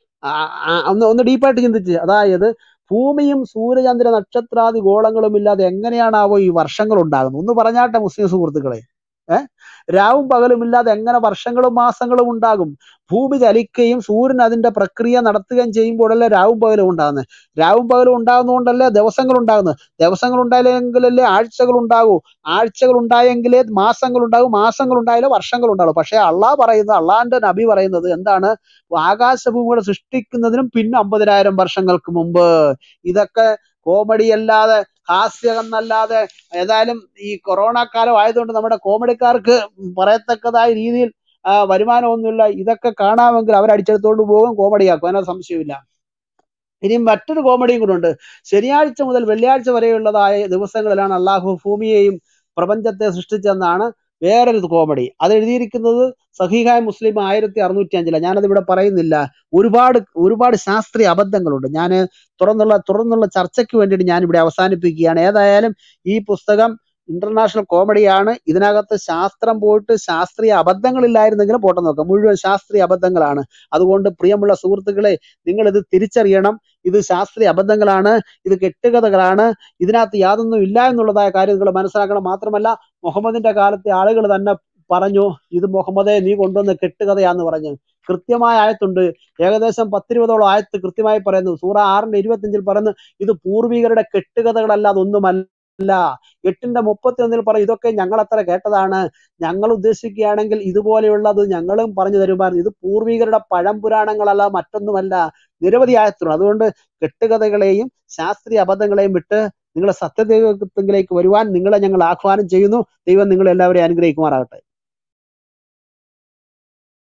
ഒന്ന് ഒന്ന് ഡീപ്പായിട്ട് ചിന്തിച്ച് അതായത് ഭൂമിയും സൂര്യചന്ദ്ര നക്ഷത്രാദി ഗോളങ്ങളും ഇല്ലാതെ എങ്ങനെയാണാവോ ഈ വർഷങ്ങൾ ഉണ്ടാകുന്നത് ഒന്ന് പറഞ്ഞാട്ടെ മുസ്ലിം സുഹൃത്തുക്കളെ ഏഹ് രാവും പകലും ഇല്ലാതെ എങ്ങനെ വർഷങ്ങളും മാസങ്ങളും ഉണ്ടാകും ഭൂമി ചലിക്കുകയും സൂര്യൻ അതിന്റെ പ്രക്രിയ നടത്തുകയും ചെയ്യുമ്പോഴല്ലേ രാവും പകലും ഉണ്ടാകുന്നത് രാവും പകലും ഉണ്ടാകുന്നതുകൊണ്ടല്ലേ ദിവസങ്ങൾ ഉണ്ടാകുന്നത് ദിവസങ്ങൾ ഉണ്ടായില്ലെങ്കിലല്ലേ ആഴ്ചകൾ ഉണ്ടാകൂ ആഴ്ചകൾ ഉണ്ടായെങ്കിലേ മാസങ്ങൾ ഉണ്ടാകും മാസങ്ങൾ ഉണ്ടായാലേ വർഷങ്ങൾ ഉണ്ടാകും പക്ഷെ അള്ളാഹ് പറയുന്നത് അള്ളാഹിന്റെ നബി പറയുന്നത് എന്താണ് ആകാശഭൂമികളെ സൃഷ്ടിക്കുന്നതിനും പിന്നെ അമ്പതിനായിരം വർഷങ്ങൾക്ക് മുമ്പ് ഇതൊക്കെ കോമഡി അല്ലാതെ ഹാസ്യം എന്നല്ലാതെ ഏതായാലും ഈ കൊറോണ കാലം ആയതുകൊണ്ട് നമ്മുടെ കോമഡിക്കാർക്ക് പറയത്തക്കതായ രീതിയിൽ വരുമാനമൊന്നുമില്ല ഇതൊക്കെ കാണാമെങ്കിൽ അവർ അടിച്ചെടുത്തോണ്ട് പോകും കോമഡിയാക്കും അതിനകത്ത് സംശയമില്ല ഇനി മറ്റൊരു കോമഡിയും കൂടെ ഉണ്ട് ശനിയാഴ്ച മുതൽ വെള്ളിയാഴ്ച വരെയുള്ളതായ ദിവസങ്ങളിലാണ് അള്ളാഹു ഭൂമിയെയും പ്രപഞ്ചത്തെ സൃഷ്ടിച്ചെന്നാണ് വേറൊരു കോമഡി അത് എഴുതിയിരിക്കുന്നത് സഹീഹായ മുസ്ലിം ആയിരത്തി അറുന്നൂറ്റി അഞ്ചിലാണ് ഞാനത് ഇവിടെ പറയുന്നില്ല ഒരുപാട് ഒരുപാട് ശാസ്ത്രീയ അബദ്ധങ്ങളുണ്ട് ഞാൻ തുറന്നുള്ള തുറന്നുള്ള ചർച്ചയ്ക്ക് വേണ്ടിയിട്ട് ഞാൻ ഇവിടെ അവസാനിപ്പിക്കുകയാണ് ഏതായാലും ഈ പുസ്തകം ഇന്റർനാഷണൽ കോമഡിയാണ് ഇതിനകത്ത് ശാസ്ത്രം പോയിട്ട് ശാസ്ത്രീയ അബദ്ധങ്ങളില്ലായിരുന്നെങ്കിലും പോട്ടെ നോക്കാം മുഴുവൻ ശാസ്ത്രീയ അബദ്ധങ്ങളാണ് അതുകൊണ്ട് പ്രിയമുള്ള സുഹൃത്തുക്കളെ നിങ്ങൾ ഇത് തിരിച്ചറിയണം ഇത് ശാസ്ത്രീയ അബദ്ധങ്ങളാണ് ഇത് കെട്ടുകഥകളാണ് ഇതിനകത്ത് യാതൊന്നും ഇല്ല എന്നുള്ളതായ കാര്യം നിങ്ങൾ മനസ്സിലാക്കണം മാത്രമല്ല മുഹമ്മദിന്റെ കാലത്തെ ആളുകൾ തന്നെ പറഞ്ഞു ഇത് മുഹമ്മദെ നീ കൊണ്ടുവന്ന കെട്ടുകഥയാന്ന് പറഞ്ഞു കൃത്യമായ ആയത്തുണ്ട് ഏകദേശം പത്തിരുപതോളം ആയത്ത് കൃത്യമായി പറയുന്നു സൂറ ആറിന്റെ ഇരുപത്തിയഞ്ചിൽ പറയുന്നു ഇത് പൂർവികരുടെ കെട്ടുകഥകളല്ല അതൊന്നുമല്ല അല്ല എട്ടിന്റെ മുപ്പത്തി ഒന്നിൽ പറയും ഇതൊക്കെ ഞങ്ങൾ അത്ര കേട്ടതാണ് ഞങ്ങൾ ഉദ്ദേശിക്കുകയാണെങ്കിൽ ഇതുപോലെയുള്ളത് ഞങ്ങളും പറഞ്ഞു തരുമായിരുന്നു ഇത് പൂർവികരുടെ പഴംപുരാണങ്ങളല്ല മറ്റൊന്നുമല്ല നിരവധി ആയത്തുണ്ട് അതുകൊണ്ട് കെട്ടുകഥകളെയും ശാസ്ത്രീയ അബദ്ധങ്ങളെയും വിട്ട് നിങ്ങളെ സത്യദൈവത്തിലേക്ക് വരുവാൻ നിങ്ങളെ ഞങ്ങൾ ആഹ്വാനം ചെയ്യുന്നു ദൈവം നിങ്ങളെല്ലാവരെയും അനുഗ്രഹിക്കുമാറാകട്ടെ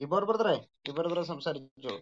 ഇബോർ ബ്രദറെ ഇബോർ ബ്രദർ സംസാരിച്ചോ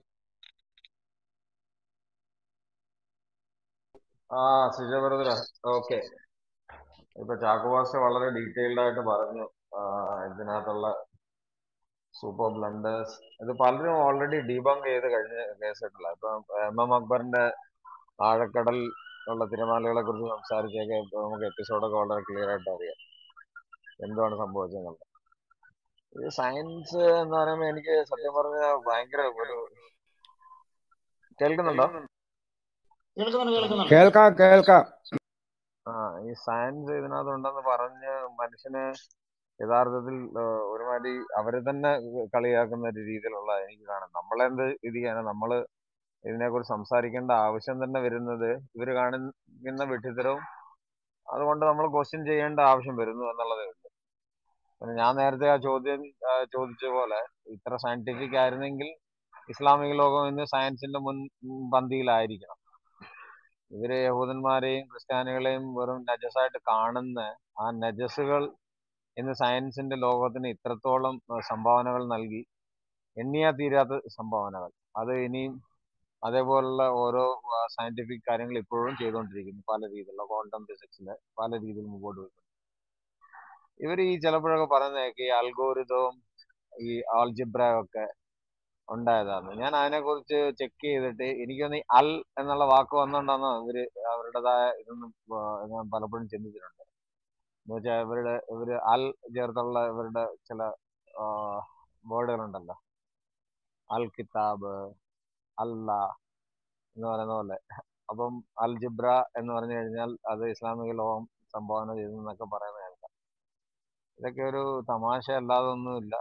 ആ സിജ ബ്രദർ ഓക്കെ ഇപ്പൊ ചാക്കോവാസ് വളരെ ഡീറ്റെയിൽഡ് ആയിട്ട് പറഞ്ഞു ആ, ഇതിനകത്തുള്ള സൂപ്പർ ബ്ലണ്ടേഴ്സ് ഇത് പലരും ഓൾറെഡി ഡീബങ്ക് ചെയ്ത് കഴിഞ്ഞ കേസായിട്ടുള്ള ഇപ്പൊ എം എം അക്ബറിന്റെ ആഴക്കടൽ ഉള്ള തിരമാലകളെ കുറിച്ച് സംസാരിച്ചൊക്കെ ഇപ്പൊ നമുക്ക് എപ്പിസോഡൊക്കെ വളരെ ക്ലിയർ ആയിട്ട് അറിയാം എന്താണ് സംഭവിച്ചതെന്നുള്ളത് ഈ സയൻസ് എന്ന് പറയുമ്പോൾ എനിക്ക് സത്യം പറഞ്ഞ ഭയങ്കര ഒരു കേൾക്കുന്നുണ്ടോ കേൾക്കുന്നുണ്ട് കേൾക്കുന്നുണ്ട് കേൾക്കാം കേൾക്കാം ആ ഈ സയൻസ് ഇതിനകത്ത് ഉണ്ടെന്ന് പറഞ്ഞ് മനുഷ്യന് യഥാർത്ഥത്തിൽ ആ, ഒരുമാതിരി അവരെ തന്നെ കളിയാക്കുന്ന ഒരു രീതിയിലുള്ള എനിക്ക് കാണാം നമ്മളെന്ത് ഇത് ചെയ്യാനാ നമ്മള് ഇതിനെക്കുറിച്ച് സംസാരിക്കേണ്ട ആവശ്യം തന്നെ വരുന്നത് ഇവര് കാണിക്കുന്ന വിഡ്ഢിത്തരവും അതുകൊണ്ട് നമ്മൾ ക്വസ്റ്റ്യൻ ചെയ്യേണ്ട ആവശ്യം വരുന്നു എന്നുള്ളതേ ഉള്ളൂ പിന്നെ ഞാൻ നേരത്തെ ആ ചോദ്യം ആ, ചോദിച്ച പോലെ ഇത്ര സയന്റിഫിക് ആയിരുന്നെങ്കിൽ ഇസ്ലാമിക ലോകം ഇന്ന് സയൻസിന്റെ മുൻ പന്തിയിലായിരിക്കണം ഇവര് യഹൂദന്മാരെയും ക്രിസ്ത്യാനികളെയും വെറും നജസായിട്ട് കാണുന്ന ആ നജസുകൾ ഇന്ന് സയൻസിന്റെ ലോകത്തിന് ഇത്രത്തോളം ആ, സംഭാവനകൾ നൽകി എണ്ണിയാ തീരാത്ത സംഭാവനകൾ അത് ഇനിയും അതേപോലുള്ള ഓരോ സയന്റിഫിക് കാര്യങ്ങൾ ഇപ്പോഴും ചെയ്തുകൊണ്ടിരിക്കുന്നു പല രീതിയിലുള്ള ക്വാണ്ടം ഫിസിക്സില് പല രീതിയിൽ മുമ്പോട്ട് പോയി ഇവർ ഈ ചിലപ്പോഴൊക്കെ പറയുന്നതൊക്കെ ഈ അൽഗോരിതവും ഈ ആൾജിബ്ര ഒക്കെ ഉണ്ടായതാണ് ഞാൻ അതിനെക്കുറിച്ച് ചെക്ക് ചെയ്തിട്ട് എനിക്ക് തോന്നി അൽ എന്നുള്ള വാക്ക് വന്നുകൊണ്ടാണോ ഇവര് അവരുടേതായ ഇതൊന്നും ആ, ഞാൻ പലപ്പോഴും ചിന്തിച്ചിട്ടുണ്ട് എന്ന് വെച്ചാൽ ഇവരുടെ ഇവര് അൽ ചേർത്തുള്ള ഇവരുടെ ചില വേർഡുകളുണ്ടല്ലോ അൽ കിതാബ് അല്ല എന്ന് പറയുന്ന പോലെ അപ്പം അൽ ജിബ്ര എന്ന് പറഞ്ഞു കഴിഞ്ഞാൽ അത് ഇസ്ലാമിക ലോകം സംഭാവന ചെയ്തു എന്നൊക്കെ പറയുന്നത് കേൾക്കാം ഇതൊക്കെ ഒരു തമാശ അല്ലാതെ ഒന്നുമില്ല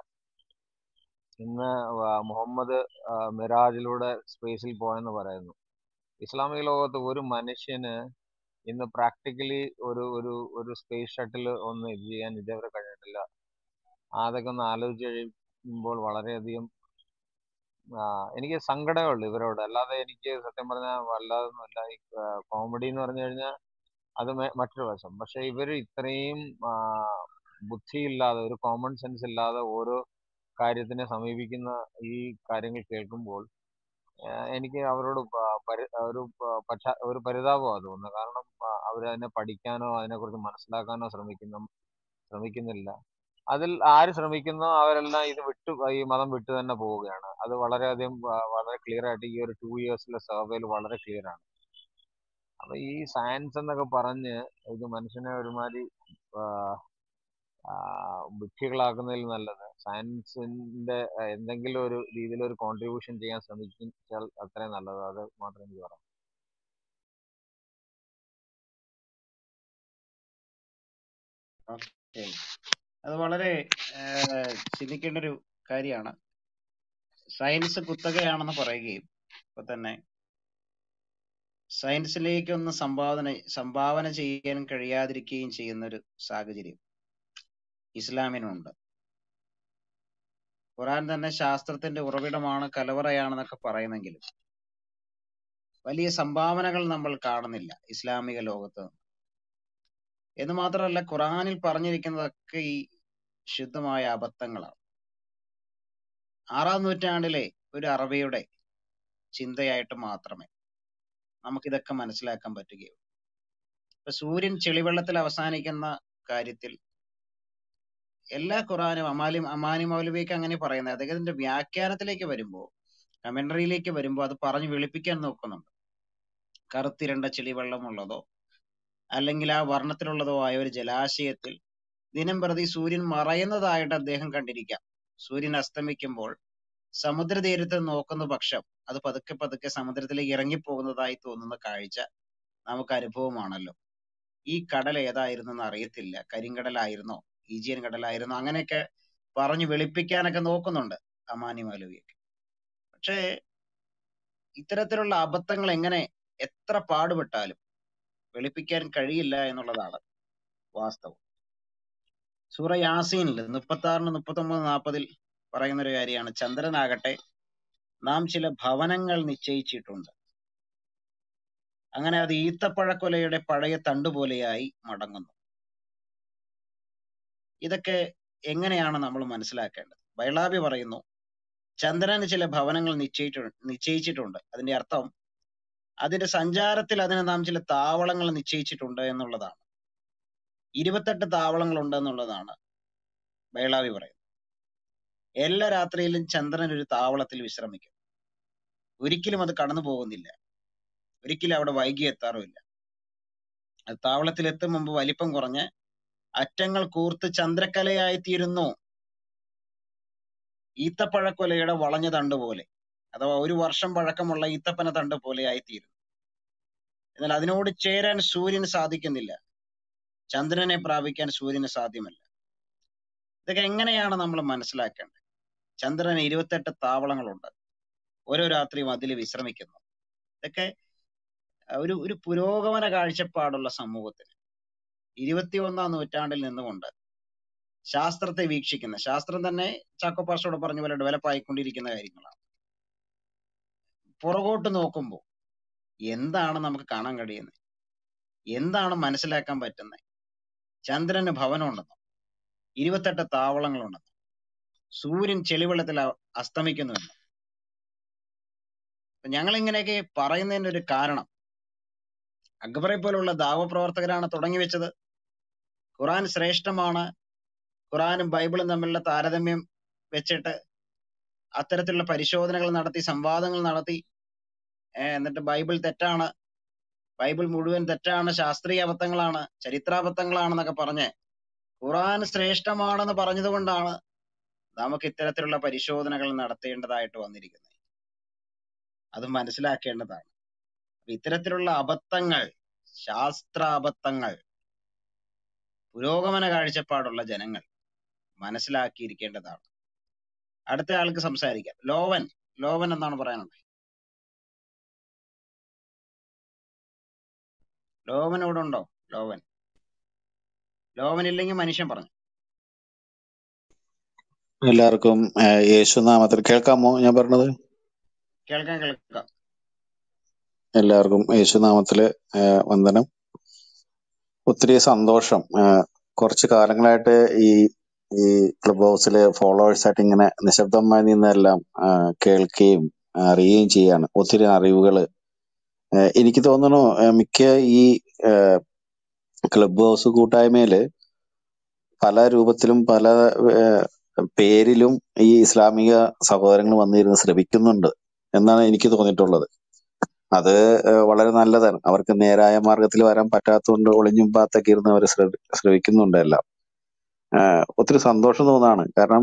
ഇന്ന് വ- മുഹമ്മദ് ആ, മിറാജിലൂടെ സ്പേസിൽ പോയെന്ന് പറയുന്നു ഇസ്ലാമിക ലോകത്ത് ഒരു മനുഷ്യന് ഇന്ന് പ്രാക്ടിക്കലി ഒരു ഒരു ഒരു സ്പേസ് ഷട്ടിൽ ഒന്ന് ഇത് ചെയ്യാൻ ഇതേവരെ കഴിഞ്ഞിട്ടില്ല അതൊക്കെ ഒന്ന് ആലോചിച്ച് കഴിയുമ്പോൾ വളരെയധികം ആ, എനിക്ക് സങ്കടമേ ഉള്ളൂ ഇവരോട് അല്ലാതെ എനിക്ക് സത്യം പറഞ്ഞാൽ വല്ലാതൊന്നുമില്ല ഈ കോമഡി എന്ന് പറഞ്ഞു കഴിഞ്ഞാൽ അത് മെ- മറ്റൊരു വശം പക്ഷെ ഇവര് ഇത്രയും ആ, ബുദ്ധിയില്ലാതെ ഒരു കോമൺ സെൻസ് ഇല്ലാതെ ഓരോ കാര്യത്തിനെ സമീപിക്കുന്ന ഈ കാര്യങ്ങൾ കേൾക്കുമ്പോൾ ആ, എനിക്ക് അവരോട് പ- പരി- ഒരു പ- പക്ഷ ഒരു പരിതാപമാണ് തോന്നുന്നത് കാരണം ആ, അവരതിനെ പഠിക്കാനോ അതിനെക്കുറിച്ച് മനസ്സിലാക്കാനോ ശ്രമിക്കുന്ന ശ്രമിക്കുന്നില്ല അതിൽ ആര് ശ്രമിക്കുന്നോ അവരെല്ലാം ഇത് വിട്ടു ഈ മതം വിട്ടു തന്നെ പോവുകയാണ് അത് വളരെയധികം വ- വളരെ ക്ലിയർ ആയിട്ട് ഈ ഒരു ടു ഇയേഴ്സിലെ സർവേയിൽ വളരെ ക്ലിയർ ആണ് അപ്പൊ ഈ സയൻസ് എന്നൊക്കെ പറഞ്ഞ് ഇത് മനുഷ്യനെ ഒരുമാതിരി ആ, ആ, വിഡ്ഢികളാക്കുന്നതിൽ നല്ലത് സയൻസിന്റെ എന്തെങ്കിലും ഒരു രീതിയിൽ ഒരു കോൺട്രിബ്യൂഷൻ ചെയ്യാൻ ശ്രമിച്ചാൽ അത്രയും നല്ലത് അത് മാത്രമേ എനിക്ക് പറയാം ഓക്കെ അത് വളരെ ഏഹ്, ചിന്തിക്കേണ്ട ഒരു കാര്യമാണ് സയൻസ് കുത്തകയാണെന്ന് പറയുകയും ഇപ്പൊ തന്നെ സയൻസിലേക്കൊന്ന് സംഭാവന സംഭാവന ചെയ്യാൻ കഴിയാതിരിക്കുകയും ചെയ്യുന്ന ഒരു സാഹചര്യം ഇസ്ലാമിനുണ്ട് ഖുറാൻ തന്നെ ശാസ്ത്രത്തിന്റെ ഉറവിടമാണ് കലവറയാണെന്നൊക്കെ പറയുന്നെങ്കിലും വലിയ സംഭാവനകൾ നമ്മൾ കാണുന്നില്ല ഇസ്ലാമിക ലോകത്ത് എന്ന് മാത്രമല്ല ഖുറാനിൽ പറഞ്ഞിരിക്കുന്നതൊക്കെ ഈ ശുദ്ധമായ അബദ്ധങ്ങളാണ് ആറാം നൂറ്റാണ്ടിലെ ഒരു അറബിയുടെ ചിന്തയായിട്ട് മാത്രമേ നമുക്കിതൊക്കെ മനസ്സിലാക്കാൻ പറ്റുകയുള്ളൂ ഇപ്പൊ സൂര്യൻ ചെളിവെള്ളത്തിൽ അവസാനിക്കുന്ന കാര്യത്തിൽ എല്ലാ ഖുറാനും അമാലി അമാനി മൗലവിയൊക്കെ അങ്ങനെ പറയുന്നത് അദ്ദേഹത്തിന്റെ വ്യാഖ്യാനത്തിലേക്ക് വരുമ്പോൾ കമന്ററിയിലേക്ക് വരുമ്പോൾ അത് പറഞ്ഞു വെളുപ്പിക്കാൻ നോക്കുന്നുണ്ട് കറുത്തിരണ്ട ചെളിവെള്ളമുള്ളതോ അല്ലെങ്കിൽ ആ വർണ്ണത്തിലുള്ളതോ ആയ ഒരു ജലാശയത്തിൽ ദിനം പ്രതി സൂര്യൻ മറയുന്നതായിട്ട് അദ്ദേഹം കണ്ടിരിക്കാം സൂര്യൻ അസ്തമിക്കുമ്പോൾ സമുദ്രതീരത്ത് നോക്കുന്ന പക്ഷം അത് പതുക്കെ പതുക്കെ സമുദ്രത്തിലേക്ക് ഇറങ്ങിപ്പോകുന്നതായി തോന്നുന്ന കാഴ്ച നമുക്ക് അനുഭവമാണല്ലോ ഈ കടൽ ഏതായിരുന്നെന്ന് അറിയത്തില്ല കരിങ്കടലായിരുന്നോ ഈജിയൻ കടലായിരുന്നോ അങ്ങനെയൊക്കെ പറഞ്ഞു വെളുപ്പിക്കാനൊക്കെ നോക്കുന്നുണ്ട് അമാനി മൗലവിയൊക്കെ പക്ഷേ ഇത്തരത്തിലുള്ള അബദ്ധങ്ങൾ എങ്ങനെ എത്ര പാടുപെട്ടാലും വെളുപ്പിക്കാൻ കഴിയില്ല എന്നുള്ളതാണ് വാസ്തവം സൂറ യാസീനിൽ മുപ്പത്തി ആറിന് മുപ്പത്തി ഒമ്പത് നാൽപ്പതിൽ പറയുന്ന ഒരു കാര്യമാണ് ചന്ദ്രനാകട്ടെ നാം ചില ഭവനങ്ങൾ നിശ്ചയിച്ചിട്ടുണ്ട് അങ്ങനെ അത് ഈത്തപ്പഴക്കൊലയുടെ പഴയ തണ്ടുപോലെയായി മടങ്ങുന്നു ഇതൊക്കെ എങ്ങനെയാണ് നമ്മൾ മനസ്സിലാക്കേണ്ടത് ബൈളാബി പറയുന്നു ചന്ദ്രന് ചില ഭവനങ്ങൾ നിശ്ചയിച്ചു നിശ്ചയിച്ചിട്ടുണ്ട് അതിന്റെ അർത്ഥം അതിന്റെ സഞ്ചാരത്തിൽ അതിന് നാം ചില താവളങ്ങൾ നിശ്ചയിച്ചിട്ടുണ്ട് എന്നുള്ളതാണ് ഇരുപത്തെട്ട് താവളങ്ങൾ ഉണ്ട് എന്നുള്ളതാണ് ബൈളാവി പറയുന്നത് എല്ലാ രാത്രിയിലും ചന്ദ്രൻ ഒരു താവളത്തിൽ വിശ്രമിക്കും ഒരിക്കലും അത് കടന്നു പോകുന്നില്ല ഒരിക്കലും അവിടെ വൈകി എത്താറുമില്ല അത് താവളത്തിൽ എത്തും മുമ്പ് വലിപ്പം കുറഞ്ഞ് അറ്റങ്ങൾ കൂർത്ത് ചന്ദ്രക്കലയായിത്തീരുന്നു ഈത്തപ്പഴക്കൊലയുടെ വളഞ്ഞ തണ്ട് പോലെ അഥവാ ഒരു വർഷം പഴക്കമുള്ള ഈത്തപ്പന തണ്ട് പോലെ ആയിത്തീരുന്നു എന്നാൽ അതിനോട് ചേരാൻ സൂര്യന് സാധിക്കുന്നില്ല ചന്ദ്രനെ പ്രാപിക്കാൻ സൂര്യന് സാധ്യമല്ല ഇതൊക്കെ എങ്ങനെയാണ് നമ്മൾ മനസ്സിലാക്കേണ്ടത് ചന്ദ്രന് ഇരുപത്തെട്ട് താവളങ്ങളുണ്ട് ഓരോ രാത്രിയും അതിൽ വിശ്രമിക്കുന്നു ഇതൊക്കെ ഒരു ഒരു പുരോഗമന കാഴ്ചപ്പാടുള്ള സമൂഹത്തിന് ഇരുപത്തിയൊന്നാം നൂറ്റാണ്ടിൽ നിന്നുകൊണ്ട് ശാസ്ത്രത്തെ വീക്ഷിക്കുന്ന ശാസ്ത്രം തന്നെ ചാക്കോ പാസ്റ്റോട് പറഞ്ഞ പോലെ ഡെവലപ്പ് ആയിക്കൊണ്ടിരിക്കുന്ന കാര്യങ്ങളാണ് പുറകോട്ട് നോക്കുമ്പോൾ എന്താണ് നമുക്ക് കാണാൻ കഴിയുന്നത് എന്താണ് മനസ്സിലാക്കാൻ പറ്റുന്നത് ചന്ദ്രന് ഭവനമുണ്ടെന്നോ ഇരുപത്തെട്ട് താവളങ്ങളുണ്ടെന്നോ സൂര്യൻ ചെളിവെള്ളത്തിൽ അ- അസ്തമിക്കുന്നുവെന്നോ അപ്പൊ ഞങ്ങൾ ഇങ്ങനെയൊക്കെ പറയുന്നതിന്റെ ഒരു കാരണം അക്ബറെ പോലുള്ള ദാവപ്രവർത്തകരാണ് തുടങ്ങി വെച്ചത് ഖുറാൻ ശ്രേഷ്ഠമാണ് ഖുറാനും ബൈബിളും തമ്മിലുള്ള താരതമ്യം വെച്ചിട്ട് അത്തരത്തിലുള്ള പരിശോധനകൾ നടത്തി സംവാദങ്ങൾ നടത്തി ഏർ എന്നിട്ട് ബൈബിൾ തെറ്റാണ് ബൈബിൾ മുഴുവൻ തെറ്റാണ് ശാസ്ത്രീയ അബദ്ധങ്ങളാണ് ചരിത്രാബദ്ധങ്ങളാണെന്നൊക്കെ പറഞ്ഞ് ഖുറാൻ ശ്രേഷ്ഠമാണെന്ന് പറഞ്ഞതുകൊണ്ടാണ് നമുക്ക് ഇത്തരത്തിലുള്ള പരിശോധനകൾ നടത്തേണ്ടതായിട്ട് വന്നിരിക്കുന്നത് അത് മനസ്സിലാക്കേണ്ടതാണ് അപ്പൊ ഇത്തരത്തിലുള്ള അബദ്ധങ്ങൾ ശാസ്ത്ര അബദ്ധങ്ങൾ പുരോഗമന കാഴ്ചപ്പാടുള്ള ജനങ്ങൾ മനസ്സിലാക്കിയിരിക്കേണ്ടതാണ് അടുത്ത ആൾക്ക് സംസാരിക്കാം ലോവൻ ലോവൻ എന്നാണ് പറയാനുള്ളത് ലോവൻ ഇവിടെ ഉണ്ടോ ലോവൻ ലോവൻ ഇല്ലെങ്കിൽ മനുഷ്യൻ പറഞ്ഞു എല്ലാവർക്കും ഏഹ്, യേശുനാമത്തിൽ കേൾക്കാമോ ഞാൻ പറഞ്ഞത് കേൾക്കാം കേൾക്കാം എല്ലാവർക്കും യേശുനാമത്തില് ഏഹ്, വന്ദനം ഒത്തിരി സന്തോഷം ഏഹ്, കുറച്ച് കാലങ്ങളായിട്ട് ഈ ഈ ക്ലബ് ഹൗസില് ഫോളോവേഴ്സ് ആയിട്ട് ഇങ്ങനെ നിശബ്ദമായി നിന്നെല്ലാം ഏഹ്, കേൾക്കുകയും അറിയുകയും ചെയ്യാണ് ഒത്തിരി അറിവുകള് ഏഹ്, എനിക്ക് തോന്നുന്നു ഏഹ്, മിക്ക ഈ ഏഹ്, ക്ലബ് ഹൗസ് കൂട്ടായ്മയില് പല രൂപത്തിലും പല ഏഹ്, പേരിലും ഈ ഇസ്ലാമിക സഹോദരങ്ങൾ വന്നിരുന്ന് ശ്രമിക്കുന്നുണ്ട് എന്നാണ് എനിക്ക് തോന്നിയിട്ടുള്ളത് അത് ഏഹ്, വളരെ നല്ലതാണ് അവർക്ക് നേരായ മാർഗത്തിൽ വരാൻ പറ്റാത്തതുകൊണ്ട് ഒളിഞ്ഞും പാത്തൊക്കെ ഇരുന്ന് അവർ ശ്രമിക്കുന്നുണ്ട് എല്ലാം ഏഹ്, ഒത്തിരി സന്തോഷം തോന്നാണ് കാരണം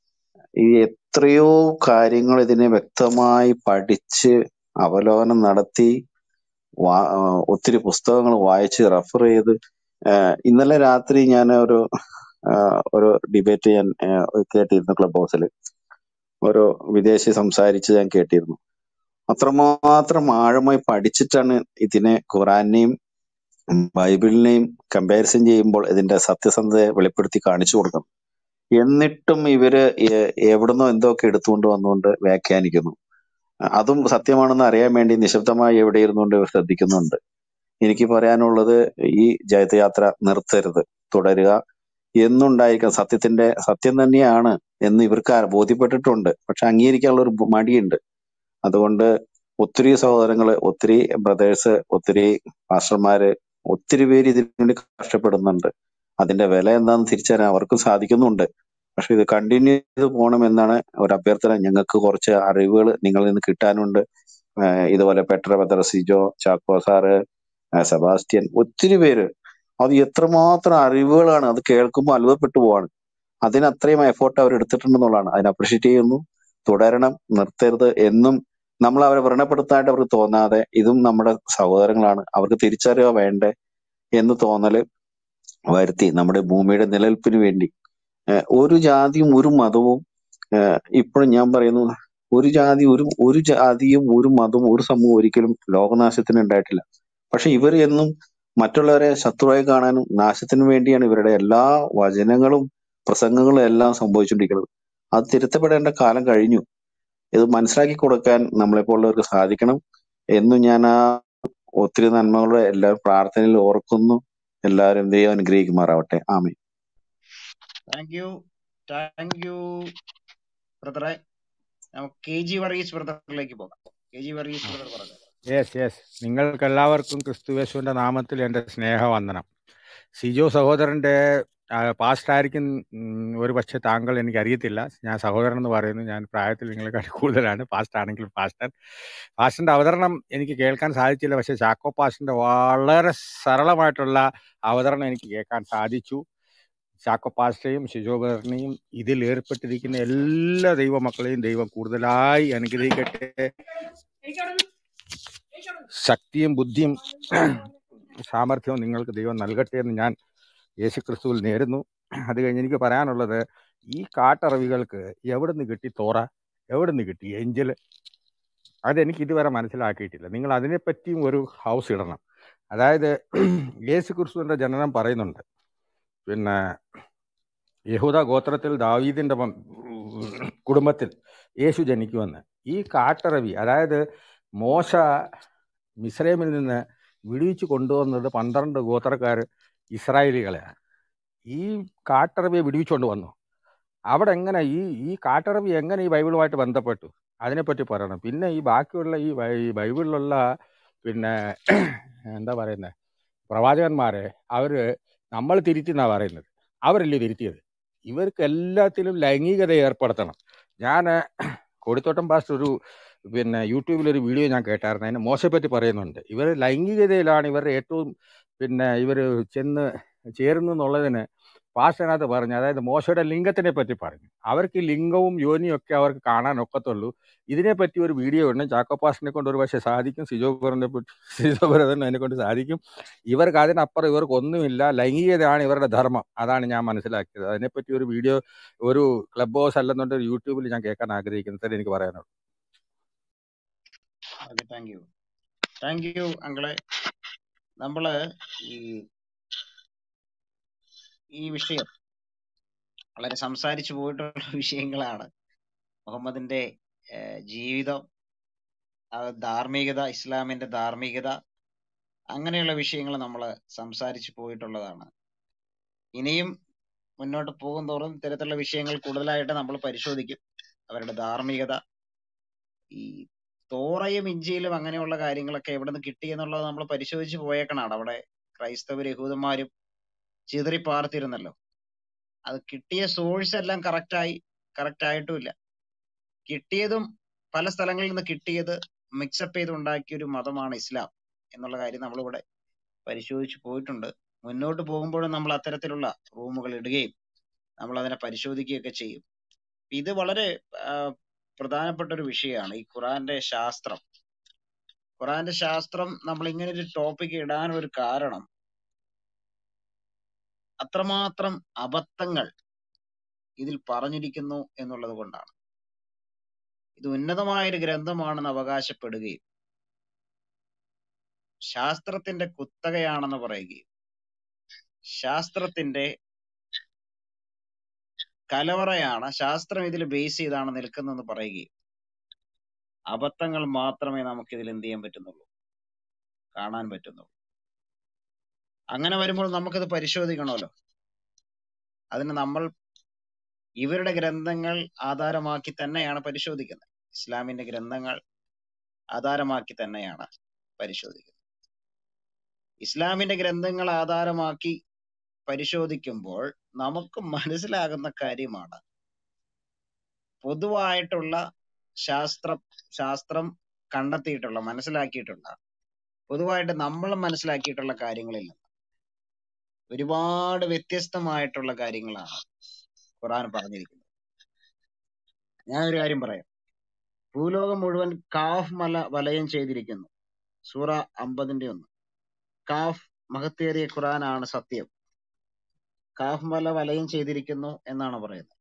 ഈ എത്രയോ കാര്യങ്ങൾ ഇതിനെ വ്യക്തമായി പഠിച്ച് അവലോകനം നടത്തി വാ- ഏഹ്, ഒത്തിരി പുസ്തകങ്ങൾ വായിച്ച് റെഫർ ചെയ്ത് ഏഹ്, ഇന്നലെ രാത്രി ഞാൻ ഒരു ഏഹ്, ഒരു ഡിബേറ്റ് ഞാൻ ഏഹ്, കേട്ടിരുന്നു ക്ലബ് ഹൗസിൽ ഒരു വിദേശി സംസാരിച്ച് ഞാൻ കേട്ടിരുന്നു അത്രമാത്രം ആഴമായി പഠിച്ചിട്ടാണ് ഇതിനെ ഖുറാനെയും ബൈബിളിനെയും കമ്പാരിസൺ ചെയ്യുമ്പോൾ ഇതിന്റെ സത്യസന്ധതയെ വെളിപ്പെടുത്തി കാണിച്ചു കൊടുക്കുന്നത് എന്നിട്ടും ഇവര് എ- എവിടുന്നോ എന്തൊക്കെ എടുത്തുകൊണ്ട് വന്നുകൊണ്ട് വ്യാഖ്യാനിക്കുന്നു അതും സത്യമാണെന്ന് അറിയാൻ വേണ്ടി നിശബ്ദമായി എവിടെ ഇരുന്നുകൊണ്ട് ഇവർ ശ്രദ്ധിക്കുന്നുണ്ട് എനിക്ക് പറയാനുള്ളത് ഈ ജൈത്രയാത്ര നിർത്തരുത് തുടരുക എന്നുണ്ടായിരിക്കണം സത്യത്തിന്റെ സത്യം തന്നെയാണ് എന്ന് ഇവർക്ക് ആ- ബോധ്യപ്പെട്ടിട്ടുണ്ട് പക്ഷെ അംഗീകരിക്കാനുള്ള ഒരു മടിയുണ്ട് അതുകൊണ്ട് ഒത്തിരി സഹോദരങ്ങള് ഒത്തിരി ബ്രദേഴ്സ് ഒത്തിരി മാസ്റ്റർമാര് ഒത്തിരി പേര് ഇതിനു വേണ്ടി കഷ്ടപ്പെടുന്നുണ്ട് അതിന്റെ വില എന്താണെന്ന് തിരിച്ചറിയാൻ അവർക്കും സാധിക്കുന്നുണ്ട് പക്ഷെ ഇത് കണ്ടിന്യൂ ചെയ്ത് പോകണമെന്നാണ് ഒരു അഭ്യർത്ഥന ഞങ്ങൾക്ക് കുറച്ച് അറിവുകൾ നിങ്ങളിൽ നിന്ന് കിട്ടാനുണ്ട് ഏഹ് ഇതുപോലെ പെട്ര ബദർ സിജോ ചാക്കോ സാറ് ഏഹ് സെബാസ്റ്റ്യൻ ഒത്തിരി പേര് അത് എത്രമാത്രം അറിവുകളാണ് അത് കേൾക്കുമ്പോൾ അത്ഭുതപ്പെട്ടു പോവാണ് അതിന് അത്രയും എഫോർട്ട് അവർ എടുത്തിട്ടുണ്ടെന്നുള്ളതാണ് അതിനെ അപ്രീഷിയേറ്റ് ചെയ്യുന്നു തുടരണം നിർത്തരുത് എന്നും നമ്മൾ അവരെ വ്രണപ്പെടുത്താനായിട്ട് അവർക്ക് തോന്നാതെ ഇതും നമ്മുടെ സഹോദരങ്ങളാണ് അവർക്ക് തിരിച്ചറിയുക വേണ്ടേ എന്ന് തോന്നല് വരുത്തി നമ്മുടെ ഭൂമിയുടെ നിലനിൽപ്പിന് വേണ്ടി ഏഹ് ഒരു ജാതിയും ഒരു മതവും ഏഹ് ഇപ്പോഴും ഞാൻ പറയുന്നു ഒരു ജാതി ഒരു ഒരു ജാതിയും ഒരു മതവും ഒരു സമൂഹവും ഒരിക്കലും ലോകനാശത്തിന് ഉണ്ടായിട്ടില്ല പക്ഷെ ഇവർ എന്നും മറ്റുള്ളവരെ ശത്രുവായി കാണാനും നാശത്തിനു വേണ്ടിയാണ് ഇവരുടെ എല്ലാ വചനങ്ങളും പ്രസംഗങ്ങളും എല്ലാം സംഭവിച്ചുകൊണ്ടിരിക്കുന്നത് അത് തിരുത്തപ്പെടേണ്ട കാലം കഴിഞ്ഞു ഇത് മനസ്സിലാക്കി കൊടുക്കാൻ നമ്മളെപ്പോലുള്ളവർക്ക് സാധിക്കണം എന്നും ഞാൻ ആ ഒത്തിരി നന്മകളുടെ എല്ലാവരും പ്രാർത്ഥനയിൽ ഓർക്കുന്നു എല്ലാവരും ദൈവം അനുഗ്രഹിക്കുമാറാവട്ടെ ആമേ താങ്ക് യു താങ്ക് യു ബ്രദറെ നമുക്ക് കെ ജി വർഗീസ് ബ്രദറിലേക്ക് പോകാം കെ ജി വർഗീസ് ബ്രദർ പറഞ്ഞു യെസ് യെസ് നിങ്ങൾക്കെല്ലാവർക്കും ക്രിസ്തുവേശുവിൻ്റെ നാമത്തിൽ എൻ്റെ സ്നേഹവന്ദനം സിജോ സഹോദരൻ്റെ പാസ്റ്റായിരിക്കും ഒരു പക്ഷേ താങ്കൾ എനിക്കറിയത്തില്ല ഞാൻ സഹോദരൻ എന്ന് പറയുന്നു ഞാൻ പ്രായത്തിൽ നിങ്ങളെക്കാൾ കൂടുതലാണ് പാസ്റ്റ് ആണെങ്കിലും പാസ്റ്റർ പാസ്റ്ററിൻ്റെ അവതരണം എനിക്ക് കേൾക്കാൻ സാധിച്ചില്ല പക്ഷേ ചാക്കോ പാസ്റ്ററിൻ്റെ വളരെ സരളമായിട്ടുള്ള അവതരണം എനിക്ക് കേൾക്കാൻ സാധിച്ചു ചാക്കോ പാസ്റ്റയും ശിശോബറിനെയും ഇതിൽ ഏർപ്പെട്ടിരിക്കുന്ന എല്ലാ ദൈവമക്കളെയും ദൈവം കൂടുതലായി അനുഗ്രഹിക്കട്ടെ ശക്തിയും ബുദ്ധിയും സാമർഥ്യവും നിങ്ങൾക്ക് ദൈവം നൽകട്ടെ എന്ന് ഞാൻ യേശു ക്രിസ്തുവിൽ നേരുന്നു അത് കഴിഞ്ഞ് എനിക്ക് പറയാനുള്ളത് ഈ കാട്ടറവികൾക്ക് എവിടെ നിന്ന് കിട്ടി തോറ എവിടെ നിന്ന് കിട്ടി ഏഞ്ചൽ അതെനിക്ക് ഇതുവരെ മനസ്സിലാക്കിയിട്ടില്ല നിങ്ങൾ അതിനെപ്പറ്റിയും ഒരു ഹൗസ് ഇടണം അതായത് യേശു ക്രിസ്തുവിൻ്റെ ജനനം പറയുന്നുണ്ട് പിന്നെ യഹൂദ ഗോത്രത്തിൽ ദാവീദിൻ്റെ വം- കുടുംബത്തിൽ യേശു ജനിക്കുമെന്ന് ഈ കാട്ടറവി അതായത് മോശ മിസ്രൈമിൽ നിന്ന് വിടുവിച്ച് കൊണ്ടുവന്നത് പന്ത്രണ്ട് ഗോത്രക്കാർ ഇസ്രായേലികളെയാണ് ഈ കാട്ടറവിയെ വിടുവിച്ചുകൊണ്ട് വന്നു അവിടെ എങ്ങനെ ഈ ഈ കാട്ടറവി എങ്ങനെ ഈ ബൈബിളുമായിട്ട് ബന്ധപ്പെട്ടു അതിനെപ്പറ്റി പറയണം പിന്നെ ഈ ബാക്കിയുള്ള ഈ ബൈ- ഈ ബൈബിളിലുള്ള പിന്നെ എന്താ പറയുന്നത് പ്രവാചകന്മാരെ അവർ നമ്മൾ തിരുത്തിന്നാണ് പറയുന്നത് അവരല്ലേ തിരുത്തിയത് ഇവർക്ക് എല്ലാത്തിലും ലൈംഗികത ഏർപ്പെടുത്തണം ഞാൻ കൊടിത്തോട്ടം പാസ്റ്റർ ഒരു പിന്നെ യൂട്യൂബിലൊരു വീഡിയോ ഞാൻ കേട്ടായിരുന്നു അതിന് മോശപ്പറ്റി പറയുന്നുണ്ട് ഇവർ ലൈംഗികതയിലാണ് ഇവരുടെ ഏറ്റവും പിന്നെ ഇവർ ചെന്ന് ചേരുന്നു എന്നുള്ളതിന് പാസ്റ്ററിനകത്ത് പറഞ്ഞു അതായത് മോശയുടെ ലിംഗത്തിനെ പറ്റി പറഞ്ഞു അവർക്ക് ഈ ലിംഗവും യോനിയും ഒക്കെ അവർക്ക് കാണാൻ ഒക്കത്തുള്ളൂ ഇതിനെപ്പറ്റി ഒരു വീഡിയോ ഉണ്ട് ചാക്കോ പാസ്റ്ററിനെ കൊണ്ട് ഒരു പക്ഷേ സാധിക്കും സിജോ ബറിനെ പറ്റി സിജോ ബറിനെ അതിനെ കൊണ്ട് സാധിക്കും ഇവർക്ക് അതിനപ്പുറം ഇവർക്ക് ഒന്നുമില്ല ലൈംഗികതയാണ് ഇവരുടെ ധർമ്മം അതാണ് ഞാൻ മനസ്സിലാക്കിയത് അതിനെപ്പറ്റി ഒരു വീഡിയോ ഒരു ക്ലബ് ഹൗസ് അല്ലെന്നുണ്ട് യൂട്യൂബിൽ ഞാൻ കേൾക്കാൻ ആഗ്രഹിക്കുന്നത് എനിക്ക് പറയാനുള്ളൂ okay thank you thank you അങ്കളെ നമ്മള് ഈ ഈ വിഷയം വളരെ സംസാരിച്ചു പോയിട്ടുള്ള വിഷയങ്ങളാണ് മുഹമ്മദിന്റെ ഏഹ്, ജീവിതം ആ ധാർമ്മികത ഇസ്ലാമിന്റെ ധാർമ്മികത അങ്ങനെയുള്ള വിഷയങ്ങൾ നമ്മൾ സംസാരിച്ചു പോയിട്ടുള്ളതാണ് ഇനിയും മുന്നോട്ട് പോകും തോറും ഇത്തരത്തിലുള്ള വിഷയങ്ങൾ കൂടുതലായിട്ട് നമ്മൾ പരിശോധിക്കും അവരുടെ ധാർമ്മികത ഈ തോറയും ഇഞ്ചിയിലും അങ്ങനെയുള്ള കാര്യങ്ങളൊക്കെ എവിടെ നിന്ന് കിട്ടി എന്നുള്ളത് നമ്മൾ പരിശോധിച്ച് പോയേക്കണാണ് അവിടെ ക്രൈസ്തവ യഹൂദന്മാരും ചിതറി പാർത്തിരുന്നല്ലോ അത് കിട്ടിയ സോഴ്സ് എല്ലാം കറക്റ്റായി കറക്റ്റ് ആയിട്ടുമില്ല കിട്ടിയതും പല സ്ഥലങ്ങളിൽ നിന്ന് കിട്ടിയത് മിക്സപ്പ് ചെയ്ത് ഉണ്ടാക്കിയ ഒരു മതമാണ് ഇസ്ലാം എന്നുള്ള കാര്യം നമ്മളിവിടെ പരിശോധിച്ച് പോയിട്ടുണ്ട് മുന്നോട്ട് പോകുമ്പോഴും നമ്മൾ അത്തരത്തിലുള്ള റൂമുകൾ ഇടുകയും നമ്മൾ അതിനെ പരിശോധിക്കുകയൊക്കെ ചെയ്യും ഇത് വളരെ ആ, പ്രധാനപ്പെട്ട ഒരു വിഷയമാണ് ഈ ഖുറാന്റെ ശാസ്ത്രം ഖുറാന്റെ ശാസ്ത്രം നമ്മൾ ഇങ്ങനെ ഒരു ടോപ്പിക് ഇടാൻ ഒരു കാരണം അത്രമാത്രം അബദ്ധങ്ങൾ ഇതിൽ പറഞ്ഞിരിക്കുന്നു എന്നുള്ളത് കൊണ്ടാണ് ഇത് ഉന്നതമായ ഒരു ഗ്രന്ഥമാണെന്ന് അവകാശപ്പെടുകയും ശാസ്ത്രത്തിന്റെ കുത്തകയാണെന്ന് പറയുകയും ശാസ്ത്രത്തിന്റെ കലവറയാണ് ശാസ്ത്രം ഇതിൽ ബേസ് ചെയ്താണ് നിൽക്കുന്നതെന്ന് പറയുകയും അബദ്ധങ്ങൾ മാത്രമേ നമുക്ക് ഇതിൽ എന്ത് ചെയ്യാൻ പറ്റുന്നുള്ളൂ കാണാൻ പറ്റുന്നുള്ളൂ അങ്ങനെ വരുമ്പോൾ നമുക്കിത് പരിശോധിക്കണമല്ലോ അതിന് നമ്മൾ ഇവരുടെ ഗ്രന്ഥങ്ങൾ ആധാരമാക്കി തന്നെയാണ് പരിശോധിക്കുന്നത് ഇസ്ലാമിന്റെ ഗ്രന്ഥങ്ങൾ ആധാരമാക്കി തന്നെയാണ് പരിശോധിക്കുന്നത് ഇസ്ലാമിന്റെ ഗ്രന്ഥങ്ങൾ ആധാരമാക്കി പരിശോധിക്കുമ്പോൾ നമുക്ക് മനസ്സിലാകുന്ന കാര്യമാണ് പൊതുവായിട്ടുള്ള ശാസ്ത്ര ശാസ്ത്രം കണ്ടെത്തിയിട്ടുള്ള മനസ്സിലാക്കിയിട്ടുള്ള പൊതുവായിട്ട് നമ്മൾ മനസ്സിലാക്കിയിട്ടുള്ള കാര്യങ്ങളിൽ നിന്ന് ഒരുപാട് വ്യത്യസ്തമായിട്ടുള്ള കാര്യങ്ങളാണ് ഖുറാൻ പറഞ്ഞിരിക്കുന്നത് ഞാൻ ഒരു കാര്യം പറയാം ഭൂലോകം മുഴുവൻ കാഫ് മല വലയം ചെയ്തിരിക്കുന്നു സൂറ അമ്പതിന്റെ ഒന്ന് കാഫ് മഹത്തേറിയ ഖുറാനാണ് സത്യം കാഫ് മല വലയം ചെയ്തിരിക്കുന്നു എന്നാണ് പറയുന്നത്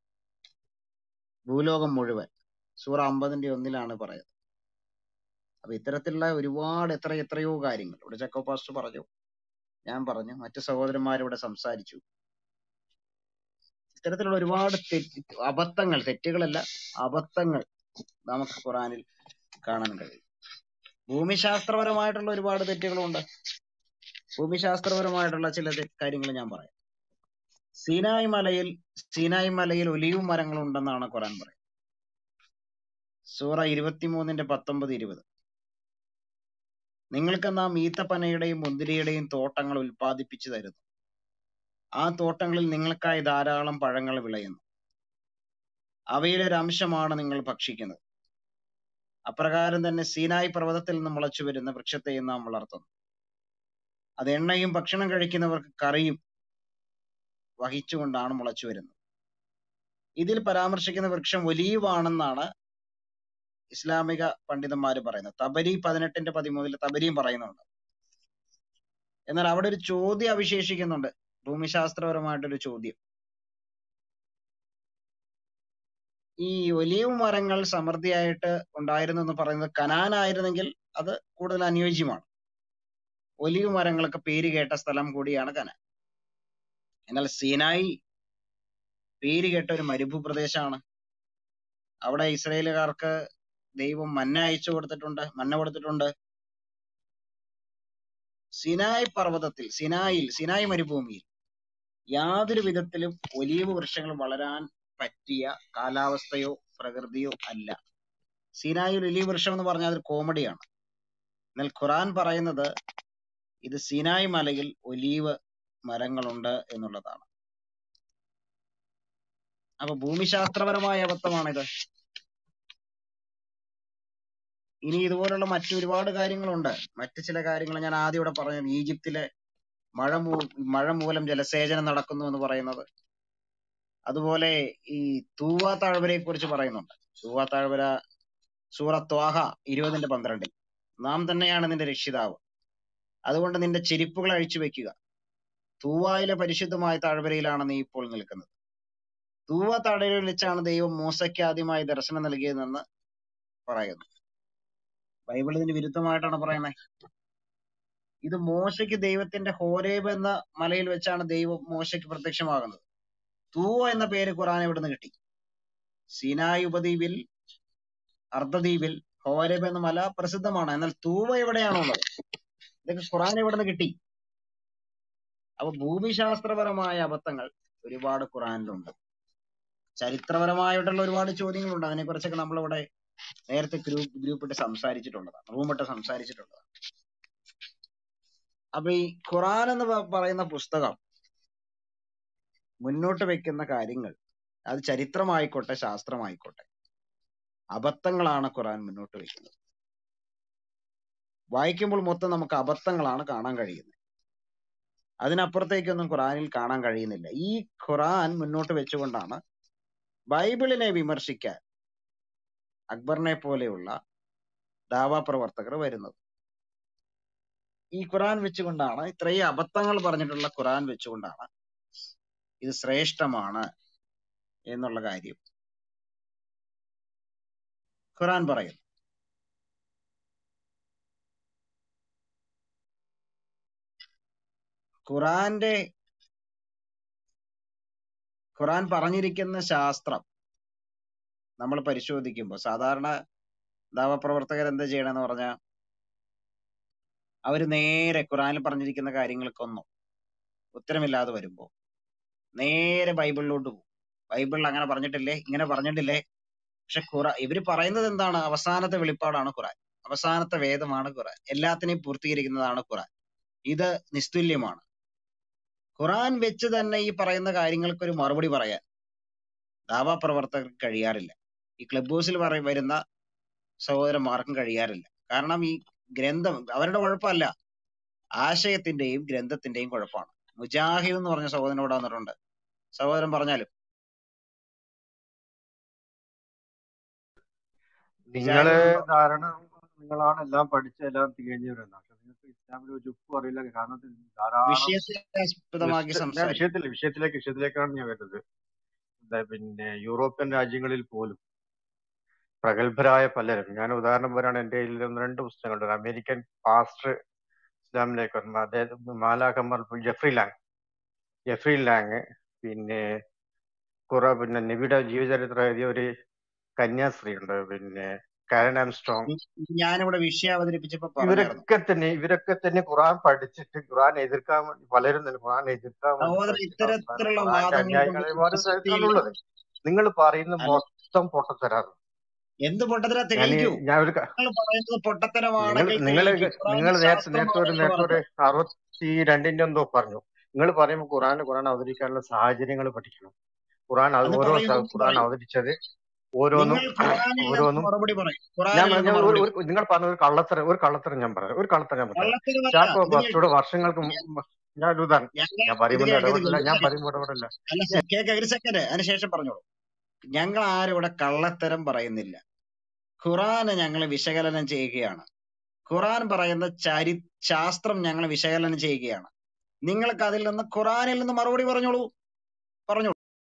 ഭൂലോകം മുഴുവൻ സൂറ അമ്പതിന്റെ ഒന്നിലാണ് പറയുന്നത് അപ്പൊ ഇത്തരത്തിലുള്ള ഒരുപാട് എത്ര എത്രയോ കാര്യങ്ങൾ ഇവിടെ ചക്കോ പാസ്റ്റർ പറഞ്ഞു ഞാൻ പറഞ്ഞു മറ്റു സഹോദരന്മാരിവിടെ സംസാരിച്ചു ഇത്തരത്തിലുള്ള ഒരുപാട് തെറ്റ് അബദ്ധങ്ങൾ തെറ്റുകളല്ല അബദ്ധങ്ങൾ നമുക്ക് ഖുറാനിൽ കാണാൻ കഴിയും ഭൂമിശാസ്ത്രപരമായിട്ടുള്ള ഒരുപാട് തെറ്റുകളുണ്ട് ഭൂമിശാസ്ത്രപരമായിട്ടുള്ള ചില തെ- കാര്യങ്ങൾ ഞാൻ പറയാം സീനായ് മലയിൽ സീനായ് മലയിൽ ഒലിവ് മരങ്ങൾ ഉണ്ടെന്നാണ് ഖുറാൻ പറയുന്നത് സൂറ ഇരുപത്തിമൂന്നിന്റെ പത്തൊമ്പത് ഇരുപത് നിങ്ങൾക്ക് നാം ഈത്തപ്പനയുടെയും മുന്തിരിയുടെയും തോട്ടങ്ങൾ ഉൽപ്പാദിപ്പിച്ചു തരുന്നു ആ തോട്ടങ്ങളിൽ നിങ്ങൾക്കായി ധാരാളം പഴങ്ങൾ വിളയുന്നു അവയുടെ ഒരു അംശമാണ് നിങ്ങൾ ഭക്ഷിക്കുന്നത് അപ്രകാരം തന്നെ സീനായി പർവ്വതത്തിൽ നിന്ന് മുളച്ചു വരുന്ന വൃക്ഷത്തെയും നാം വളർത്തുന്നു അത് എണ്ണയും ഭക്ഷണം കഴിക്കുന്നവർക്ക് കറിയും വഹിച്ചുകൊണ്ടാണ് മുളച്ചു വരുന്നത് ഇതിൽ പരാമർശിക്കുന്ന വൃക്ഷം ഒലീവാണെന്നാണ് ഇസ്ലാമിക പണ്ഡിതന്മാര് പറയുന്നത് തബരി പതിനെട്ടിന്റെ പതിമൂന്നിൽ തബരിയും പറയുന്നുണ്ട് എന്നാൽ അവിടെ ഒരു ചോദ്യം അവശേഷിക്കുന്നുണ്ട് ഭൂമിശാസ്ത്രപരമായിട്ടൊരു ചോദ്യം ഈ ഒലീവ് മരങ്ങൾ സമൃദ്ധിയായിട്ട് ഉണ്ടായിരുന്നു എന്ന് പറയുന്നത് കനാനായിരുന്നെങ്കിൽ അത് കൂടുതൽ അനുയോജ്യമാണ് ഒലീവ് മരങ്ങളൊക്കെ പേര് കേട്ട സ്ഥലം കൂടിയാണ് കനാൻ എന്നാൽ സീനായി പേര് കേട്ട ഒരു മരുഭൂപ്രദേശമാണ് അവിടെ ഇസ്രയേലുകാർക്ക് ദൈവം മന്ന അയച്ചു കൊടുത്തിട്ടുണ്ട് മന്ന കൊടുത്തിട്ടുണ്ട് സിനായ് പർവ്വതത്തിൽ സിനായിൽ സിനായ് മരുഭൂമിയിൽ യാതൊരു വിധത്തിലും ഒലീവ് വൃക്ഷങ്ങൾ വളരാൻ പറ്റിയ കാലാവസ്ഥയോ പ്രകൃതിയോ അല്ല സിനായിൽ ഒലീവ് വൃക്ഷം എന്ന് പറഞ്ഞാൽ അതൊരു കോമഡിയാണ് എന്നാൽ ഖുറാൻ പറയുന്നത് ഇത് സിനായ് മലയിൽ ഒലീവ് മരങ്ങളുണ്ട് എന്നുള്ളതാണ് അപ്പൊ ഭൂമിശാസ്ത്രപരമായ അബദ്ധമാണിത് ഇനി ഇതുപോലുള്ള മറ്റു ഒരുപാട് കാര്യങ്ങളുണ്ട് മറ്റു ചില കാര്യങ്ങൾ ഞാൻ ആദ്യം ഇവിടെ പറഞ്ഞത് ഈജിപ്തിലെ മഴ മൂ മഴ മൂലം ജലസേചനം നടക്കുന്നു എന്ന് പറയുന്നത് അതുപോലെ ഈ തൂവ താഴ്വരയെ കുറിച്ച് പറയുന്നുണ്ട് തൂവ താഴ്വര സൂറ ത്വാഹ ഇരുപതിന്റെ പന്ത്രണ്ടിൽ നാം തന്നെയാണ് നിന്റെ രക്ഷിതാവ് അതുകൊണ്ട് നിന്റെ ചെരിപ്പുകൾ അഴിച്ചു വെക്കുക തൂവായിലെ പരിശുദ്ധമായ താഴ്വരയിലാണ് നീ ഇപ്പോൾ നിൽക്കുന്നത് തൂവ താഴ്വരയിൽ വെച്ചാണ് ദൈവം മൂസയ്ക്ക് ആദ്യമായി ദർശനം നൽകിയതെന്ന് പറയുന്നു ബൈബിൾ ഇതിന് വിരുദ്ധമായിട്ടാണ് പറയുന്നത് ഇത് മോശയ്ക്ക് ദൈവത്തിന്റെ ഹോരേബ് എന്ന മലയിൽ വെച്ചാണ് ദൈവം മോശയ്ക്ക് പ്രത്യക്ഷമാകുന്നത് തൂവ എന്ന പേര് ഖുറാൻ എവിടുന്ന് കിട്ടി സിനായ് ഉപദ്വീപിൽ അർദ്ധദ്വീപിൽ ഹോരേബ് എന്ന മല പ്രസിദ്ധമാണ് എന്നാൽ തൂവ എവിടെയാണുള്ളത് ഇതൊക്കെ ഖുറാൻ എവിടുന്ന് കിട്ടി അപ്പൊ ഭൂമിശാസ്ത്രപരമായ അബദ്ധങ്ങൾ ഒരുപാട് ഖുറാനിലുണ്ട് ചരിത്രപരമായിട്ടുള്ള ഒരുപാട് ചോദ്യങ്ങളുണ്ട് അതിനെ കുറിച്ചൊക്കെ നമ്മളിവിടെ നേരത്തെ ഗ്രൂപ്പ് ഗ്രൂപ്പിട്ട് സംസാരിച്ചിട്ടുള്ളതാണ് റൂമിട്ട് സംസാരിച്ചിട്ടുള്ളതാണ് അപ്പൊ ഈ ഖുറാൻ എന്ന് പ- പറയുന്ന പുസ്തകം മുന്നോട്ട് വെക്കുന്ന കാര്യങ്ങൾ അത് ചരിത്രമായിക്കോട്ടെ ശാസ്ത്രമായിക്കോട്ടെ അബദ്ധങ്ങളാണ് ഖുറാൻ മുന്നോട്ട് വെക്കുന്നത് വായിക്കുമ്പോൾ മൊത്തം നമുക്ക് അബദ്ധങ്ങളാണ് കാണാൻ കഴിയുന്നത് അതിനപ്പുറത്തേക്കൊന്നും ഖുറാനിൽ കാണാൻ കഴിയുന്നില്ല ഈ ഖുറാൻ മുന്നോട്ട് വെച്ചുകൊണ്ടാണ് ബൈബിളിനെ വിമർശിക്കാൻ അക്ബറിനെ പോലെയുള്ള ദാവാ പ്രവർത്തകർ വരുന്നത് ഈ ഖുറാൻ വെച്ചുകൊണ്ടാണ് ഇത്രയും അബദ്ധങ്ങൾ പറഞ്ഞിട്ടുള്ള ഖുറാൻ വെച്ചുകൊണ്ടാണ് ഇത് ശ്രേഷ്ഠമാണ് എന്നുള്ള കാര്യം ഖുറാൻ പറയുന്നു ഖുറാന്റെ ഖുറാൻ പറഞ്ഞിരിക്കുന്ന ശാസ്ത്രം നമ്മൾ പരിശോധിക്കുമ്പോൾ സാധാരണ ദാവപ്രവർത്തകർ എന്താ ചെയ്യണമെന്ന് പറഞ്ഞാൽ അവർ നേരെ ഖുറാനിൽ പറഞ്ഞിരിക്കുന്ന കാര്യങ്ങൾക്കൊന്നും ഉത്തരമില്ലാതെ വരുമ്പോൾ നേരെ ബൈബിളിലോട്ട് പോകും ബൈബിളിൽ അങ്ങനെ പറഞ്ഞിട്ടില്ലേ ഇങ്ങനെ പറഞ്ഞിട്ടില്ലേ പക്ഷെ ഖുറാൻ ഇവര് പറയുന്നത് എന്താണ് അവസാനത്തെ വെളിപ്പാടാണ് ഖുറാൻ അവസാനത്തെ വേദമാണ് ഖുറാൻ എല്ലാത്തിനെയും പൂർത്തീകരിക്കുന്നതാണ് ഖുറാൻ ഇത് നിസ്തുല്യമാണ് ഖുറാൻ വെച്ച് തന്നെ ഈ പറയുന്ന കാര്യങ്ങൾക്ക് ഒരു മറുപടി പറയാൻ ദാവാ പ്രവർത്തകർക്ക് കഴിയാറില്ല ഈ ക്ലബ് ഹൗസിൽ പറ വരുന്ന സഹോദരന്മാർക്കും കഴിയാറില്ല കാരണം ഈ ഗ്രന്ഥം അവരുടെ കുഴപ്പമല്ല ആശയത്തിന്റെയും ഗ്രന്ഥത്തിന്റെയും കുഴപ്പമാണ് മുജാഹിദ് എന്ന് പറഞ്ഞ സഹോദരൻ ഇവിടെ വന്നിട്ടുണ്ട് സഹോദരൻ പറഞ്ഞാലും നിങ്ങളെ മുജാഹിദ് ധാരണ നിങ്ങളാണ് എല്ലാം പഠിച്ച് എല്ലാം തികഞ്ഞവരെന്ന് പക്ഷെ നിങ്ങൾക്ക് ഇസ്ലാമിൽ ഒരു ഉപ്പ് അറിയില്ല കാരണം ഇത് ധാരാളം വിഷയത്തെ ആസ്പദമാക്കി വിഷ- ഞാൻ സംസാരിക്കും വിഷയത്തിൽ വിഷയത്തിലേക്ക് വിഷയത്തിലേക്കാണ് ഞാൻ വരുന്നത് എന്താ പിന്നെ യൂറോപ്യൻ രാജ്യങ്ങളിൽ പോലും പ്രഗത്ഭരായ പലരും ഞാൻ ഉദാഹരണം പറയുകയാണ് എൻ്റെ കയ്യിൽ ഒന്ന് രണ്ട് പുസ്തകങ്ങളുണ്ട് ഒരു അമേരിക്കൻ പാസ്റ്റർ ഇസ്ലാമിലേക്ക് വരുന്ന അദ്ദേഹം മാലാഖമാർ ജെഫ്രി ലാങ് ജെഫ്രി ലാങ് പിന്നെ കുറെ പിന്നെ നബിയുടെ ജീവചരിത്രം എഴുതിയ ഒരു കന്യാസ്ത്രീ ഉണ്ട് പിന്നെ കാരൻ ആംസ്ട്രോങ് ഞാനിവിടെ വിഷയം അവതരിപ്പിച്ചപ്പോ പറഞ്ഞായിരുന്നു ഇവരൊക്കെ തന്നെ ഇവരൊക്കെ തന്നെ ഖുറാൻ പഠിച്ചിട്ട് ഖുറാൻ എതിർക്കാൻ വേണ്ടി പലരും തന്നെ ഖുറാൻ എതിർക്കാൻ വേണ്ടി സഹോദരൻ ശ്രമിച്ചിട്ട് അവസാനം ഇത്തരത്തിലുള്ള ഖുറാന്റെ വാദങ്ങൾ കൊണ്ട് അനുയായികളെ ഒരുപാട് പ്രസക്തിയില്ല സ്ഥലത്താണുള്ളത് നിങ്ങൾ പറയുന്ന അല്ല മൊത്തം പൊട്ടത്തരാണ് എന്ത് പൊട്ടത്തര ഞാൻ തെളിയിക്കൂ ഞാൻ ഒരു ക- നിങ്ങൾ പറയുന്നത് നിങ്ങൾ പൊട്ടത്തരമാണെങ്കിൽ നിങ്ങൾ തെളിയിക്കൂ ഖുറാൻ നിങ്ങൾ നേരത്തെ നേരത്തെ ഒരു ശാസ്ത്രമാണെന്ന് നേരത്തെ ഒരു പറഞ്ഞു അറുപത്തി രണ്ടിന്റെ എന്തോ പറഞ്ഞു നിങ്ങൾ പറയുമ്പോൾ ഖുറാൻ ഖുറാൻ അവതരിക്കാനുള്ള സാഹചര്യങ്ങൾ പഠിക്കണം ഖുറാൻ അത് അത് ഓരോ പറയൂ സ- നിങ്ങൾ ഖുറാൻ പറയൂ അവതരിച്ചത് ഓരോന്നും നിങ്ങൾ ഖുറാനിൽ നിന്ന് ഓരോന്നും മറുപടി പറയും ഞാൻ ഖുറാനിൽ ഞാൻ നിന്ന് ഒരു മറുപടി ഒരു നിങ്ങൾ പറഞ്ഞ ഒരു കള്ളത്തരം ഒരു കള്ളത്തരം ഞാൻ പറയാം ഒരു കള്ളത്തരം ഞാൻ പറയാം കള്ളത്തരമല്ല ചാക്കോ ഇത് ബസ്റ്റോട് വർഷങ്ങൾക്ക് മുമ്പ് ഞാൻ ഒരു ഉദാഹരണം ഞങ്ങൾ ഞാൻ ഇത് പറയുമ്പോൾ കേൾക്ക് ഇത് ഇടപെടില്ല കേൾക്ക് ഞാൻ ഒരു പറയുമ്പോൾ ഇടപെടില്ല അല്ല സെ- കേക്ക് ഒരു സെക്കൻഡ് അതിനുശേഷം പറഞ്ഞോളൂ ഞങ്ങൾ ആരും ഇവിടെ കള്ളത്തരം പറയുന്നില്ല ഖുറാന് ഞങ്ങൾ വിശകലനം ചെയ്യുകയാണ് ഖുറാൻ പറയുന്ന ചരി ശാസ്ത്രം ഞങ്ങൾ വിശകലനം ചെയ്യുകയാണ് നിങ്ങൾക്ക് അതിൽ നിന്ന് ഖുറാനിൽ നിന്ന് മറുപടി പറഞ്ഞോളൂ പറഞ്ഞോളൂ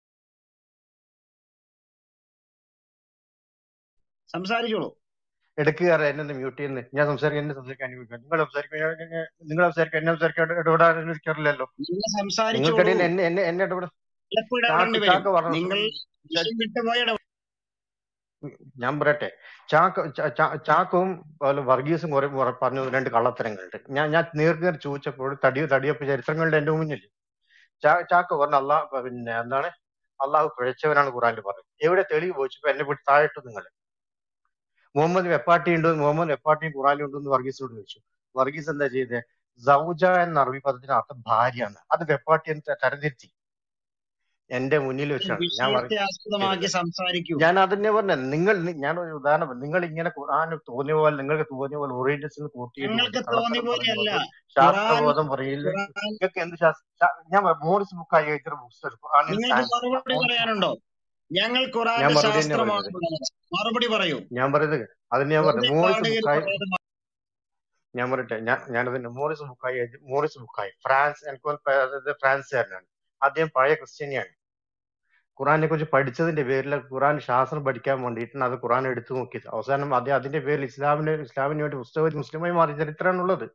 സംസാരിച്ചോളൂ എടുക്കുക എന്നെ മ്യൂട്ട് ചെയ്യുന്നത് ഞാൻ സംസാരിക്കാൻ എന്നെ സംസാരിക്കാൻ അനുവദിക്കുക നിങ്ങൾ സംസാരിക്കാൻ നിങ്ങൾ സംസാരിക്കാൻ എന്നെ സംസാരിക്കാൻ ഇടപെടാൻ അനുവദിക്കാറില്ലല്ലോ നിങ്ങൾ സംസാരിച്ചോളൂ നിങ്ങൾക്കിടയിൽ എന്നെ എന്നെ എന്നെ ഇടപെട ചിലപ്പോൾ ചാക്ക് ഇടപെടേണ്ടി വരും ചാക്ക് പറഞ്ഞു നിങ്ങൾ വിഷയം വിട്ടുപോയ ഇടപെടൽ ഞാൻ പറയട്ടെ ചാക്ക് ചാ- ചാ- ചാക്കവും അതുപോലെ വർഗീസും കുറെ കുറെ പറഞ്ഞു രണ്ട് കള്ളത്തരങ്ങളുണ്ട് ഞാൻ ഞാൻ നേർക്കേറി ചോദിച്ചപ്പോൾ തടി തടിയപ്പ് ചരിത്രങ്ങളുടെ എന്റെ മുന്നിൽ ചാ ചാക്ക് പറഞ്ഞ അള്ളാഹ് പിന്നെ എന്താണ് അള്ളാഹു പിഴച്ചവനാണ് ഖുറാനിൽ പറഞ്ഞത് എവിടെ തെളിവ് ചോദിച്ചപ്പോ എന്നെ വിട്ട് താഴെട്ടു നിങ്ങൾ മുഹമ്മദ് വെപ്പാട്ടി ഉണ്ട് മുഹമ്മദ് വെപ്പാട്ടിയും ഖുറാനിലും ഉണ്ടെന്ന് വർഗീസിനോട് ചോദിച്ചു വർഗീസ് എന്താ ചെയ്തത് സൗജ എന്ന അറബി പദത്തിന് അർത്ഥം ഭാര്യ എന്ന് അത് വെപ്പാട്ടി എന്ന് ത- തരംതിരുത്തി എന്റെ മുന്നിൽ വെച്ചാണ് ഞാൻ വിഷയത്തെ ആസ്പദമാക്കി ചെയ്തത് സംസാരിക്കൂ ഞാൻ അതന്നെ പറഞ്ഞ നിങ്ങൾ നി- ഞാൻ ഒരു ഉദാഹരണം പറഞ്ഞു. നിങ്ങൾ ഇങ്ങനെ ഖുർആൻ തോന്നിയ പോലെ നിങ്ങൾക്ക് തോന്നിയ പോലെ ഓറിയന്റൽസിന് കോട്ട് ചെയ്തുകൊണ്ട് ഞങ്ങൾക്ക് തോന്നിയ കള്ളത്തരം പോലെയല്ല പറയുമ്പോൾ ഖുറാൻ ശാസ്ത്രബോധം പറയില്ല ഖുറാൻ നിങ്ങൾക്ക് എന്ത് ശാസ്ത്ര ശാ- ഞാൻ പറയാം, മോറിസ് ബുക്കായി എഴുതിയ പുസ്തകം ഖുർആനിൽ നിങ്ങൾക്ക് സയൻസ് മറുപടി മോറിസ് പറയാനുണ്ടോ ഞങ്ങൾ ഞാൻ ഖുറാന്റെ മറുപടി തന്നെ ശാസ്ത്രമാണ് പറയുന്നത് പറയുന്നത് മറുപടി പറയൂ ഞാൻ പറയുന്നത് അതിന് ഞാൻ പറഞ്ഞു വെറുതെ മോറിസ് പാടുകയിൽ ബുക്കായി പറയുന്നത് ഞാൻ പറയട്ടെ ഞാൻ ഞാനതിന്റെ മോറിസ് ബുക്കായി എഴുതി മോറിസ് ബുക്കായി ഫ്രാൻസ് എനിക്ക് തോന്നുന്നു അതായത് ഫ്രാൻസുകാരനാണ് അദ്ദേഹം പഴയ ക്രിസ്ത്യാനിയാണ് ഖുറാനെ കുറിച്ച് പഠിച്ചതിന്റെ പേരിൽ ഖുറാൻ ശാസ്ത്രം പഠിക്കാൻ വേണ്ടിയിട്ടാണ് അത് ഖുറാൻ എടുത്തു നോക്കിയത് അവസാനം അത് അതിന്റെ പേരിൽ ഇസ്ലാമിന് ഇസ്ലാമിന് വേണ്ടി പുസ്തകം മുസ്ലിമായി മാറിയ ചരിത്രമാണുള്ളത്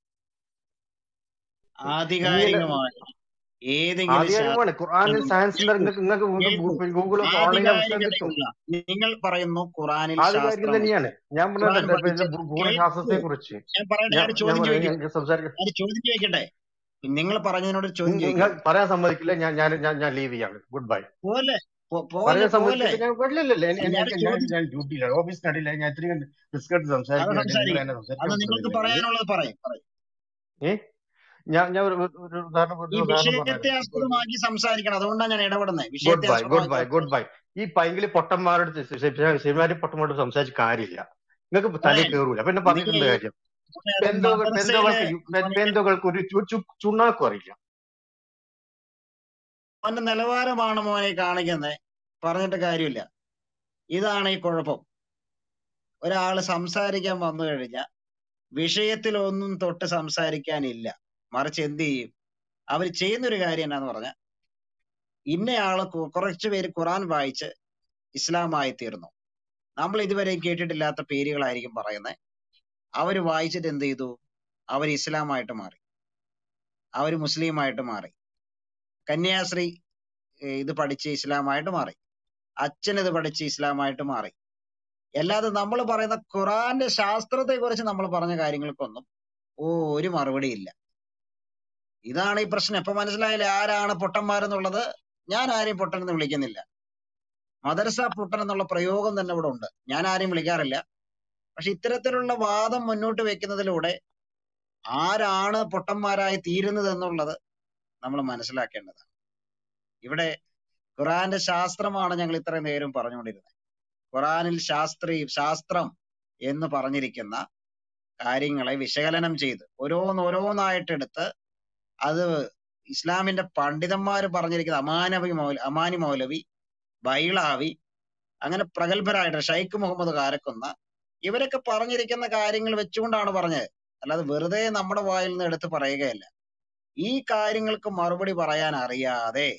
ഇങ്ങനെ ആധികാരികമായി ഏതെങ്കിലും ആധികാരികമാണ് ഖുറാനിൽ ശാസ്ത്രം സയൻസ് കേൾക്കൂ നിങ്ങൾക്ക് നിങ്ങൾക്ക് കേൾക്കൂ നിങ്ങൾക്ക് ഗൂഗിൾ ഓൺലൈനിൽ പുസ്തകം കിട്ടും ആധികാരികതയുള്ള നിങ്ങൾ പറയുന്നു ഖുറാനിൽ ആധികാരികം ശാസ്ത്രമുണ്ട് തന്നെയാണ് ഞാൻ ഖുറാൻ പറഞ്ഞത് പഠിച്ച ഭൂഗോളശാസ്ത്രത്തെ കേൾക്കൂ കുറിച്ച് ഞാൻ പറയട്ടെ ഞാൻ ഞാൻ ഒരു ഞാൻ ചോദ്യം പറയാം ചോദിക്കും ഞാൻ സംസാരിക്കാം ഒരു ചോദ്യം ചോദിക്കട്ടെ നിങ്ങൾ പറഞ്ഞതിനോട് ഒരു ചോദ്യം നിങ്ങൾ ചോദിക്കാം പറയാൻ സമ്മതിക്കില്ല ഞാൻ ഞാൻ ഞാൻ ഞാൻ ലീവ് ചെയ്യാണ് ഗുഡ് ബൈ പോലെ പോ- പോലെ പറയാൻ പോലെ സമ്മതിക്കില്ല ഞാൻ ഇല്ലല്ല ഞാൻ ഞാൻ ഞാൻ ഞാൻ ചോദ്യം ഞാൻ ഡ്യൂട്ടിയിലാണ് ഓഫീസിനടിയില്ല ഞാൻ ഇത്രയും റിസ്ക് എടുത്ത് അത് സംസാരിക്കുന്നുണ്ട് നിങ്ങൾ സംസാരിക്കും എന്നെ അത് സംസാരിക്കാൻ നിങ്ങൾക്ക് വിടുന്നില്ലെങ്കിൽ പറയാനുള്ളത് പറയും പറയും ഏ ഞാൻ ഞാൻ ഒരു ഒരു ഒരു ഉദാഹരണം ഈ ഒരു ഉദാഹരണം വിഷയത്തെ പറഞ്ഞുതരാം ആസ്പദമാക്കി സംസാരിക്കണം അതുകൊണ്ടാണ് ഞാൻ ഇടപെടുന്നത് ഗുഡ് വിഷയത്തെ ബൈ ഗുഡ് ആസ്പദമാക്കി ബൈ ഗുഡ് ബൈ ഈ പൈങ്കിളി പൊട്ടന്മാരുടെ ശരിമാരി പൊട്ടന്മാരോട് സംസാരിച്ച് കാര്യമില്ല നിങ്ങൾക്ക് തലയിൽ പറയാൻ കയറൂല പിന്നെ നിങ്ങൾ പറഞ്ഞിട്ടുണ്ട് കാര്യം പെന്തോകൾ മദ്രസയിലെ പെന്തോകൾക്ക് യു- പെ- പെന്തോകൾക്ക് ഒരു ചു- ചു- ചുണ്ണാക്കും അറിയില്ല മോന്റെ നിലവാരമാണ് മോനെ കാണിക്കുന്നത് പറഞ്ഞിട്ട് കാര്യമില്ല ഇതാണ് ഈ കുഴപ്പം ഒരാള് സംസാരിക്കാൻ വന്നു കഴിഞ്ഞാൽ വിഷയത്തിലൊന്നും തൊട്ട് സംസാരിക്കാനില്ല മറിച്ച് എന്ത് ചെയ്യും അവർ ചെയ്യുന്നൊരു കാര്യം എന്നാന്ന് പറഞ്ഞാൽ ഇന്നയാള് കു- കുറച്ച് പേര് ഖുറാൻ വായിച്ച് ഇസ്ലാമായി തീർന്നു നമ്മൾ ഇതുവരെ കേട്ടിട്ടില്ലാത്ത പേരുകളായിരിക്കും പറയുന്നത് അവര് വായിച്ചിട്ട് എന്ത് ചെയ്തു അവർ ഇസ്ലാമായിട്ട് മാറി അവർ മുസ്ലിമായിട്ട് മാറി കന്യാസ്ത്രീ ഏഹ് ഇത് പഠിച്ച് ഇസ്ലാമായിട്ട് മാറി അച്ഛൻ ഇത് പഠിച്ച് ഇസ്ലാമായിട്ട് മാറി അല്ലാതെ നമ്മൾ പറയുന്ന ഖുറാന്റെ ശാസ്ത്രത്തെ കുറിച്ച് നമ്മൾ പറഞ്ഞ കാര്യങ്ങൾക്കൊന്നും ഓ ഒരു മറുപടി ഇല്ല ഇതാണ് ഈ പ്രശ്നം ഇപ്പൊ മനസ്സിലായില്ലേ ആരാണ് പൊട്ടന്മാരെന്നുള്ളത് ഞാൻ ആരെയും പൊട്ടൻ എന്ന് വിളിക്കുന്നില്ല മദർസ പൊട്ടൻ എന്നുള്ള പ്രയോഗം തന്നെ ഇവിടെ ഉണ്ട് ഞാൻ ആരെയും വിളിക്കാറില്ല പക്ഷെ ഇത്തരത്തിലുള്ള വാദം മുന്നോട്ട് വെക്കുന്നതിലൂടെ ആരാണ് പൊട്ടന്മാരായി തീരുന്നത് എന്നുള്ളത് നമ്മൾ മനസ്സിലാക്കേണ്ടതാണ് ഇവിടെ ഖുറാന്റെ ശാസ്ത്രമാണ് ഞങ്ങൾ ഇത്രയും നേരം പറഞ്ഞുകൊണ്ടിരുന്നത് ഖുറാനിൽ ശാസ്ത്രീ ശാസ്ത്രം എന്ന് പറഞ്ഞിരിക്കുന്ന കാര്യങ്ങളെ വിശകലനം ചെയ്ത് ഓരോന്ന് ഓരോന്നായിട്ടെടുത്ത് അത് ഇസ്ലാമിന്റെ പണ്ഡിതന്മാർ പറഞ്ഞിരിക്കുന്ന അമാനവി മൗല അമാനി മൗലവി ബൈളാവി അങ്ങനെ പ്രഗത്ഭരായിട്ട് ഷൈഖ് മുഹമ്മദ് കാരക്കുന്ന ഇവരൊക്കെ പറഞ്ഞിരിക്കുന്ന കാര്യങ്ങൾ വെച്ചുകൊണ്ടാണ് പറഞ്ഞത് അല്ലാതെ വെറുതെ നമ്മുടെ വായിൽ നിന്ന് എടുത്ത് പറയുകയല്ല ഈ കാര്യങ്ങൾക്ക് മറുപടി പറയാൻ അറിയാതെ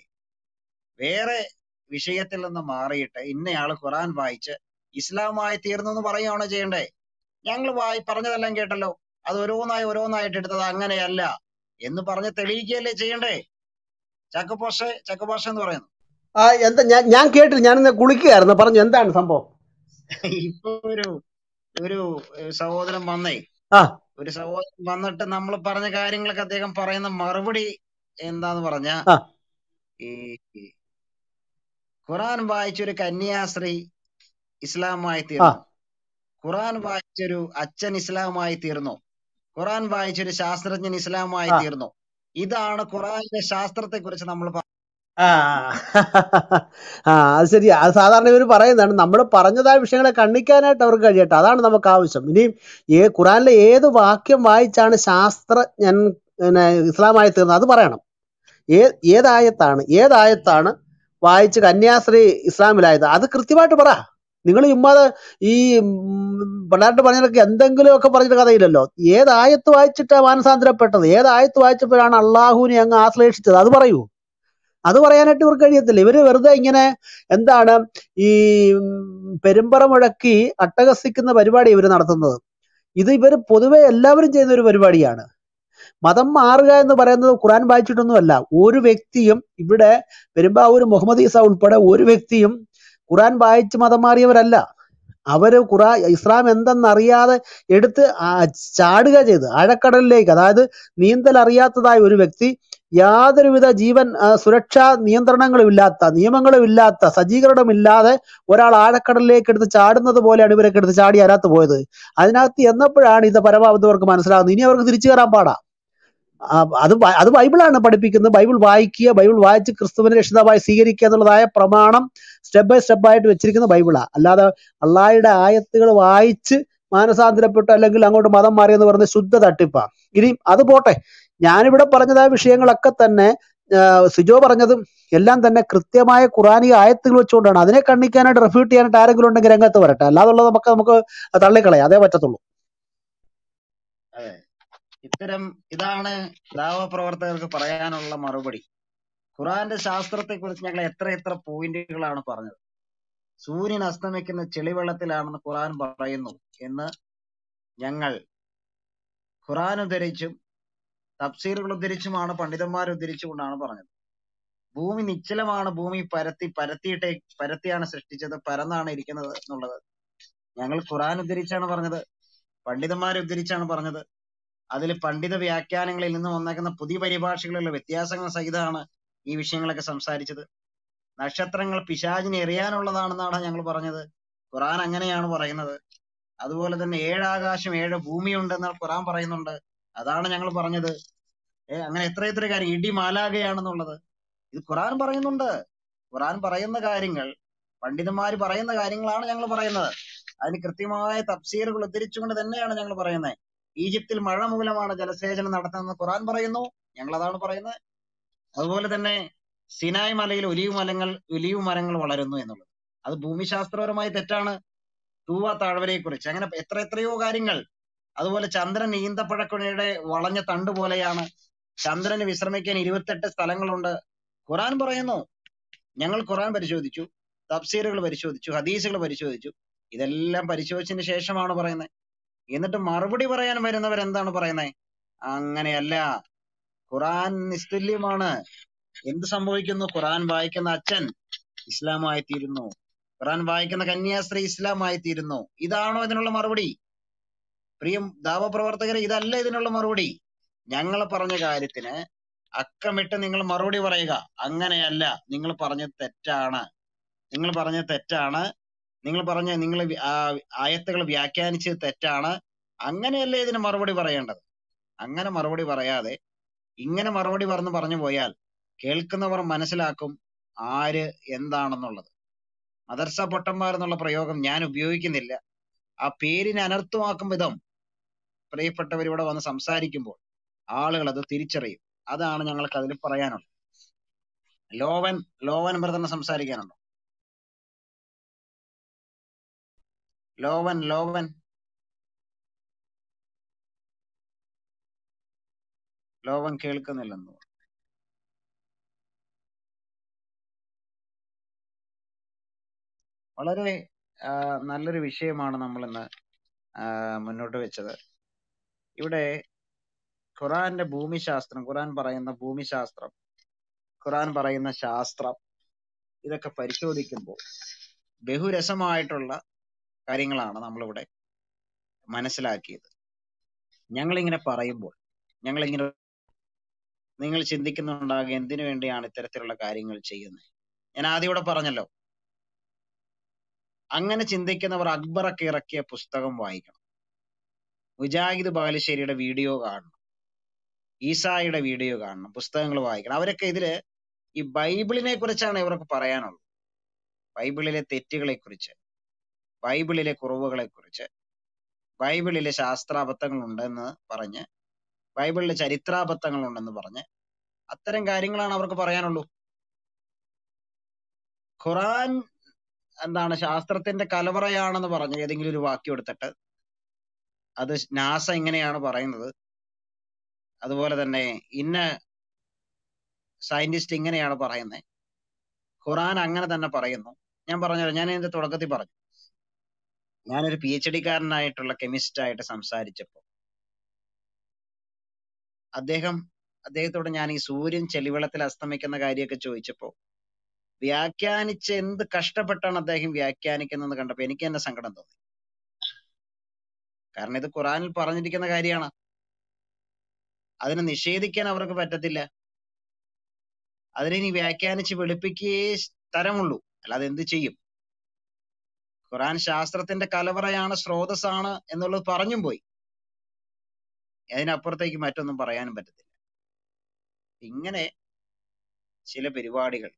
വേറെ വിഷയത്തിൽ നിന്ന് മാറിയിട്ട് ഇന്നയാള് ഖുറാൻ വായിച്ച് ഇസ്ലാമായി തീർന്നു എന്ന് പറയുകയാണോ ചെയ്യണ്ടേ ഞങ്ങൾ വായി പറഞ്ഞതെല്ലാം കേട്ടല്ലോ അത് ഓരോന്നായി ഓരോന്നായിട്ട് എടുത്തത് അങ്ങനെയല്ല എന്ന് പറഞ്ഞ് തെളിയിക്കുകയല്ലേ ചെയ്യണ്ടേ ചക്കപ്പോഷ ചക്കപ്പോഷ എന്ന് പറയുന്നു ആ എന്താ ഞാൻ ഞാൻ കേട്ടില്ല ഞാനിന്ന് കുളിക്കുകയായിരുന്നു പറഞ്ഞു എന്താണ് സംഭവം ഇപ്പൊ ഒരു ഒരു ഏഹ്, സഹോദരൻ വന്നേ ആ ഒരു സഹോദരൻ വന്നിട്ട് നമ്മൾ പറഞ്ഞ കാര്യങ്ങളൊക്കെ അദ്ദേഹം പറയുന്ന മറുപടി എന്താന്ന് പറഞ്ഞ ആ ഈ ഈ ഖുറാൻ വായിച്ചൊരു കന്യാസ്ത്രീ ഇസ്ലാമായി ആ തീർന്നു ഖുറാൻ വായിച്ചൊരു അച്ഛൻ ഇസ്ലാമായി തീർന്നു ഖുറാൻ വായിച്ചൊരു ശാസ്ത്രജ്ഞൻ ഇസ്ലാമായി ആ തീർന്നു ഇതാണ് ഖുറാനിലെ ശാസ്ത്രത്തെ കുറിച്ച് നമ്മൾ ആ ആ അത് ശരിയാ അത് സാധാരണ ഇവർ പറയുന്നതാണ് നമ്മൾ പറഞ്ഞതായ വിഷയങ്ങളെ കണ്ണിക്കാനായിട്ട് അവർക്ക് കഴിയട്ടെ അതാണ് നമുക്ക് ആവശ്യം ഇനിയും ഏ ഖുറാനിലെ ഏത് വാക്യം വായിച്ചാണ് ശാസ്ത്രജ്ഞൻ പിന്നെ ഇസ്ലാമായി തീർന്നത് അത് പറയണം ഏ ഏതായത്താണ് ഏതായത്താണ് വായിച്ച് കന്യാസ്ത്രീ ഇസ്ലാമിലായത് അത് കൃത്യമായിട്ട് പറ നിങ്ങൾ ചുമ്മാതെ ഈ പിള്ളേരുടെ പറഞ്ഞതൊക്കെ എന്തെങ്കിലുമൊക്കെ പറഞ്ഞിട്ട് കഥയില്ലല്ലോ ഏതായത്ത് വായിച്ചിട്ടാണ് മാനസാന്തരപ്പെട്ടത് ഏതായത്ത് വായിച്ചപ്പോഴാണ് അള്ളാഹുവിനെ അങ്ങ് ആശ്ലേഷിച്ചത് അത് പറയൂ അത് പറയാനായിട്ട് ഇവർക്ക് കഴിയത്തില്ല ഇവര് വെറുതെ ഇങ്ങനെ എന്താണ് ഈ ഉം, പെരുമ്പറ മുഴക്കി അട്ടഹസിക്കുന്ന പരിപാടി ഇവർ നടത്തുന്നത് ഇത് ഇവർ പൊതുവെ എല്ലാവരും ചെയ്യുന്ന ഒരു പരിപാടിയാണ് മതം മാറുക എന്ന് പറയുന്നത് ഖുറാൻ വായിച്ചിട്ടൊന്നുമല്ല ഒരു വ്യക്തിയും ഇവിടെ പെരുമ്പാവൂർ മുഹമ്മദ് ഈസ ഉൾപ്പെടെ ഒരു വ്യക്തിയും ഖുറാൻ വായിച്ച് മതം മാറിയവരല്ല അവര് ഖുറാ ഇസ്ലാം എന്തെന്നറിയാതെ എടുത്ത് ആ- ചാടുക ചെയ്ത് ആഴക്കടലിലേക്ക് അതായത് നീന്തൽ അറിയാത്തതായ ഒരു വ്യക്തി യാതൊരുവിധ ജീവൻ ആ, സുരക്ഷാ നിയന്ത്രണങ്ങളും ഇല്ലാത്ത നിയമങ്ങളും ഇല്ലാത്ത സജ്ജീകരണമില്ലാതെ ഒരാൾ ആഴക്കടലിലേക്ക് എടുത്ത് ചാടുന്നത് പോലെയാണ് ഇവരൊക്കെ എടുത്ത് ചാടി അതിനകത്ത് പോയത് അതിനകത്ത് എന്നപ്പോഴാണ് ഇത് പരമാവധി അവർക്ക് മനസ്സിലാകുന്നത് ഇനി അവർക്ക് തിരിച്ചു കയറാൻ പാടാ ആ, അത് ബൈ- അത് ബൈബിളാണ് പഠിപ്പിക്കുന്നത് ബൈബിൾ വായിക്കുക ബൈബിൾ വായിച്ച് ക്രിസ്തുവിനെ രക്ഷിതാവായി സ്വീകരിക്കുക എന്നുള്ളതായ പ്രമാണം സ്റ്റെപ്പ് ബൈ സ്റ്റെപ്പ് ആയിട്ട് വെച്ചിരിക്കുന്ന ബൈബിളാ അല്ലാതെ അള്ളാഹിയുടെ ആയത്തുകൾ വായിച്ച് മാനസാന്തരപ്പെട്ടു അല്ലെങ്കിൽ അങ്ങോട്ട് മതം മാറിയെന്ന് പറഞ്ഞ ശുദ്ധ തട്ടിപ്പാ ഇനി അത് പോട്ടെ ഞാനിവിടെ പറഞ്ഞതായ വിഷയങ്ങളൊക്കെ തന്നെ ആ, സിജോ പറഞ്ഞതും എല്ലാം തന്നെ കൃത്യമായ ഖുറാനിക ആയത്തുകൾ വെച്ചുകൊണ്ടാണ് അതിനെ കണ്ണിക്കാനായിട്ട് റെഫ്യൂട്ട് ചെയ്യാനായിട്ട് ആരെങ്കിലും ഉണ്ടെങ്കിൽ രംഗത്ത് വരട്ടെ അല്ലാതുള്ളത് നമുക്ക് നമുക്ക് തള്ളിക്കളയാം അതേ പറ്റത്തുള്ളൂ അതെ ഇത്തരം ഇതാണ് ദാവപ്രവർത്തകർക്ക് പറയാനുള്ള മറുപടി ഖുറാന്റെ ശാസ്ത്രത്തെ കുറിച്ച് ഞങ്ങൾ എത്ര എത്ര പോയിന്റുകളാണ് പറഞ്ഞത് സൂര്യൻ അസ്തമിക്കുന്ന ചെളിവെള്ളത്തിലാണെന്ന് ഖുറാൻ പറയുന്നു എന്ന് ഞങ്ങൾ ഖുറാൻ ഉദ്ധരിച്ചും തഫ്സീറുകൾ ഉദ്ധരിച്ചുമാണ് പണ്ഡിതന്മാർ ഉദ്ധരിച്ചുകൊണ്ടാണ് പറഞ്ഞത് ഭൂമി നിശ്ചലമാണ് ഭൂമി പരത്തി പരത്തിയിട്ടേ പരത്തിയാണ് സൃഷ്ടിച്ചത് പരന്നാണ് ഇരിക്കുന്നത് എന്നുള്ളത് ഞങ്ങൾ ഖുറാൻ ഉദ്ധരിച്ചാണ് പറഞ്ഞത് പണ്ഡിതന്മാരെ ഉദ്ധരിച്ചാണ് പറഞ്ഞത് അതിൽ പണ്ഡിത വ്യാഖ്യാനങ്ങളിൽ നിന്ന് വന്നേക്കുന്ന പുതിയ പരിഭാഷകളിലുള്ള വ്യത്യാസങ്ങൾ സഹിതമാണ് ഈ വിഷയങ്ങളൊക്കെ സംസാരിച്ചത് നക്ഷത്രങ്ങൾ പിശാചിനെ എറിയാനുള്ളതാണെന്നാണ് ഞങ്ങൾ പറഞ്ഞത് ഖുറാൻ അങ്ങനെയാണ് പറയുന്നത് അതുപോലെ തന്നെ ഏഴാകാശം ഏഴ് ഭൂമിയുണ്ടെന്ന് ഖുറാൻ പറയുന്നുണ്ട് അതാണ് ഞങ്ങൾ പറഞ്ഞത് ഏ അങ്ങനെ എത്ര എത്ര കാര്യം ഇടി മാലാകയാണെന്നുള്ളത് ഇത് ഖുറാൻ പറയുന്നുണ്ട് ഖുറാൻ പറയുന്ന കാര്യങ്ങൾ പണ്ഡിതന്മാർ പറയുന്ന കാര്യങ്ങളാണ് ഞങ്ങൾ പറയുന്നത് അതിന് കൃത്യമായ തഫ്സീറുകൾ ഉദ്ധരിച്ചുകൊണ്ട് തന്നെയാണ് ഞങ്ങൾ പറയുന്നത് ഈജിപ്തിൽ മഴ മൂലമാണ് ജലസേചനം നടത്തുന്നത് ഖുറാൻ പറയുന്നു ഞങ്ങൾ അതാണ് പറയുന്നത് അതുപോലെ തന്നെ സിനായ് മലയിൽ ഒലിവ് മരങ്ങൾ ഒലിവ് മരങ്ങൾ വളരുന്നു എന്നുള്ളത് അത് ഭൂമിശാസ്ത്രപരമായി തെറ്റാണ് തൂവ താഴ്വരയെ കുറിച്ച് അങ്ങനെ എത്ര എത്രയോ കാര്യങ്ങൾ അതുപോലെ ചന്ദ്രൻ ഈന്തപ്പഴക്കുഴയുടെ വളഞ്ഞ തണ്ട് പോലെയാണ് ചന്ദ്രന് വിശ്രമിക്കാൻ ഇരുപത്തെട്ട് സ്ഥലങ്ങളുണ്ട് ഖുറാൻ പറയുന്നു ഞങ്ങൾ ഖുറാൻ പരിശോധിച്ചു തഫ്സീറുകൾ പരിശോധിച്ചു ഹദീസുകൾ പരിശോധിച്ചു ഇതെല്ലാം പരിശോധിച്ചതിന് ശേഷമാണ് പറയുന്നത് എന്നിട്ട് മറുപടി പറയാൻ വരുന്നവർ എന്താണ് പറയുന്നത് അങ്ങനെയല്ല ഖുറാൻ നിസ്തുല്യമാണ് എന്ത് സംഭവിക്കുന്നു ഖുറാൻ വായിക്കുന്ന അച്ഛൻ ഇസ്ലാമായി തീരുന്നു ഖുറാൻ വായിക്കുന്ന കന്യാസ്ത്രീ ഇസ്ലാമായി തീരുന്നു ഇതാണോ ഇതിനുള്ള മറുപടി പ്രിയ ദാവപ്രവർത്തകരെ ഇതല്ല ഇതിനുള്ള മറുപടി ഞങ്ങൾ പറഞ്ഞ കാര്യത്തിന് അക്കമിട്ട് നിങ്ങൾ മറുപടി പറയുക അങ്ങനെയല്ല നിങ്ങൾ പറഞ്ഞത് തെറ്റാണ് നിങ്ങൾ പറഞ്ഞത് തെറ്റാണ് നിങ്ങൾ പറഞ്ഞ നിങ്ങൾ ആയത്തുകൾ വ്യാഖ്യാനിച്ചത് തെറ്റാണ് അങ്ങനെയല്ലേ ഇതിന് മറുപടി പറയേണ്ടത് അങ്ങനെ മറുപടി പറയാതെ ഇങ്ങനെ മറുപടി പറഞ്ഞു പറഞ്ഞു പോയാൽ കേൾക്കുന്നവർ മനസ്സിലാക്കും ആര് എന്താണെന്നുള്ളത് മദർസ പൊട്ടന്മാർ എന്നുള്ള പ്രയോഗം ഞാൻ ഉപയോഗിക്കുന്നില്ല ആ പേരിനെ അനർത്ഥമാക്കും വിധം പ്രിയപ്പെട്ടവർ ഇവിടെ വന്ന് സംസാരിക്കുമ്പോൾ ആളുകൾ അത് തിരിച്ചറിയും അതാണ് ഞങ്ങൾക്ക് അതിൽ പറയാനുള്ളത് ലോവൻ ലോവൻ ബ്രദറിന് സംസാരിക്കാനുണ്ടോ ലോവൻ ലോവൻ ലോവൻ കേൾക്കുന്നില്ലെന്ന് തോന്നുന്നു. വളരെ ആ, നല്ലൊരു വിഷയമാണ് നമ്മൾ ഇന്ന് മുന്നോട്ട് വെച്ചത് ഇവിടെ ഖുറാന്റെ ഭൂമിശാസ്ത്രം ഖുറാൻ പറയുന്ന ഭൂമിശാസ്ത്രം ഖുറാൻ പറയുന്ന ശാസ്ത്രം ഇതൊക്കെ പരിശോധിക്കുമ്പോൾ ബഹുരസമായിട്ടുള്ള കാര്യങ്ങളാണ് നമ്മളിവിടെ മനസ്സിലാക്കിയത് ഞങ്ങളിങ്ങനെ പറയുമ്പോൾ ഞങ്ങളിങ്ങനെ നിങ്ങൾ ചിന്തിക്കുന്നുണ്ടാകും എന്തിനു വേണ്ടിയാണ് ഇത്തരത്തിലുള്ള കാര്യങ്ങൾ ചെയ്യുന്നത് ഞാൻ ആദ്യം ഇവിടെ പറഞ്ഞല്ലോ അങ്ങനെ ചിന്തിക്കുന്നവർ അക്ബറൊക്കെ ഇറക്കിയ പുസ്തകം വായിക്കണം മുജാഹിദ് ബാലുശ്ശേരിയുടെ വീഡിയോ കാണണം ഈസായുടെ വീഡിയോ കാണണം പുസ്തകങ്ങൾ വായിക്കണം അവരൊക്കെ ഇതില് ഈ ബൈബിളിനെ കുറിച്ചാണ് ഇവർക്ക് പറയാനുള്ളത് ബൈബിളിലെ തെറ്റുകളെ കുറിച്ച് ബൈബിളിലെ കുറവുകളെ കുറിച്ച് ബൈബിളിലെ ശാസ്ത്രാബദ്ധങ്ങൾ ഉണ്ടെന്ന് പറഞ്ഞ് ബൈബിളിലെ ചരിത്രാബദ്ധങ്ങൾ ഉണ്ടെന്ന് പറഞ്ഞ് അത്തരം കാര്യങ്ങളാണ് അവർക്ക് പറയാനുള്ളൂ ഖുറാൻ എന്താണ് ശാസ്ത്രത്തിന്റെ കലവറയാണെന്ന് പറഞ്ഞ് ഏതെങ്കിലും ഒരു വാക്യം എടുത്തിട്ട് അത് നാസ ഇങ്ങനെയാണ് പറയുന്നത് അതുപോലെ തന്നെ ഇന്ന സയന്റിസ്റ്റ് ഇങ്ങനെയാണ് പറയുന്നത് ഖുറാൻ അങ്ങനെ തന്നെ പറയുന്നു ഞാൻ പറഞ്ഞു ഞാൻ ഇതിന്റെ തുടക്കത്തിൽ പറഞ്ഞു ഞാനൊരു പി എച്ച് ഡിക്കാരനായിട്ടുള്ള കെമിസ്റ്റ് ആയിട്ട് സംസാരിച്ചപ്പോൾ അദ്ദേഹം അദ്ദേഹത്തോട് ഞാൻ ഈ സൂര്യൻ ചെളിവെള്ളത്തിൽ അസ്തമിക്കുന്ന കാര്യമൊക്കെ ചോദിച്ചപ്പോൾ വ്യാഖ്യാനിച്ച് എന്ത് കഷ്ടപ്പെട്ടാണ് അദ്ദേഹം വ്യാഖ്യാനിക്കുന്നത് കണ്ടപ്പോൾ എനിക്ക് തന്നെ സങ്കടം തോന്നി കാരണം ഇത് ഖുറാനിൽ പറഞ്ഞിരിക്കുന്ന കാര്യമാണ് അതിനെ നിഷേധിക്കാൻ അവർക്ക് പറ്റത്തില്ല അതിനെ ഇനി വ്യാഖ്യാനിച്ച് വെളുപ്പിക്കുകയേ തരമുള്ളൂ അല്ലാതെ എന്ത് ചെയ്യും ഖുറാൻ ശാസ്ത്രത്തിന്റെ കലവറയാണ് സ്രോതസ്സാണ് എന്നുള്ളത് പറഞ്ഞും പോയി അതിനപ്പുറത്തേക്ക് മറ്റൊന്നും പറയാനും പറ്റത്തില്ല ഇങ്ങനെ ചില പരിപാടികൾ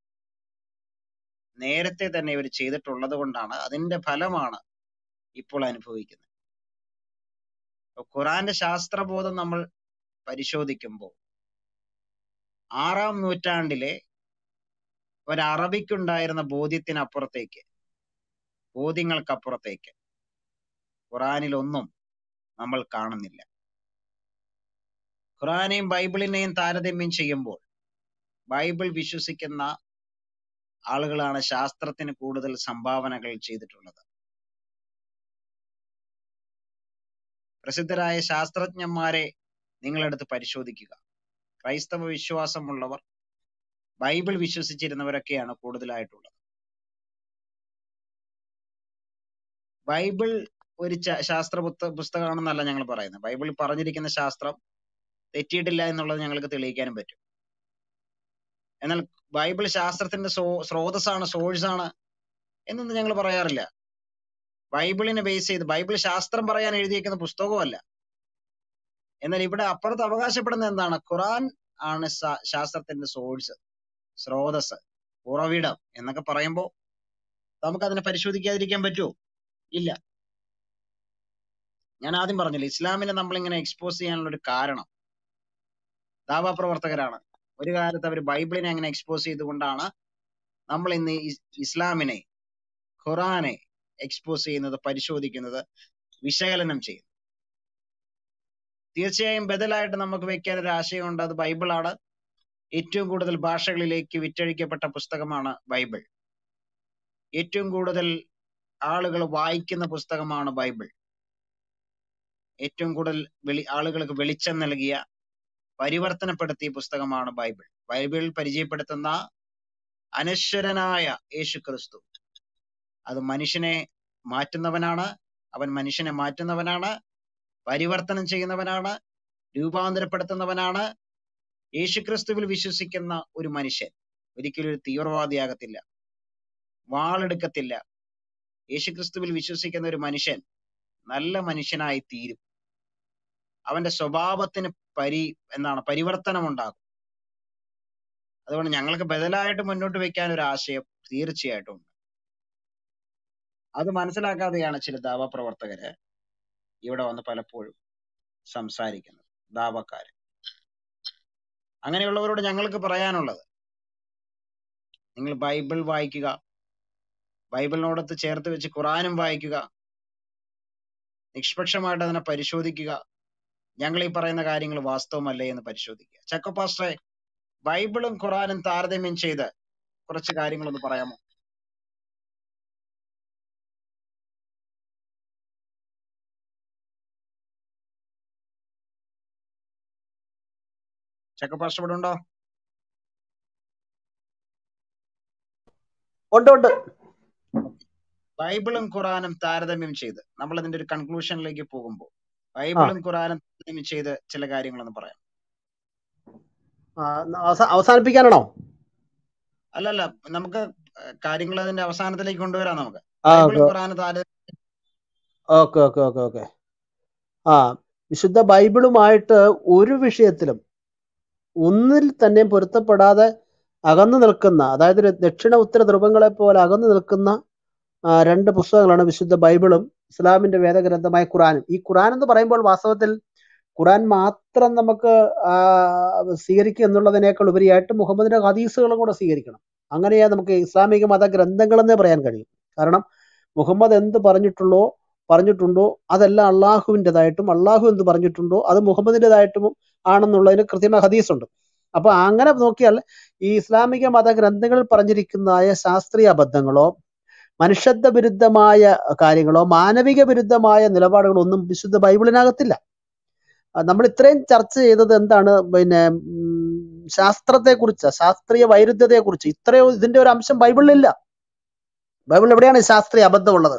നേരത്തെ തന്നെ ഇവർ ചെയ്തിട്ടുള്ളത് കൊണ്ടാണ് അതിന്റെ ഫലമാണ് ഇപ്പോൾ അനുഭവിക്കുന്നത് അപ്പൊ ഖുറാന്റെ ശാസ്ത്രബോധം നമ്മൾ പരിശോധിക്കുമ്പോൾ ആറാം നൂറ്റാണ്ടിലെ ഒരു അറബിക്കുണ്ടായിരുന്ന ബോധ്യത്തിനപ്പുറത്തേക്ക് ബോധ്യങ്ങൾക്കപ്പുറത്തേക്ക് ഖുറാനിലൊന്നും നമ്മൾ കാണുന്നില്ല ഖുറാനെയും ബൈബിളിനെയും താരതമ്യം ചെയ്യുമ്പോൾ ബൈബിൾ വിശ്വസിക്കുന്ന ആളുകളാണ് ശാസ്ത്രത്തിന് കൂടുതൽ സംഭാവനകൾ ചെയ്തിട്ടുള്ളത് പ്രസിദ്ധരായ ശാസ്ത്രജ്ഞന്മാരെ നിങ്ങളെടുത്ത് പരിശോധിക്കുക ക്രൈസ്തവ വിശ്വാസമുള്ളവർ ബൈബിൾ വിശ്വസിച്ചിരുന്നവരൊക്കെയാണ് കൂടുതലായിട്ടുള്ളത് ബൈബിൾ ഒരു ച- ശാസ്ത്ര പുസ്ത- പുസ്തകമാണെന്നല്ല ഞങ്ങൾ പറയുന്നത് ബൈബിളിൽ പറഞ്ഞിരിക്കുന്ന ശാസ്ത്രം തെറ്റിയിട്ടില്ല എന്നുള്ളത് ഞങ്ങൾക്ക് തെളിയിക്കാനും പറ്റും എന്നാൽ ബൈബിൾ ശാസ്ത്രത്തിന്റെ സോ- സ്രോതസ്സാണ് സോഴ്സ് ആണ് എന്നൊന്നും ഞങ്ങൾ പറയാറില്ല ബൈബിളിനെ ബേസ് ചെയ്ത് ബൈബിൾ ശാസ്ത്രം പറയാൻ എഴുതിയേക്കുന്ന പുസ്തകമല്ല എന്നാൽ ഇവിടെ അപ്പുറത്ത് അവകാശപ്പെടുന്ന എന്താണ് ഖുറാൻ ആണ് ശാ- ശാസ്ത്രത്തിന്റെ സോഴ്സ് സ്രോതസ് ഉറവിടം എന്നൊക്കെ പറയുമ്പോൾ നമുക്ക് അതിനെ പരിശോധിക്കാതിരിക്കാൻ പറ്റുമോ ഇല്ല ഞാൻ ആദ്യം പറഞ്ഞില്ല ഇസ്ലാമിനെ നമ്മൾ ഇങ്ങനെ എക്സ്പോസ് ചെയ്യാനുള്ള ഒരു കാരണം ദാവാ പ്രവർത്തകരാണ് ഒരു കാലത്ത് അവർ ബൈബിളിനെ അങ്ങനെ എക്സ്പോസ് ചെയ്തുകൊണ്ടാണ് നമ്മൾ ഇന്ന് ഇസ് ഇസ്ലാമിനെ ഖുറാനെ എക്സ്പോസ് ചെയ്യുന്നത് പരിശോധിക്കുന്നത് വിശകലനം ചെയ്യുന്നത് തീർച്ചയായും ബദലായിട്ട് നമുക്ക് വെക്കാൻ ഒരു ആശയമുണ്ട് അത് ബൈബിളാണ് ഏറ്റവും കൂടുതൽ ഭാഷകളിലേക്ക് വിറ്റഴിക്കപ്പെട്ട പുസ്തകമാണ് ബൈബിൾ ഏറ്റവും കൂടുതൽ ആളുകൾ വായിക്കുന്ന പുസ്തകമാണ് ബൈബിൾ ഏറ്റവും കൂടുതൽ വെളി ആളുകൾക്ക് വെളിച്ചം നൽകിയ പരിവർത്തനപ്പെടുത്തിയ പുസ്തകമാണ് ബൈബിൾ ബൈബിളിൽ പരിചയപ്പെടുത്തുന്ന അനശ്വരനായ യേശു ക്രിസ്തു അത് മനുഷ്യനെ മാറ്റുന്നവനാണ് അവൻ മനുഷ്യനെ മാറ്റുന്നവനാണ് പരിവർത്തനം ചെയ്യുന്നവനാണ് രൂപാന്തരപ്പെടുത്തുന്നവനാണ് യേശുക്രിസ്തുവിൽ വിശ്വസിക്കുന്ന ഒരു മനുഷ്യൻ ഒരിക്കലും ഒരു തീവ്രവാദിയാകത്തില്ല വാളെടുക്കത്തില്ല യേശുക്രിസ്തുവിൽ വിശ്വസിക്കുന്ന ഒരു മനുഷ്യൻ നല്ല മനുഷ്യനായി തീരും അവന്റെ സ്വഭാവത്തിന് പരി എന്താണ് പരിവർത്തനം ഉണ്ടാകും അതുകൊണ്ട് ഞങ്ങൾക്ക് ബദലായിട്ട് മുന്നോട്ട് വെക്കാൻ ഒരു ആശയം തീർച്ചയായിട്ടും ഉണ്ട് അത് മനസ്സിലാക്കാതെയാണ് ചില ദാവ പ്രവർത്തകര് ഇവിടെ വന്ന് പലപ്പോഴും സംസാരിക്കുന്നത് ദാവക്കാര് അങ്ങനെയുള്ളവരോട് ഞങ്ങൾക്ക് പറയാനുള്ളത് നിങ്ങൾ ബൈബിൾ വായിക്കുക ബൈബിളിനോടൊത്ത് ചേർത്ത് വെച്ച് ഖുറാനും വായിക്കുക നിഷ്പക്ഷമായിട്ട് അതിനെ പരിശോധിക്കുക ഞങ്ങൾ ഈ പറയുന്ന കാര്യങ്ങൾ വാസ്തവമല്ലേ എന്ന് പരിശോധിക്കുക ചക്കോ പാസ്റ്ററെ ബൈബിളും ഖുറാനും താരതമ്യം ചെയ്ത് കുറച്ച് കാര്യങ്ങളൊന്ന് പറയാമോ ചക്ക പാസ്റ്റർ ഇവിടെ ഉണ്ടോ ഉണ്ട് ഉണ്ട് ബൈബിളും ഖുറാനും താരതമ്യം ചെയ്ത് നമ്മൾ അതിന്റെ ഒരു കൺക്ലൂഷനിലേക്ക് പോകുമ്പോൾ ആ ബൈബിളും ഖുറാനും താരതമ്യം ചെയ്ത് ചില കാര്യങ്ങളൊന്ന് പറയാം ആ, അവസാ- അവസാനിപ്പിക്കാനാണോ അല്ലല്ല നമുക്ക് കാര്യങ്ങൾ അതിന്റെ അവസാനത്തിലേക്ക് കൊണ്ടുവരാം നമുക്ക് ആ ബൈബിളും ഓക്കെ ഖുറാനും Thara okay okay okay okay ആ വിശുദ്ധ ബൈബിളുമായിട്ട് ഒരു വിഷയത്തിലും ഒന്നിൽ തന്നെ പൊരുത്തപ്പെടാതെ അകന്നു നിൽക്കുന്ന അതായത് ഒരു ദക്ഷിണ ഉത്തര ധ്രുവങ്ങളെ പോലെ അകന്നു നിൽക്കുന്ന ആ, രണ്ട് പുസ്തകങ്ങളാണ് വിശുദ്ധ ബൈബിളും ഇസ്ലാമിന്റെ വേദഗ്രന്ഥമായ ഖുറാനും ഈ ഖുറാൻ എന്ന് പറയുമ്പോൾ വാസ്തവത്തിൽ ഖുറാൻ മാത്രം നമുക്ക് ആ, സ്വീകരിക്കുക എന്നുള്ളതിനേക്കാൾ ഉപരിയായിട്ട് മുഹമ്മദിന്റെ ഹദീസുകളും കൂടെ സ്വീകരിക്കണം അങ്ങനെയാ നമുക്ക് ഇസ്ലാമിക മത ഗ്രന്ഥങ്ങളെന്നേ പറയാൻ കഴിയും കാരണം മുഹമ്മദ് എന്ത് പറഞ്ഞിട്ടുള്ളോ പറഞ്ഞിട്ടുണ്ടോ അതെല്ലാം അള്ളാഹുവിൻ്റെതായിട്ടും അള്ളാഹു എന്ത് പറഞ്ഞിട്ടുണ്ടോ അത് മുഹമ്മദിൻ്റെതായിട്ടും ആണെന്നുള്ളതിന് കൃത്യമായ ഹദീസുണ്ട് അപ്പൊ അങ്ങനെ നോക്കിയാൽ ഈ ഇസ്ലാമിക മത ഗ്രന്ഥങ്ങളിൽ പറഞ്ഞിരിക്കുന്നതായ ശാസ്ത്രീയ അബദ്ധങ്ങളോ മനുഷ്യത്വ വിരുദ്ധമായ കാര്യങ്ങളോ മാനവിക വിരുദ്ധമായ നിലപാടുകളോ ഒന്നും വിശുദ്ധ ബൈബിളിനകത്തില്ല ആ, നമ്മൾ ഇത്രയും ചർച്ച ചെയ്തത് എന്താണ് പിന്നെ ഉം, ശാസ്ത്രത്തെക്കുറിച്ച് ശാസ്ത്രീയ വൈരുദ്ധ്യതയെക്കുറിച്ച് ഇത്രയോ ഇതിന്റെ ഒരു അംശം ബൈബിളിലില്ല ബൈബിളിൽ എവിടെയാണ് ശാസ്ത്രീയ അബദ്ധമുള്ളത്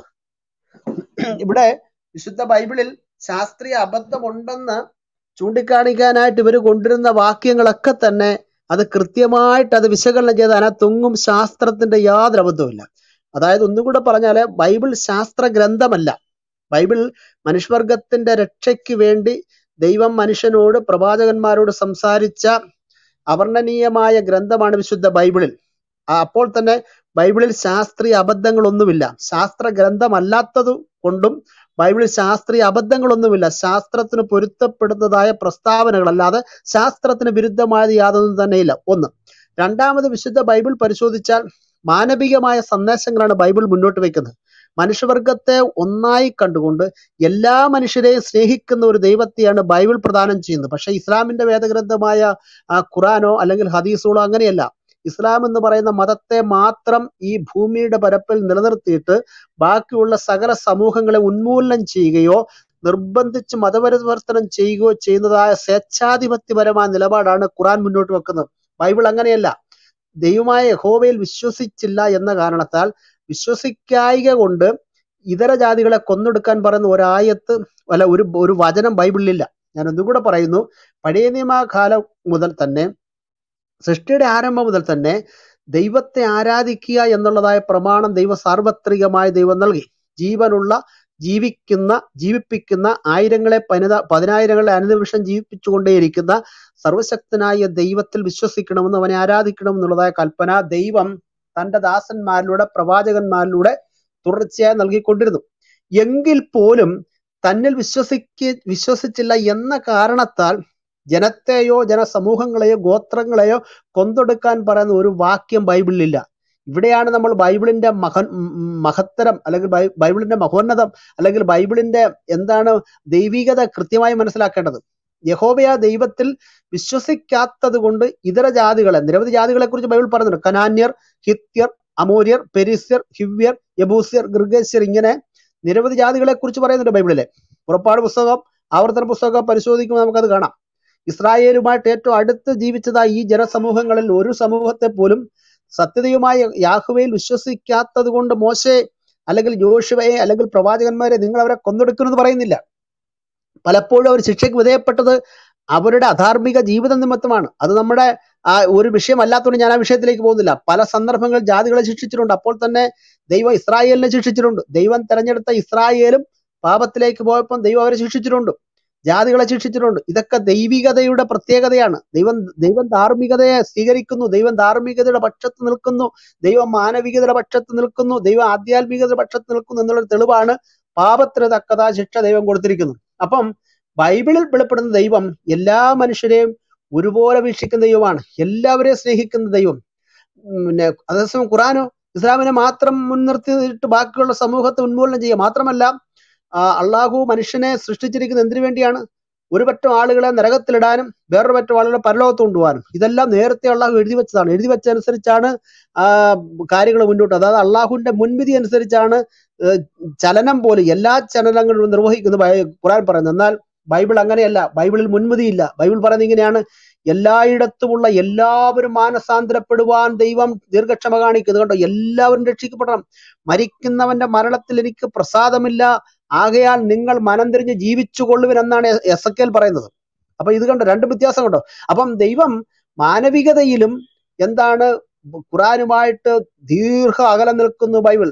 ഇവിടെ വിശുദ്ധ ബൈബിളിൽ ശാസ്ത്രീയ അബദ്ധമുണ്ടെന്ന് ചൂണ്ടിക്കാണിക്കാനായിട്ട് ഇവർ കൊണ്ടുവരുന്ന വാക്യങ്ങളൊക്കെ തന്നെ അത് കൃത്യമായിട്ട് അത് വിശകലനം ചെയ്ത് അതിനകത്തൊങ്ങും ശാസ്ത്രത്തിന്റെ യാതൊരു അബദ്ധവുമില്ല അതായത് ഒന്നും കൂടെ പറഞ്ഞാല് ബൈബിൾ ശാസ്ത്ര ഗ്രന്ഥമല്ല ബൈബിൾ മനുഷ്യവർഗത്തിന്റെ രക്ഷയ്ക്ക് വേണ്ടി ദൈവം മനുഷ്യനോട് പ്രവാചകന്മാരോട് സംസാരിച്ച അവർണ്ണനീയമായ ഗ്രന്ഥമാണ് വിശുദ്ധ ബൈബിളിൽ ആ, അപ്പോൾ തന്നെ ബൈബിളിൽ ശാസ്ത്രീയ അബദ്ധങ്ങളൊന്നുമില്ല ശാസ്ത്ര ഗ്രന്ഥമല്ലാത്തത് കൊണ്ടും ബൈബിളിൽ ശാസ്ത്രീയ അബദ്ധങ്ങളൊന്നുമില്ല ശാസ്ത്രത്തിന് പൊരുത്തപ്പെടുന്നതായ പ്രസ്താവനകൾ അല്ലാതെ ശാസ്ത്രത്തിന് വിരുദ്ധമായത് യാതൊന്നും തന്നെയില്ല ഒന്ന് രണ്ടാമത് വിശുദ്ധ ബൈബിൾ പരിശോധിച്ചാൽ മാനവികമായ സന്ദേശങ്ങളാണ് ബൈബിൾ മുന്നോട്ട് വയ്ക്കുന്നത് മനുഷ്യവർഗത്തെ ഒന്നായി കണ്ടുകൊണ്ട് എല്ലാ മനുഷ്യരെയും സ്നേഹിക്കുന്ന ഒരു ദൈവത്തെയാണ് ബൈബിൾ പ്രദാനം ചെയ്യുന്നത് പക്ഷെ ഇസ്ലാമിന്റെ വേദഗ്രന്ഥമായ ആ, ഖുറാനോ അല്ലെങ്കിൽ ഹദീസുകളോ അങ്ങനെയല്ല ഇസ്ലാം എന്ന് പറയുന്ന മതത്തെ മാത്രം ഈ ഭൂമിയുടെ പരപ്പിൽ നിലനിർത്തിയിട്ട് ബാക്കിയുള്ള സകല സമൂഹങ്ങളെ ഉന്മൂലനം ചെയ്യുകയോ നിർബന്ധിച്ച് മതപരിവർത്തനം ചെയ്യുകയോ ചെയ്യുന്നതായ സ്വേച്ഛാധിപത്യപരമായ നിലപാടാണ് ഖുറാൻ മുന്നോട്ട് വെക്കുന്നത് ബൈബിൾ അങ്ങനെയല്ല ദൈവമായ യഹോവയിൽ വിശ്വസിച്ചില്ല എന്ന കാരണത്താൽ വിശ്വസിക്കായിക കൊണ്ട് ഇതര ജാതികളെ കൊന്നൊടുക്കാൻ പറയുന്ന ഒരായത്ത് അല്ല ഒരു ഒരു വചനം ബൈബിളിലില്ല ഞാൻ ഒന്നുകൂടെ പറയുന്നു പഴയ നിയമകാലം മുതൽ തന്നെ സൃഷ്ടിയുടെ ആരംഭം മുതൽ തന്നെ ദൈവത്തെ ആരാധിക്കുക എന്നുള്ളതായ പ്രമാണം ദൈവ സാർവത്രികമായി ദൈവം നൽകി ജീവനുള്ള ജീവിക്കുന്ന ജീവിപ്പിക്കുന്ന ആയിരങ്ങളെ പനിത പതിനായിരങ്ങളെ അനുനിമിഷം ജീവിപ്പിച്ചുകൊണ്ടേയിരിക്കുന്ന സർവശക്തനായ ദൈവത്തിൽ വിശ്വസിക്കണമെന്ന് അവനെ ആരാധിക്കണം എന്നുള്ളതായ കൽപ്പന ദൈവം തന്റെ ദാസന്മാരിലൂടെ പ്രവാചകന്മാരിലൂടെ തുടർച്ചയായി നൽകിക്കൊണ്ടിരുന്നു എങ്കിൽ പോലും തന്നിൽ വിശ്വസിക്ക വിശ്വസിച്ചില്ല എന്ന കാരണത്താൽ ജനത്തെയോ ജനസമൂഹങ്ങളെയോ ഗോത്രങ്ങളെയോ കൊന്നൊടുക്കാൻ പറയുന്ന ഒരു വാക്യം ബൈബിളിലില്ല ഇവിടെയാണ് നമ്മൾ ബൈബിളിന്റെ മഹൻ ഉം ഉം മഹത്തരം അല്ലെങ്കിൽ ബൈ- ബൈബിളിന്റെ മഹോന്നതം അല്ലെങ്കിൽ ബൈബിളിന്റെ എന്താണ് ദൈവികത കൃത്യമായി മനസ്സിലാക്കേണ്ടത് യഹോവയ ദൈവത്തിൽ വിശ്വസിക്കാത്തത് കൊണ്ട് ഇതര ജാതികളെ നിരവധി ജാതികളെ കുറിച്ച് ബൈബിൾ പറയുന്നുണ്ട് കനാന്യർ ഹിത്യർ അമോര്യർ പെരിസ്യർ ഹിവ്യർ യബൂസ്യർ ഗൃഗേശ്യർ ഇങ്ങനെ നിരവധി ജാതികളെ കുറിച്ച് പറയുന്നുണ്ട് ബൈബിളിലെ പുറപ്പാട് പുസ്തകം ആവർത്തന പുസ്തകം പരിശോധിക്കുമ്പോൾ നമുക്കത് കാണാം ഇസ്രായേലുമായിട്ട് ഏറ്റവും അടുത്ത് ജീവിച്ചതായ ഈ ജനസമൂഹങ്ങളിൽ ഒരു സമൂഹത്തെ പോലും സത്യതയുമായ യാഹുവയിൽ വിശ്വസിക്കാത്തത് കൊണ്ട് മോശെ അല്ലെങ്കിൽ യോശുവയെ അല്ലെങ്കിൽ പ്രവാചകന്മാരെ നിങ്ങൾ അവരെ കൊന്നൊടുക്കുമെന്ന് പറയുന്നില്ല പലപ്പോഴും അവർ ശിക്ഷയ്ക്ക് വിധേയപ്പെട്ടത് അവരുടെ അധാർമിക ജീവിത നിമിത്തമാണ് അത് നമ്മുടെ ആ ഒരു വിഷയമല്ലാത്തതുകൊണ്ട് ഞാൻ ആ വിഷയത്തിലേക്ക് പോകുന്നില്ല പല സന്ദർഭങ്ങളിൽ ജാതികളെ ശിക്ഷിച്ചിട്ടുണ്ട് അപ്പോൾ തന്നെ ദൈവം ഇസ്രായേലിനെ ശിക്ഷിച്ചിട്ടുണ്ട് ദൈവം തെരഞ്ഞെടുത്ത ഇസ്രായേലും പാപത്തിലേക്ക് പോയപ്പോൾ ദൈവം അവരെ ശിക്ഷിച്ചിട്ടുണ്ട് ജാതികളെ ശിക്ഷിച്ചിട്ടുണ്ട് ഇതൊക്കെ ദൈവികതയുടെ പ്രത്യേകതയാണ് ദൈവം ദൈവം ധാർമ്മികതയെ സ്വീകരിക്കുന്നു ദൈവം ധാർമ്മികതയുടെ പക്ഷത്ത് നിൽക്കുന്നു ദൈവം മാനവികതയുടെ പക്ഷത്ത് നിൽക്കുന്നു ദൈവം ആധ്യാത്മികതയുടെ പക്ഷത്ത് നിൽക്കുന്നു എന്നുള്ള തെളിവാണ് പാപത്തിന് തക്കതാ ശിക്ഷ ദൈവം കൊടുത്തിരിക്കുന്നു അപ്പം ബൈബിളിൽ വെളിപ്പെടുന്ന ദൈവം എല്ലാ മനുഷ്യരെയും ഒരുപോലെ വീക്ഷിക്കുന്ന ദൈവമാണ് എല്ലാവരെയും സ്നേഹിക്കുന്ന ദൈവം ഉം പിന്നെ അതേസമയം ഖുറാനോ ഇസ്ലാമിനെ മാത്രം മുൻനിർത്തിയിട്ട് ബാക്കിയുള്ള സമൂഹത്തെ ഉന്മൂലനം ചെയ്യുക മാത്രമല്ല ആ, അള്ളാഹു മനുഷ്യനെ സൃഷ്ടിച്ചിരിക്കുന്നത് എന്തിനു വേണ്ടിയാണ് ഒരു പറ്റം ആളുകളെ നരകത്തിലിടാനും വേറൊരു പറ്റം ആളുകളെ പരലോകത്ത് കൊണ്ടുപോകാനും ഇതെല്ലാം നേരത്തെ അള്ളാഹു എഴുതി വെച്ചതാണ് എഴുതി വെച്ചതനുസരിച്ചാണ് ആ കാര്യങ്ങൾ മുന്നോട്ട് അതായത് അള്ളാഹുവിന്റെ മുൻവിധി അനുസരിച്ചാണ് ഏഹ്, ചലനം പോലും എല്ലാ ചലനങ്ങളും നിർവഹിക്കുന്നത് ബൈ- ഖുറാൻ പറയുന്നത് എന്നാൽ ബൈബിൾ അങ്ങനെയല്ല ബൈബിളിൽ മുൻവിധിയില്ല ബൈബിൾ പറയുന്നത് ഇങ്ങനെയാണ് എല്ലായിടത്തുമുള്ള എല്ലാവരും മാനസാന്തരപ്പെടുവാൻ ദൈവം ദീർഘക്ഷമ കാണിക്കുന്നത് കണ്ടോ എല്ലാവരും രക്ഷിക്കപ്പെടണം മരിക്കുന്നവന്റെ മരണത്തിൽ എനിക്ക് പ്രസാദമില്ല ആകയാൽ നിങ്ങൾ മനം തിരിഞ്ഞ് ജീവിച്ചു കൊള്ളുവിൻ എന്നാണ് എസ് എ പറയുന്നത് അപ്പൊ ഇത് കണ്ടോ രണ്ട് വ്യത്യാസം കണ്ടോ അപ്പം ദൈവം മാനവികതയിലും എന്താണ് ഖുറാനുമായിട്ട് ദീർഘ അകലം നിൽക്കുന്നു ബൈബിൾ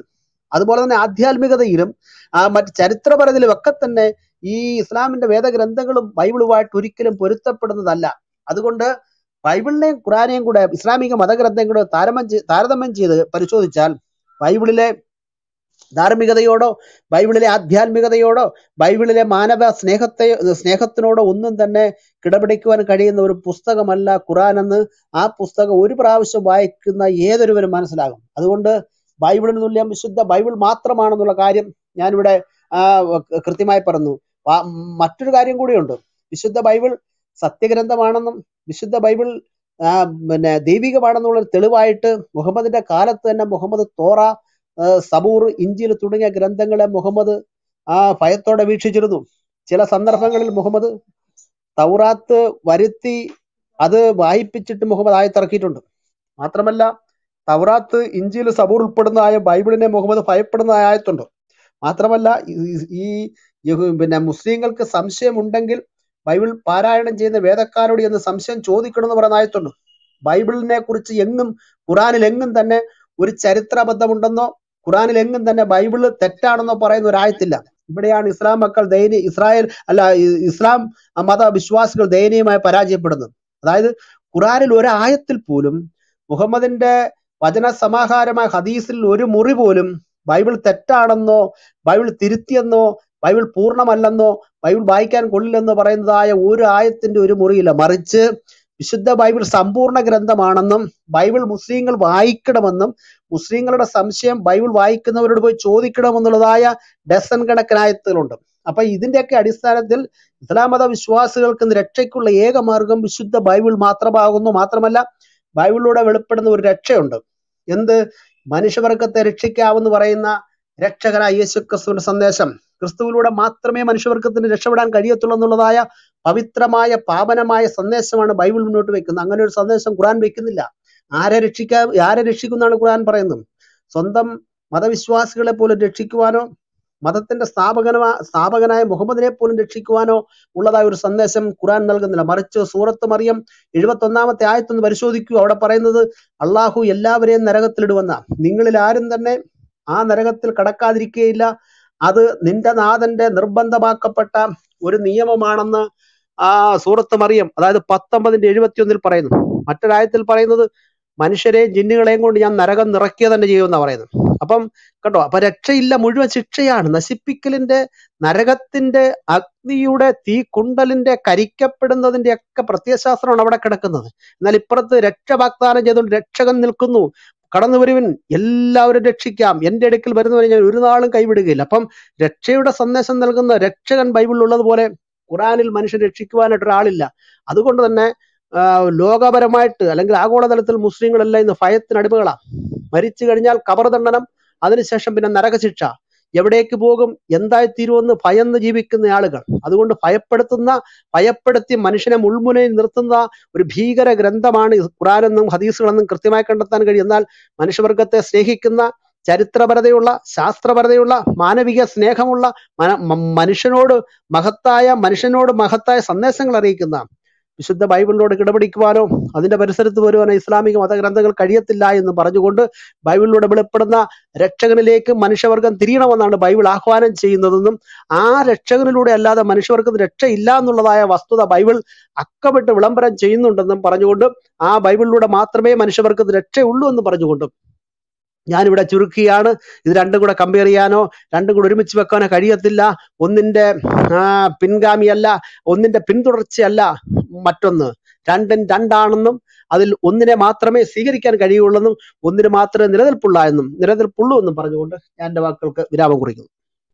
അതുപോലെ തന്നെ ആധ്യാത്മികതയിലും ആ മറ്റ് ചരിത്രപരതയിലും ഒക്കെ തന്നെ ഈ ഇസ്ലാമിന്റെ വേദഗ്രന്ഥങ്ങളും ബൈബിളുമായിട്ട് ഒരിക്കലും പൊരുത്തപ്പെടുന്നതല്ല അതുകൊണ്ട് ബൈബിളിനെയും ഖുറാനെയും കൂടെ ഇസ്ലാമിക മതഗ്രന്ഥങ്ങളെ താരതമ്യം ചെയ്- താരതമ്യം ചെയ്ത് പരിശോധിച്ചാൽ ബൈബിളിലെ ധാർമ്മികതയോടോ ബൈബിളിലെ ആധ്യാത്മികതയോടോ ബൈബിളിലെ മാനവ സ്നേഹത്തെ സ്നേഹത്തിനോടോ ഒന്നും തന്നെ കിടപിടിക്കുവാൻ കഴിയുന്ന ഒരു പുസ്തകമല്ല ഖുറാൻ എന്ന് ആ പുസ്തകം ഒരു പ്രാവശ്യം വായിക്കുന്ന ഏതൊരുവരും മനസ്സിലാകും അതുകൊണ്ട് ബൈബിളിന് തുല്യം വിശുദ്ധ ബൈബിൾ മാത്രമാണെന്നുള്ള കാര്യം ഞാനിവിടെ ആ, കൃത്യമായി പറഞ്ഞു ആ, മറ്റൊരു കാര്യം കൂടിയുണ്ട് വിശുദ്ധ ബൈബിൾ സത്യഗ്രന്ഥമാണെന്നും വിശുദ്ധ ബൈബിൾ ആ, പിന്നെ ദൈവികമാണെന്നുള്ള ഒരു തെളിവായിട്ട് മുഹമ്മദിന്റെ കാലത്ത് തന്നെ മുഹമ്മദ് തോറ ആ, സബൂർ ഇഞ്ചിൽ തുടങ്ങിയ ഗ്രന്ഥങ്ങളെ മുഹമ്മദ് ആ ഭയത്തോടെ വീക്ഷിച്ചിരുന്നു ചില സന്ദർഭങ്ങളിൽ മുഹമ്മദ് തൗറാത്ത് വരുത്തി അത് വായിപ്പിച്ചിട്ട് മുഹമ്മദ് ആയത്തിറക്കിയിട്ടുണ്ട് മാത്രമല്ല തൗറാത്ത് ഇഞ്ചിൽ സബൂർ ഉൾപ്പെടുന്നതായ ബൈബിളിനെ മുഹമ്മദ് ഭയപ്പെടുന്നതായ ആയത്തുണ്ട് മാത്രമല്ല ഈ- ഈ യഹൂ- പിന്നെ മുസ്ലിങ്ങൾക്ക് സംശയമുണ്ടെങ്കിൽ ബൈബിൾ പാരായണം ചെയ്യുന്ന വേദക്കാരോട് എന്ന് സംശയം ചോദിക്കണമെന്ന് പറയുന്ന ആയത്തുണ്ട് ബൈബിളിനെ കുറിച്ച് എങ്ങും ഖുറാനിൽ എങ്ങും തന്നെ ഒരു ചരിത്രബദ്ധമുണ്ടെന്നോ ഖുറാനിൽ എങ്ങും തന്നെ ബൈബിള് തെറ്റാണെന്നോ പറയുന്ന ഒരു ആയത്തില്ല ഇവിടെയാണ് ഇസ്ലാം മക്കൾ ദയനീയ ഇസ്രായേൽ അല്ല ഇ- ഇസ്ലാം മത വിശ്വാസികൾ ദയനീയമായി പരാജയപ്പെടുന്നത് അതായത് ഖുറാനിൽ ഒരു ആയത്തിൽ പോലും മുഹമ്മദിന്റെ വചന സമാഹാരമായ ഹദീസിൽ ഒരു മുറി പോലും ബൈബിൾ തെറ്റാണെന്നോ ബൈബിൾ തിരുത്തിയെന്നോ ബൈബിൾ പൂർണ്ണമല്ലെന്നോ ബൈബിൾ വായിക്കാൻ കൊള്ളില്ലെന്നോ പറയുന്നതായ ഒരു ആയത്തിന്റെ ഒരു മുറിയില്ല മറിച്ച് വിശുദ്ധ ബൈബിൾ സമ്പൂർണ്ണ ഗ്രന്ഥമാണെന്നും ബൈബിൾ മുസ്ലിങ്ങൾ വായിക്കണമെന്നും മുസ്ലിങ്ങളുടെ സംശയം ബൈബിൾ വായിക്കുന്നവരോട് പോയി ചോദിക്കണമെന്നുള്ളതായ ഡസൻ കണക്കിനായത്തുകളുണ്ട് അപ്പൊ ഇതിന്റെയൊക്കെ അടിസ്ഥാനത്തിൽ ഇസ്ലാം മത വിശ്വാസികൾക്ക് ഇന്ന് രക്ഷയ്ക്കുള്ള ഏക മാർഗം വിശുദ്ധ ബൈബിൾ മാത്രമാകുന്നു മാത്രമല്ല ബൈബിളിലൂടെ വെളിപ്പെടുന്ന ഒരു രക്ഷയുണ്ട് എന്ത് മനുഷ്യവർഗത്തെ രക്ഷിക്കാവെന്ന് പറയുന്ന രക്ഷകനായ യേശു ക്രിസ്തുവിന്റെ സന്ദേശം ക്രിസ്തുവിലൂടെ മാത്രമേ മനുഷ്യവർഗത്തിന് രക്ഷപ്പെടാൻ കഴിയത്തുള്ളൂ എന്നുള്ളതായ പവിത്രമായ പാവനമായ സന്ദേശമാണ് ബൈബിൾ മുന്നോട്ട് വെക്കുന്നത് അങ്ങനെ ഒരു സന്ദേശം ഖുറാൻ വെക്കുന്നില്ല ആരെ രക്ഷിക്കാൻ ആരെ രക്ഷിക്കുന്നാണ് ഖുറാൻ പറയുന്നത് സ്വന്തം മതവിശ്വാസികളെ പോലും രക്ഷിക്കുവാനോ മതത്തിന്റെ സ്ഥാപകനമാ സ്ഥാപകനായ മുഹമ്മദിനെ പോലും രക്ഷിക്കുവാനോ ഉള്ളതായ ഒരു സന്ദേശം ഖുറാൻ നൽകുന്നില്ല മറിച്ച് സൂറത്ത് മറിയം എഴുപത്തി ഒന്നാമത്തെ ആയത്തൊന്ന് പരിശോധിക്കൂ അവിടെ പറയുന്നത് അള്ളാഹു എല്ലാവരെയും നരകത്തിലിടുവെന്ന നിങ്ങളിൽ ആരും തന്നെ ആ നരകത്തിൽ കടക്കാതിരിക്കുകയില്ല അത് നിന്റെ നാഥന്റെ നിർബന്ധമാക്കപ്പെട്ട ഒരു നിയമമാണെന്ന് ആ സൂറത്ത് മറിയം അതായത് പത്തൊമ്പതിന്റെ എഴുപത്തിയൊന്നിൽ പറയുന്നു മറ്റൊരായത്തിൽ പറയുന്നത് മനുഷ്യരെയും ജിന്നുകളെയും കൊണ്ട് ഞാൻ നരകം നിറയ്ക്കുക തന്നെ ചെയ്യുമെന്നാ പറയുന്നത് അപ്പം കേട്ടോ അപ്പൊ രക്ഷയില്ല മുഴുവൻ ശിക്ഷയാണ് നശിപ്പിക്കലിന്റെ നരകത്തിന്റെ അഗ്നിയുടെ തീ കുണ്ടലിന്റെ കരിക്കപ്പെടുന്നതിന്റെ ഒക്കെ പ്രത്യയശാസ്ത്രമാണ് അവിടെ കിടക്കുന്നത് എന്നാൽ ഇപ്പുറത്ത് രക്ഷ വാഗ്ദാനം ചെയ്തുകൊണ്ട് രക്ഷകൻ നിൽക്കുന്നു കടന്നു വരുവിൻ എല്ലാവരും രക്ഷിക്കാം എന്റെ അടുക്കൽ വരുന്നവരെ ഞാൻ ഒരു നാളും കൈവിടുകയില്ല അപ്പം രക്ഷയുടെ സന്ദേശം നൽകുന്ന രക്ഷകൻ ബൈബിളിൽ ഉള്ളതുപോലെ ഖുറാനിൽ മനുഷ്യൻ രക്ഷിക്കുവാനായിട്ട് ഒരാളില്ല അതുകൊണ്ട് തന്നെ ആ, ലോകപരമായിട്ട് അല്ലെങ്കിൽ ആഗോളതലത്തിൽ മുസ്ലിങ്ങളെല്ലാം ഇന്ന് ഭയത്തിന് അടിമകളാണ് മരിച്ചു കഴിഞ്ഞാൽ കബർ ദണ്ഡനം അതിനുശേഷം പിന്നെ നരകശിക്ഷ എവിടേക്ക് പോകും എന്തായി തീരുമെന്ന് ഭയന്ന് ജീവിക്കുന്ന ആളുകൾ അതുകൊണ്ട് ഭയപ്പെടുത്തുന്ന ഭയപ്പെടുത്തി മനുഷ്യനെ മുൾമുനയിൽ നിർത്തുന്ന ഒരു ഭീകര ഗ്രന്ഥമാണ് ഈ ഖുറാനെന്നും ഹദീസുകളെന്നും കൃത്യമായി കണ്ടെത്താൻ കഴിയും എന്നാൽ മനുഷ്യവർഗത്തെ സ്നേഹിക്കുന്ന ചരിത്രപരതയുള്ള ശാസ്ത്രപരതയുള്ള മാനവിക സ്നേഹമുള്ള മന- മ- മനുഷ്യനോട് മഹത്തായ മനുഷ്യനോട് മഹത്തായ സന്ദേശങ്ങൾ അറിയിക്കുന്ന വിശുദ്ധ ബൈബിളിനോട് കിടപിടിക്കുവാനോ അതിന്റെ പരിസരത്ത് വരുവാനോ ഇസ്ലാമിക മതഗ്രന്ഥങ്ങൾ കഴിയത്തില്ല എന്ന് പറഞ്ഞുകൊണ്ട് ബൈബിളിലൂടെ വെളിപ്പെടുന്ന രക്ഷകനിലേക്ക് മനുഷ്യവർഗം തിരിയണമെന്നാണ് ബൈബിൾ ആഹ്വാനം ചെയ്യുന്നതെന്നും ആ രക്ഷകനിലൂടെ അല്ലാതെ മനുഷ്യവർഗത്തിന് രക്ഷയില്ല എന്നുള്ളതായ വസ്തുത ബൈബിൾ അക്കമിട്ട് വിളംബരം ചെയ്യുന്നുണ്ടെന്നും പറഞ്ഞുകൊണ്ട് ആ ബൈബിളിലൂടെ മാത്രമേ മനുഷ്യവർഗത്തിന് രക്ഷയുള്ളൂ എന്ന് പറഞ്ഞുകൊണ്ടും ഞാനിവിടെ ചുരുക്കിയാണ് ഇത് രണ്ടും കൂടെ കമ്പയർ ചെയ്യാനോ രണ്ടും കൂടെ ഒരുമിച്ച് വെക്കാനോ കഴിയത്തില്ല ഒന്നിന്റെ ആ, പിൻഗാമിയല്ല ഒന്നിന്റെ പിന്തുടർച്ചയല്ല മറ്റൊന്ന് രണ്ടും രണ്ടാണെന്നും അതിൽ ഒന്നിനെ മാത്രമേ സ്വീകരിക്കാൻ കഴിയുള്ളെന്നും ഒന്നിന് മാത്രമേ നിലനിൽപ്പുള്ള എന്നും നിലനിൽപ്പുള്ളൂ എന്നും പറഞ്ഞുകൊണ്ട് ഞാൻ എന്റെ വാക്കുകൾക്ക് വിരാമം കുറിക്കുന്നു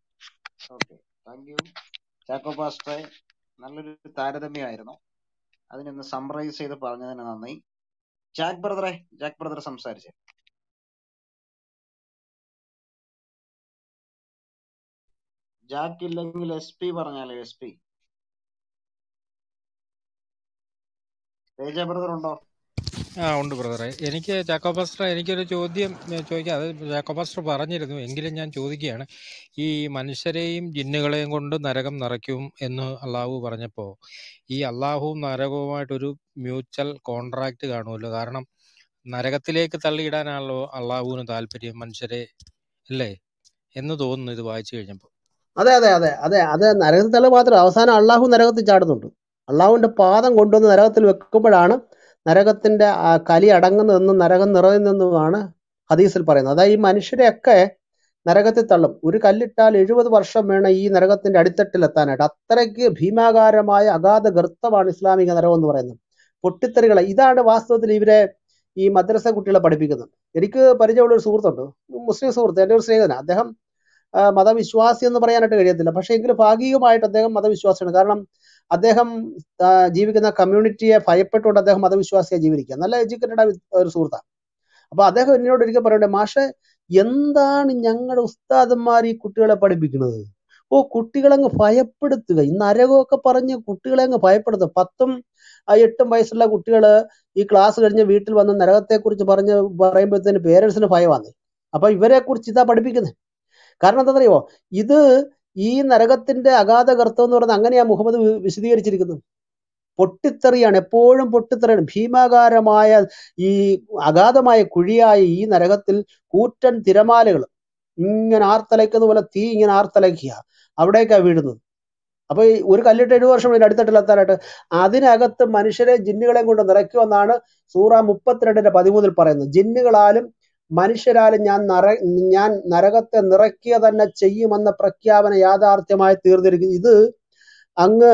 ഓക്കെ താങ്ക് യു ചാക്കോ പാസ്റ്ററെ നല്ലൊരു താരതമ്യമായിരുന്നു അതിനൊന്ന് സമ്മറൈസ് ചെയ്ത് പറഞ്ഞതിന് നന്ദി ജാക്ക് ബ്രദറെ ജാക്ക് ബ്രദർ സംസാരിച്ചേ ജാക്ക് ഇല്ലെങ്കിൽ എസ് പി പറഞ്ഞാലോ എസ് പി തേജ ബ്രദർ ഉണ്ടോ ആ ഉണ്ട് ബ്രദറെ എനിക്ക് ചാക്കോ പാസ്റ്റർ എനിക്കൊരു ചോദ്യം ഞാൻ ചോദിക്കാം അത് ചാക്കോ പാസ്റ്റർ പറഞ്ഞിരുന്നു എങ്കിലും ഞാൻ ചോദിക്കുകയാണ് ഈ മനുഷ്യരെയും ജിന്നുകളെയും കൊണ്ട് നരകം നിറയ്ക്കും എന്ന് അള്ളാഹു പറഞ്ഞപ്പോൾ ഈ അള്ളാഹുവും നരകവുമായിട്ടൊരു മ്യൂച്വൽ കോൺട്രാക്റ്റ് കാണുമല്ലോ കാരണം നരകത്തിലേക്ക് തള്ളിയിടാനാണല്ലോ അള്ളാഹുവിന് താല്പര്യം മനുഷ്യരെ അല്ലേ എന്ന് തോന്നുന്നു ഇത് വായിച്ചു കഴിഞ്ഞപ്പോൾ അതെ അതെ അതെ അതെ അത് നരകത്തിൽ തള്ളു മാത്രം അവസാനം അള്ളാഹു നരകത്തിൽ ചാടുന്നുണ്ട് അള്ളാഹുവിന്റെ പാദം കൊണ്ടുവന്ന് നരകത്തിൽ വെക്കുമ്പോഴാണ് നരകത്തിന്റെ ആ കലി അടങ്ങുന്നതെന്നും നരകം നിറയുന്നതെന്നുമാണ് ഹദീസിൽ പറയുന്നത് അതായത് ഈ മനുഷ്യരെയൊക്കെ നരകത്തിൽ തള്ളും ഒരു കല്ലിട്ടാൽ എഴുപത് വർഷം വേണം ഈ നരകത്തിന്റെ അടിത്തട്ടിൽ എത്താനായിട്ട് അത്രയ്ക്ക് ഭീമാകാരമായ അഗാധ ഗർത്തമാണ് ഇസ്ലാമിക നരകം എന്ന് പറയുന്നത് പൊട്ടിത്തെറികളെ ഇതാണ് വാസ്തവത്തിൽ ഇവരെ ഈ മദ്രസ കുട്ടികളെ പഠിപ്പിക്കുന്നത് എനിക്ക് പരിചയമുള്ള ഒരു സുഹൃത്തുണ്ട് മുസ്ലിം സുഹൃത്ത് എൻ്റെ ഒരു സ്നേഹിതനാണ് അദ്ദേഹം ആ, മതവിശ്വാസി എന്ന് പറയാനായിട്ട് കഴിയത്തില്ല പക്ഷേ എങ്കിലും ഭാഗികമായിട്ട് അദ്ദേഹം മതവിശ്വാസിയാണ് കാരണം അദ്ദേഹം ആ, ജീവിക്കുന്ന കമ്മ്യൂണിറ്റിയെ ഭയപ്പെട്ടുകൊണ്ട് അദ്ദേഹം മതവിശ്വാസിയെ ജീവിക്കുക നല്ല എഡ്യൂക്കേറ്റഡ് ഒരു സുഹൃത്താണ് അപ്പൊ അദ്ദേഹം എന്നോട് ഒരിക്കൽ പറയണ്ടേ മാഷെ എന്താണ് ഞങ്ങളുടെ ഉസ്താദന്മാർ ഈ കുട്ടികളെ പഠിപ്പിക്കുന്നത് ഓ കുട്ടികളങ്ങ് ഭയപ്പെടുത്തുക ഈ നരകമൊക്കെ പറഞ്ഞ് കുട്ടികളെ അങ്ങ് ഭയപ്പെടുത്തുക പത്തും ആ, എട്ടും വയസ്സുള്ള കുട്ടികള് ഈ ക്ലാസ് കഴിഞ്ഞ് വീട്ടിൽ വന്ന് നരകത്തെ കുറിച്ച് പറഞ്ഞ് പറയുമ്പോഴത്തേന് പേരൻസിന് ഭയമാണ് അപ്പൊ ഇവരെ കുറിച്ച് ഇതാ പഠിപ്പിക്കുന്നത് കാരണം എന്താ അറിയോ ഇത് ഈ നരകത്തിന്റെ അഗാധ ഗർത്തം എന്ന് പറയുന്നത് അങ്ങനെയാ മുഹമ്മദ് വി- വിശദീകരിച്ചിരിക്കുന്നത് പൊട്ടിത്തെറിയാണ് എപ്പോഴും പൊട്ടിത്തെറിയാണ് ഭീമാകാരമായ ഈ അഗാധമായ കുഴിയായ ഈ നരകത്തിൽ കൂറ്റൻ തിരമാലകൾ ഇങ്ങനെ ആർത്തലയ്ക്കുന്ന പോലെ തീ ഇങ്ങനെ ആർത്തലയ്ക്കുക അവിടേക്കാ വീഴുന്നത് അപ്പൊ ഈ ഒരു കല്ലിട്ട് ഏഴു വർഷം ഇതിന്റെ അടിത്തട്ടിലെത്താനായിട്ട് അതിനകത്ത് മനുഷ്യരെ ജിന്നുകളെയും കൊണ്ട് നിറയ്ക്കുമെന്നാണ് സൂറ മുപ്പത്തിരണ്ടിന്റെ പതിമൂന്നിൽ പറയുന്നത് ജിന്നുകളാലും മനുഷ്യരാലും ഞാൻ നര ഞാൻ നരകത്തെ നിറയ്ക്കുക തന്നെ ചെയ്യുമെന്ന പ്രഖ്യാപന യാഥാർത്ഥ്യമായി തീർന്നിരിക്കുന്നു ഇത് അങ്ങ്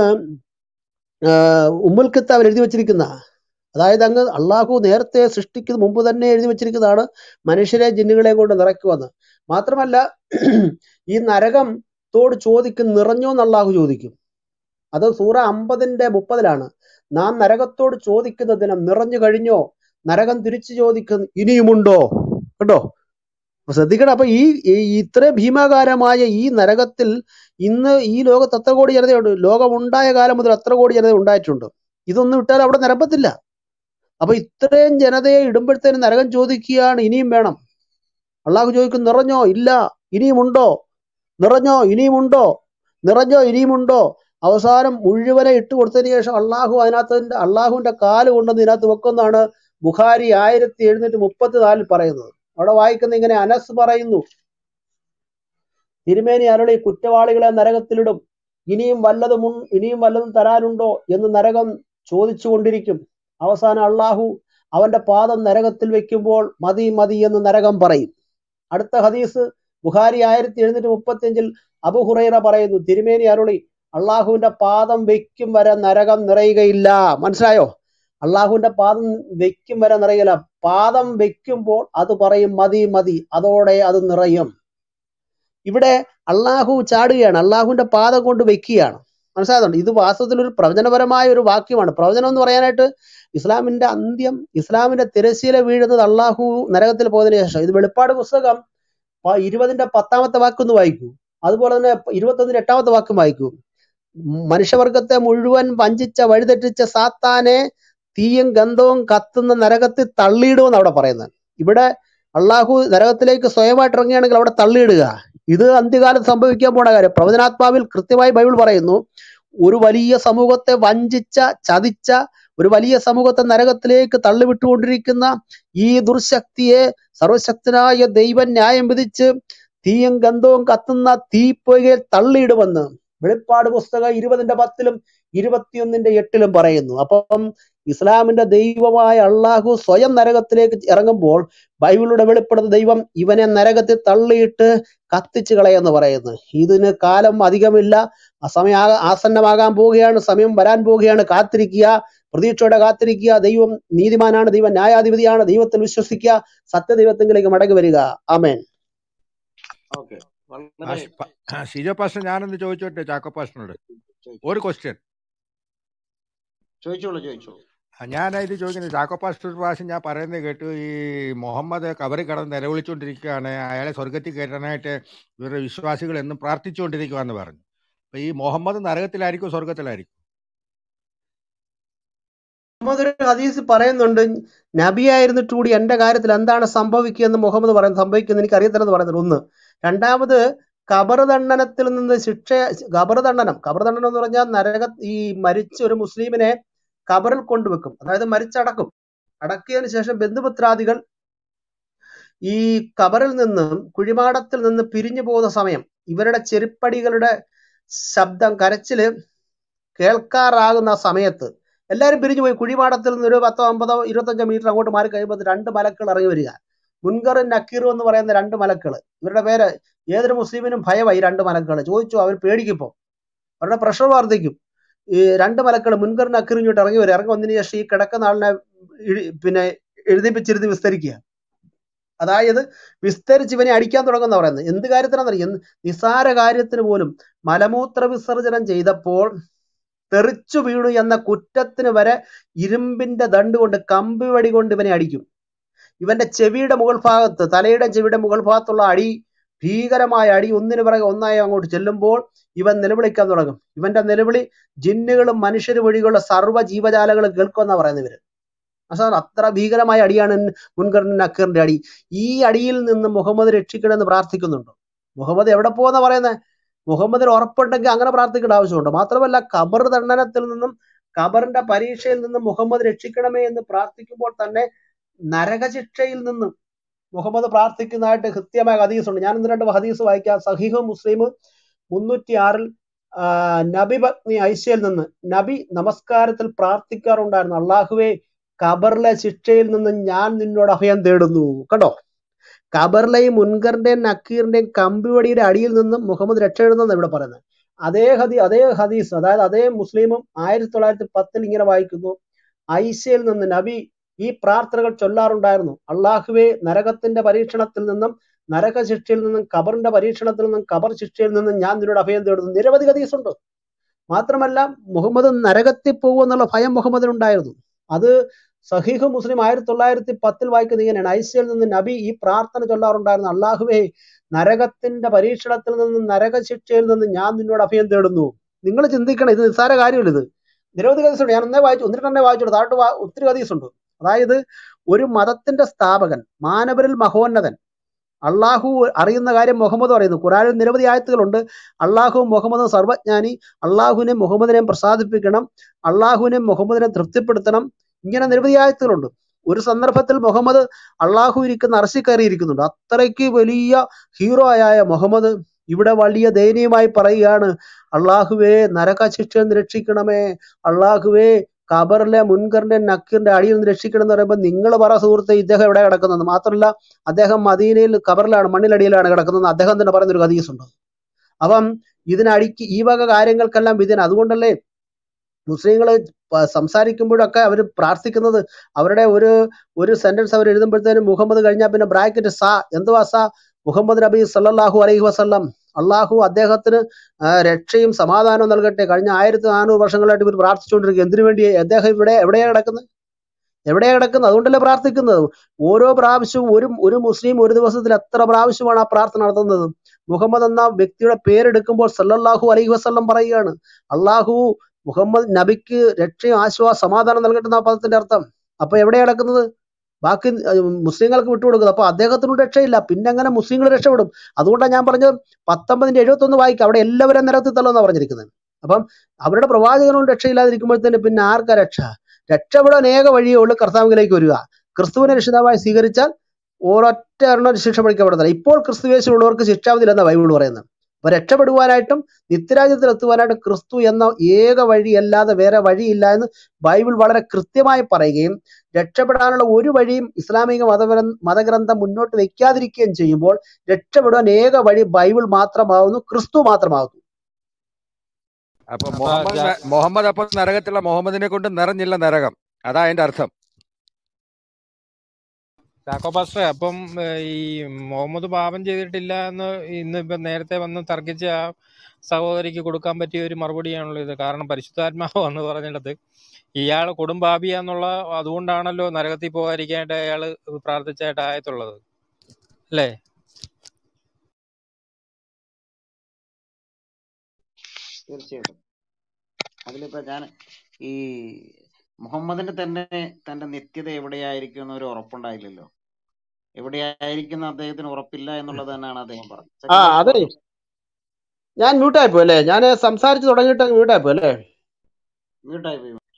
ആഹ് ഉമ്മുൽ കിത്താബിൽ എഴുതി വെച്ചിരിക്കുന്ന അതായത് അങ്ങ് അള്ളാഹു നേരത്തെ സൃഷ്ടിക്കുന്ന മുമ്പ് തന്നെ എഴുതി വെച്ചിരിക്കുന്നതാണ് മനുഷ്യരെ ജിന്നുകളെയും കൊണ്ട് നിറയ്ക്കുമെന്ന് മാത്രമല്ല ഈ നരകം തോട് ചോദിക്കും നിറഞ്ഞോ എന്ന് അള്ളാഹു ചോദിക്കും അത് സൂറ അമ്പതിന്റെ മുപ്പതിലാണ് നാം നരകത്തോട് ചോദിക്കുന്ന ദിനം നിറഞ്ഞു കഴിഞ്ഞോ നരകം തിരിച്ചു ചോദിക്കുന്നു ഇനിയുമുണ്ടോ കേട്ടോ അപ്പൊ ശ്രദ്ധിക്കണം അപ്പൊ ഈ ഈ ഇത്ര ഭീമാകാരമായ ഈ നരകത്തിൽ ഇന്ന് ഈ ലോകത്ത് എത്ര കോടി ജനതയുണ്ട് ലോകം ഉണ്ടായ കാലം മുതൽ എത്ര കോടി ജനത ഉണ്ടായിട്ടുണ്ട് ഇതൊന്നും ഇട്ടാൽ അവിടെ നിരപ്പത്തില്ല അപ്പൊ ഇത്രയും ജനതയെ ഇടുമ്പോഴത്തേനും നരകം ചോദിക്കുകയാണ് ഇനിയും വേണം അള്ളാഹു ചോദിക്കും നിറഞ്ഞോ ഇല്ല ഇനിയുമുണ്ടോ നിറഞ്ഞോ ഇനിയുമുണ്ടോ നിറഞ്ഞോ ഇനിയുമുണ്ടോ അവസാനം മുഴുവനെ ഇട്ട് കൊടുത്തതിന് ശേഷം അള്ളാഹു അതിനകത്ത് അള്ളാഹുവിന്റെ കാല് കൊണ്ടുവന്ന് ഇതിനകത്ത് വെക്കുന്നതാണ് ബുഖാരി ആയിരത്തി എഴുന്നൂറ്റി മുപ്പത്തി നാലിൽ പറയുന്നത് അവിടെ വായിക്കുന്ന ഇങ്ങനെ അനസ് പറയുന്നു തിരുമേനി അരുളി കുറ്റവാളികളെ നരകത്തിലിടും ഇനിയും വല്ലതും ഉൺ- ഇനിയും വല്ലതും തരാനുണ്ടോ എന്ന് നരകം ചോദിച്ചുകൊണ്ടിരിക്കും അവസാനം അള്ളാഹു അവന്റെ പാദം നരകത്തിൽ വെക്കുമ്പോൾ മതി മതി എന്ന് നരകം പറയും അടുത്ത ഹദീസ് ബുഖാരി ആയിരത്തി എഴുന്നൂറ്റി മുപ്പത്തി അഞ്ചിൽ അബു ഹുറൈറ പറയുന്നു തിരുമേനി അരുളി അള്ളാഹുവിന്റെ പാദം വെക്കും വരെ നരകം നിറയുകയില്ല മനസ്സിലായോ അള്ളാഹുവിന്റെ പാദം വെക്കും വരെ നിറയില്ല പാദം വെക്കുമ്പോൾ അത് പറയും മതി മതി അതോടെ അത് നിറയും ഇവിടെ അള്ളാഹു ചാടുകയാണ് അള്ളാഹുവിന്റെ പാദം കൊണ്ട് വെക്കുകയാണ് മനസ്സിലാകുന്നുണ്ട് ഇത് വാസ്തവത്തിൽ ഒരു പ്രവചനപരമായ ഒരു വാക്യമാണ് പ്രവചനം എന്ന് പറയാനായിട്ട് ഇസ്ലാമിന്റെ അന്ത്യം ഇസ്ലാമിന്റെ തിരശ്ശീല വീഴുന്നത് അള്ളാഹു നരകത്തിൽ പോയതിനു ശേഷം ഇത് വെളിപ്പാട് പുസ്തകം പ- ഇരുപതിന്റെ പത്താമത്തെ വാക്കൊന്ന് വായിക്കൂ അതുപോലെ തന്നെ ഇരുപത്തൊന്നിന്റെ എട്ടാമത്തെ വാക്കും വായിക്കൂ മനുഷ്യവർഗത്തെ മുഴുവൻ വഞ്ചിച്ച വഴിതെറ്റിച്ച സാത്താനെ തീയും ഗന്ധവും കത്തുന്ന നരകത്തിൽ തള്ളിയിടുമെന്ന് അവിടെ പറയുന്നത് ഇവിടെ അള്ളാഹു നരകത്തിലേക്ക് സ്വയമായിട്ട് ഇറങ്ങുകയാണെങ്കിൽ അവിടെ തള്ളിയിടുക ഇത് അന്ത്യകാലത്ത് സംഭവിക്കാൻ പോണ കാര്യം പ്രവചനാത്മാവിൽ കൃത്യമായി ബൈബിൾ പറയുന്നു ഒരു വലിയ സമൂഹത്തെ വഞ്ചിച്ച ചതിച്ച ഒരു വലിയ സമൂഹത്തെ നരകത്തിലേക്ക് തള്ളിവിട്ടുകൊണ്ടിരിക്കുന്ന ഈ ദുർശക്തിയെ സർവശക്തനായ ദൈവം ന്യായം വിധിച്ച് തീയും ഗന്ധവും കത്തുന്ന തീപ്പൊയ്കയിൽ തള്ളിയിടുമെന്ന് വെളിപ്പാട് പുസ്തകം ഇരുപതിന്റെ പത്തിലും ഇരുപത്തിയൊന്നിന്റെ എട്ടിലും പറയുന്നു അപ്പം ഇസ്ലാമിന്റെ ദൈവമായ അള്ളാഹു സ്വയം നരകത്തിലേക്ക് ഇറങ്ങുമ്പോൾ ബൈബിളിലൂടെ വെളിപ്പെടുന്ന ദൈവം ഇവനെ നരകത്തിൽ തള്ളിയിട്ട് കത്തിച്ചു കളയെന്ന് പറയുന്നു ഇതിന് കാലം അധികമില്ല ആ സമയം ആ- ആസന്നമാകാൻ പോവുകയാണ് സമയം വരാൻ പോവുകയാണ് കാത്തിരിക്കുക പ്രതീക്ഷയോടെ കാത്തിരിക്കുക ദൈവം നീതിമാനാണ് ദൈവം ന്യായാധിപതിയാണ് ദൈവത്തിൽ വിശ്വസിക്കുക സത്യദൈവത്തിലേക്ക് മടങ്ങി വരിക ആമേൻ ഓക്കെ ആ വളരെ ഷ് പ- ഷിജോ പാസ്റ്റർ ഞാനൊന്ന് ചോദിച്ചോട്ടെ ചാക്കോ പാസ്റ്ററിനോട് ചോദിച്ചോളൂ ഒരു ക്വസ്റ്റ്യൻ ചോദിച്ചോളൂ ചോദിച്ചോളൂ ഞാൻ ഇത് ചോദിക്കുന്നത് ചാക്കോ പാസ്റ്റർ ഒരു പ്രാവശ്യം ഞാൻ പറയുന്നത് കേട്ടു ഈ മുഹമ്മദ് കബറി കടന്ന് നിലവിളിച്ചുകൊണ്ടിരിക്കുകയാണ് അയാളെ സ്വർഗത്തിൽ കയറ്റാനായിട്ട് ഇവരുടെ വിശ്വാസികൾ എന്നും പ്രാർത്ഥിച്ചുകൊണ്ടിരിക്കുകയെന്ന് പറഞ്ഞു അപ്പൊ ഈ മുഹമ്മദ് നരകത്തിലായിരിക്കും സ്വർഗത്തിലായിരിക്കും മുഹമ്മദ് ഒരു ഹദീസ് പറയുന്നുണ്ട് നബിയായിരുന്നിട്ട് കൂടി എന്റെ കാര്യത്തിൽ എന്താണ് സംഭവിക്കുക എന്ന് മുഹമ്മദ് പറയുന്നത് സംഭവിക്കുന്നത് എനിക്ക് അറിയത്തില്ലെന്ന് പറയുന്നുണ്ട് ഒന്ന് രണ്ടാമത് ഖബർ ദണ്ഡനത്തിൽ നിന്ന് ശിക്ഷ ഖബർ ദണ്ഡനം ഖബർ ദണ്ഡനം എന്ന് പറഞ്ഞാൽ നരക ഈ മരിച്ച ഒരു മുസ്ലിമിനെ ഖബറിൽ കൊണ്ടുവെക്കും അതായത് മരിച്ചടക്കും അടക്കിയതിനു ശേഷം ബന്ധുമിത്രാദികൾ ഈ കബറിൽ നിന്നും കുഴിമാടത്തിൽ നിന്ന് പിരിഞ്ഞു പോകുന്ന സമയം ഇവരുടെ ചെരുപ്പടികളുടെ ശബ്ദം കരച്ചില് കേൾക്കാറാകുന്ന ആ സമയത്ത് എല്ലാവരും പിരിഞ്ഞു പോയി കുഴിമാടത്തിൽ നിന്ന് ഒരു പത്തോ അമ്പതോ ഇരുപത്തഞ്ചോ മീറ്റർ അങ്ങോട്ട് മാറി കഴിയുമ്പോൾ രണ്ട് മലക്കൾ ഇറങ്ങി വരിക മുൻകറും നക്കീറും എന്ന് പറയുന്ന രണ്ട് മലക്കൾ ഇവരുടെ പേര് ഏതൊരു മുസ്ലിമിനും ഭയമായി ഈ രണ്ട് മലക്കൾ ചോദിച്ചു അവർ പേടിക്കിപ്പോ അവരുടെ പ്രഷർ വർദ്ധിക്കും ഈ രണ്ട് മലക്കൾ മുൻകറും നക്കീറും ഇങ്ങോട്ട് ഇറങ്ങി വരും ഇറങ്ങി വന്നതിന് ശേഷം ഈ കിടക്കുന്ന ആളിനെ ഇഴി- പിന്നെ എഴുതിപ്പിച്ചിരുത്തി വിസ്തരിക്കുക അതായത് വിസ്തരിച്ച് ഇവനെ അടിക്കാൻ തുടങ്ങുന്ന പറയുന്നത് എന്ത് കാര്യത്തിനാണെന്നറിയാം എന്ത് നിസ്സാര കാര്യത്തിന് പോലും മലമൂത്ര വിസർജനം ചെയ്തപ്പോൾ തെറിച്ചു വീണു എന്ന കുറ്റത്തിന് വരെ ഇരുമ്പിന്റെ ദണ്ട് കൊണ്ട് കമ്പി വടി കൊണ്ട് ഇവനെ അടിക്കും ഇവന്റെ ചെവിയുടെ മുകൾ ഭാഗത്ത് തലയുടെ ചെവിയുടെ മുകൾ ഭാഗത്തുള്ള അടി ഭീകരമായ അടി ഒന്നിനു പിറകെ ഒന്നായി അങ്ങോട്ട് ചെല്ലുമ്പോൾ ഇവൻ നിലവിളിക്കാൻ തുടങ്ങും ഇവന്റെ നിലവിളി ജിന്നുകളും മനുഷ്യര് വഴികളുള്ള സർവ്വ ജീവജാലങ്ങളും കേൾക്കുമെന്നാ പറയുന്നത് ഇവര് അസാർ അത്ര ഭീകരമായ അടിയാണ് മുൻകറിന് നക്കറിന്റെ അടി ഈ അടിയിൽ നിന്ന് മുഹമ്മദ് രക്ഷിക്കണമെന്ന് പ്രാർത്ഥിക്കുന്നുണ്ട് മുഹമ്മദ് എവിടെ പോകുന്ന പറയുന്നത് മുഹമ്മദിന് ഉറപ്പുണ്ടെങ്കിൽ അങ്ങനെ പ്രാർത്ഥിക്കേണ്ട ആവശ്യമുണ്ട് മാത്രമല്ല ഖബർ ദണ്ഡനത്തിൽ നിന്നും ഖബറിന്റെ പരീക്ഷയിൽ നിന്നും മുഹമ്മദ് രക്ഷിക്കണമേ എന്ന് പ്രാർത്ഥിക്കുമ്പോൾ തന്നെ നരകശിക്ഷയിൽ നിന്നും മുഹമ്മദ് പ്രാർത്ഥിക്കുന്നതായിട്ട് കൃത്യമായ ഹദീസ് ഉണ്ട് ഞാൻ ഇന്ന് രണ്ട് ഹദീസ് വായിക്കാം സഹീഹ് മുസ്ലിം മുന്നൂറ്റി ആറിൽ നബി പത്നി ഐശയിൽ നിന്ന് നബി നമസ്കാരത്തിൽ പ്രാർത്ഥിക്കാറുണ്ടായിരുന്നു അള്ളാഹുവേ ഖബറിലെ ശിക്ഷയിൽ നിന്ന് ഞാൻ നിന്നോട് അഭയം തേടുന്നു കണ്ടോ ഖബറിലെയും മുൻകറിന്റെയും നക്കീറിന്റെയും കമ്പിവടിയുടെ അടിയിൽ നിന്നും മുഹമ്മദ് രക്ഷപ്പെടുന്നെന്ന് ഇവിടെ പറയുന്നത് അതേ ഹദി അതേ ഹദീസ് അതായത് അതേ മുസ്ലിമും ആയിരത്തി തൊള്ളായിരത്തി പത്തിൽ ഇങ്ങനെ വായിക്കുന്നു ഐശയിൽ നിന്ന് നബി ഈ പ്രാർത്ഥനകൾ ചൊല്ലാറുണ്ടായിരുന്നു അള്ളാഹുവെ നരകത്തിന്റെ പരീക്ഷണത്തിൽ നിന്നും നരക ശിക്ഷയിൽ നിന്നും ഖബറിന്റെ പരീക്ഷണത്തിൽ നിന്നും ഖബർ ശിക്ഷയിൽ നിന്നും ഞാൻ നിന്നോട് അഭയം തേടുന്നു നിരവധി ഹദീസ് ഉണ്ട് മാത്രമല്ല മുഹമ്മദ് നരകത്തിൽ പോകുമെന്നുള്ള ഭയം മുഹമ്മദിനുണ്ടായിരുന്നു അത് സഹീഹ് മുസ്ലിം ആയിരത്തി തൊള്ളായിരത്തി പത്തിൽ വായിക്കുന്നത് ഇങ്ങനെയാണ് ഐസിയിൽ നിന്ന് നബി ഈ പ്രാർത്ഥന ചൊല്ലാറുണ്ടായിരുന്നു അള്ളാഹുവേ നരകത്തിന്റെ പരീക്ഷണത്തിൽ നിന്നും നരക ശിക്ഷയിൽ നിന്നും ഞാൻ നിന്നോട് അഭയം തേടുന്നു നിങ്ങൾ ചിന്തിക്കണം ഇത് നിസ്സാര കാര്യമല്ല ഇത് നിരവധി ഹദീസ് ഉണ്ട് ഞാൻ ഒന്നേ വായിച്ചു ഒന്നിട്ട് തന്നെ വായിച്ചു താഴോട്ട് വാ- ഒത്തിരി ഹദീസ് ഉണ്ട് അതായത് ഒരു മതത്തിന്റെ സ്ഥാപകൻ മാനവരിൽ മഹോന്നതൻ അള്ളാഹു അറിയുന്ന കാര്യം മുഹമ്മദ് പറയുന്നു ഖുറാനിൽ നിരവധി ആയത്തുകളുണ്ട് അള്ളാഹു മുഹമ്മദ് സർവജ്ഞാനി അള്ളാഹുവിനെ മുഹമ്മദിനെയും പ്രസാദിപ്പിക്കണം അള്ളാഹുവിനെ മുഹമ്മദിനെ തൃപ്തിപ്പെടുത്തണം ഇങ്ങനെ നിരവധി ആയത്തുകളുണ്ട് ഒരു സന്ദർഭത്തിൽ മുഹമ്മദ് അള്ളാഹു ഇരിക്കുന്ന അറസി കയറിയിരിക്കുന്നുണ്ട് അത്രയ്ക്ക് വലിയ ഹീറോ ആയ മുഹമ്മദ് ഇവിടെ വലിയ ദയനീയമായി പറയുകയാണ് അള്ളാഹുവേ നരക ശിക്ഷയിൽ നിന്ന് രക്ഷിക്കണമേ അള്ളാഹുവേ ഖബറിലെ മുൻകറിന്റെ നക്കറിന്റെ അടിയിൽ നിന്ന് രക്ഷിക്കണം എന്ന് പറയുമ്പോൾ നിങ്ങൾ പറ സുഹൃത്തെ ഇദ്ദേഹം എവിടെ കിടക്കുന്നത് മാത്രമല്ല അദ്ദേഹം മദീനയിൽ ഖബറിലാണ് മണ്ണിലടിയിലാണ് കിടക്കുന്നത് അദ്ദേഹം തന്നെ പറയുന്ന ഒരു ഹദീസ് ഉണ്ട് അപ്പം ഇതിനടിക്ക് ഈ വക കാര്യങ്ങൾക്കെല്ലാം വിധേന അതുകൊണ്ടല്ലേ മുസ്ലിങ്ങൾ സംസാരിക്കുമ്പോഴൊക്കെ അവർ പ്രാർത്ഥിക്കുന്നത് അവരുടെ ഒരു ഒരു സെന്റൻസ് അവർ എഴുതുമ്പോഴത്തേനും മുഹമ്മദ് കഴിഞ്ഞാൽ പിന്നെ ബ്രാക്കറ്റ് സ എന്തുവാ സ മുഹമ്മദ് നബി സല്ലല്ലാഹു അലൈഹി വസല്ലം അള്ളാഹു അദ്ദേഹത്തിന് ആ, രക്ഷയും സമാധാനവും നൽകട്ടെ കഴിഞ്ഞ ആയിരത്തി നാനൂറ് വർഷങ്ങളായിട്ട് ഇവർ പ്രാർത്ഥിച്ചുകൊണ്ടിരിക്കുക എന്തിനു വേണ്ടി അദ്ദേഹം ഇവിടെ എവിടെയാ കിടക്കുന്നത് എവിടെയാ കിടക്കുന്നത് അതുകൊണ്ടല്ലേ പ്രാർത്ഥിക്കുന്നത് ഓരോ പ്രാവശ്യവും ഒരു ഒരു മുസ്ലിം ഒരു ദിവസത്തിൽ എത്ര പ്രാവശ്യമാണ് ആ പ്രാർത്ഥന നടത്തുന്നത് മുഹമ്മദ് എന്ന വ്യക്തിയുടെ പേരെടുക്കുമ്പോൾ സല്ലല്ലാഹു അലൈഹി വസല്ലം പറയുകയാണ് അള്ളാഹു മുഹമ്മദ് നബിക്ക് രക്ഷയും ആശ്വാസ സമാധാനം നൽകട്ടെ എന്ന പദത്തിന്റെ അർത്ഥം അപ്പൊ എവിടെയാ കിടക്കുന്നത് ബാക്കി അഹ് മുസ്ലിങ്ങൾക്ക് വിട്ടുകൊടുക്കുന്നത് അപ്പൊ അദ്ദേഹത്തിനും രക്ഷയില്ല പിന്നെ അങ്ങനെ മുസ്ലിങ്ങൾ രക്ഷപ്പെടും അതുകൊണ്ടാണ് ഞാൻ പറഞ്ഞത് പത്തൊമ്പതിന്റെ എഴുപത്തി ഒന്ന് വായിക്കുക അവിടെ എല്ലാവരും നിരത്തി തള്ളുന്ന പറഞ്ഞിരിക്കുന്നത് അപ്പം അവരുടെ പ്രവാചകനും രക്ഷയില്ലാതിരിക്കുമ്പോഴത്തേന് പിന്നെ ആർക്കാ രക്ഷ രക്ഷപ്പെടാൻ ഏക വഴിയേ ഉള്ളൂ കർത്താവിലേക്ക് വരിക ക്രിസ്തുവിനെ രക്ഷിതാവായി സ്വീകരിച്ചാൽ ഒരൊറ്റ എണ്ണം ശിക്ഷ പഠിക്കപ്പെടുന്നില്ല ഇപ്പോൾ ക്രിസ്തുവേശുള്ളവർക്ക് ശിക്ഷാവിധില്ലെന്ന ബൈബിൾ പറയുന്നത് അപ്പൊ രക്ഷപ്പെടുവാനായിട്ടും നിത്യരാജ്യത്തിൽ എത്തുവാനായിട്ടും ക്രിസ്തു എന്ന ഏക വഴിയല്ലാതെ വേറെ വഴിയില്ല എന്ന് ബൈബിൾ വളരെ കൃത്യമായി പറയുകയും രക്ഷപ്പെടാനുള്ള ഒരു വഴിയും ഇസ്ലാമിക മതഗ്ര മതഗ്രന്ഥം മുന്നോട്ട് വെക്കാതിരിക്കുകയും ചെയ്യുമ്പോൾ രക്ഷപ്പെടുവാൻ ഏക വഴി ബൈബിൾ മാത്രമാവുന്നു ക്രിസ്തു മാത്രമാവുന്നു അപ്പൊ അപ്പൊ മുഹമ്മദ് ജാ- ന- മുഹമ്മദ് അപ്പൊ നരകത്തിലുള്ള മുഹമ്മദിനെ കൊണ്ട് നിറഞ്ഞില്ല നരകം അതാ അതിന്റെ അർത്ഥം ചാക്കോ പാസ്റ്ററെ അപ്പം ഏഹ്, ഈ മുഹമ്മദ് പാപം ചെയ്തിട്ടില്ല എന്ന് ഇന്ന് ഇപ്പൊ നേരത്തെ വന്ന് തർക്കിച്ച ആ സഹോദരിക്ക് കൊടുക്കാൻ പറ്റിയ ഒരു മറുപടിയാണല്ലോ ഇത് കാരണം പരിശുദ്ധാത്മാവ് എന്ന് പറഞ്ഞിടത്ത് ഇയാൾ കൊടുംപാപിയാന്നുള്ള അതുകൊണ്ടാണല്ലോ നരകത്തിൽ പോകാതിരിക്കാനായിട്ട് അയാൾ പ്രാർത്ഥിച്ചായിട്ട് ആയത്തുള്ളത് അല്ലേ തീർച്ചയായിട്ടും അതിലിപ്പോ ഞാൻ ഈ മുഹമ്മദിന് തന്നെ തന്റെ നിത്യത എവിടെയായിരിക്കും എന്നൊരു ഉറപ്പുണ്ടായില്ലല്ലോ എവിടെയായിരിക്കും അദ്ദേഹത്തിന് ഉറപ്പില്ല എന്നുള്ളത് തന്നെയാണ് അദ്ദേഹം പറഞ്ഞത് ആ സെക്കൻഡ് അതെ പറഞ്ഞു ഞാൻ മ്യൂട്ടായി പോയി അല്ലേ ഞാൻ സംസാരിച്ച് തുടങ്ങിയിട്ട് മ്യൂട്ടായി പോയി അല്ലേ മ്യൂട്ടായി പോയി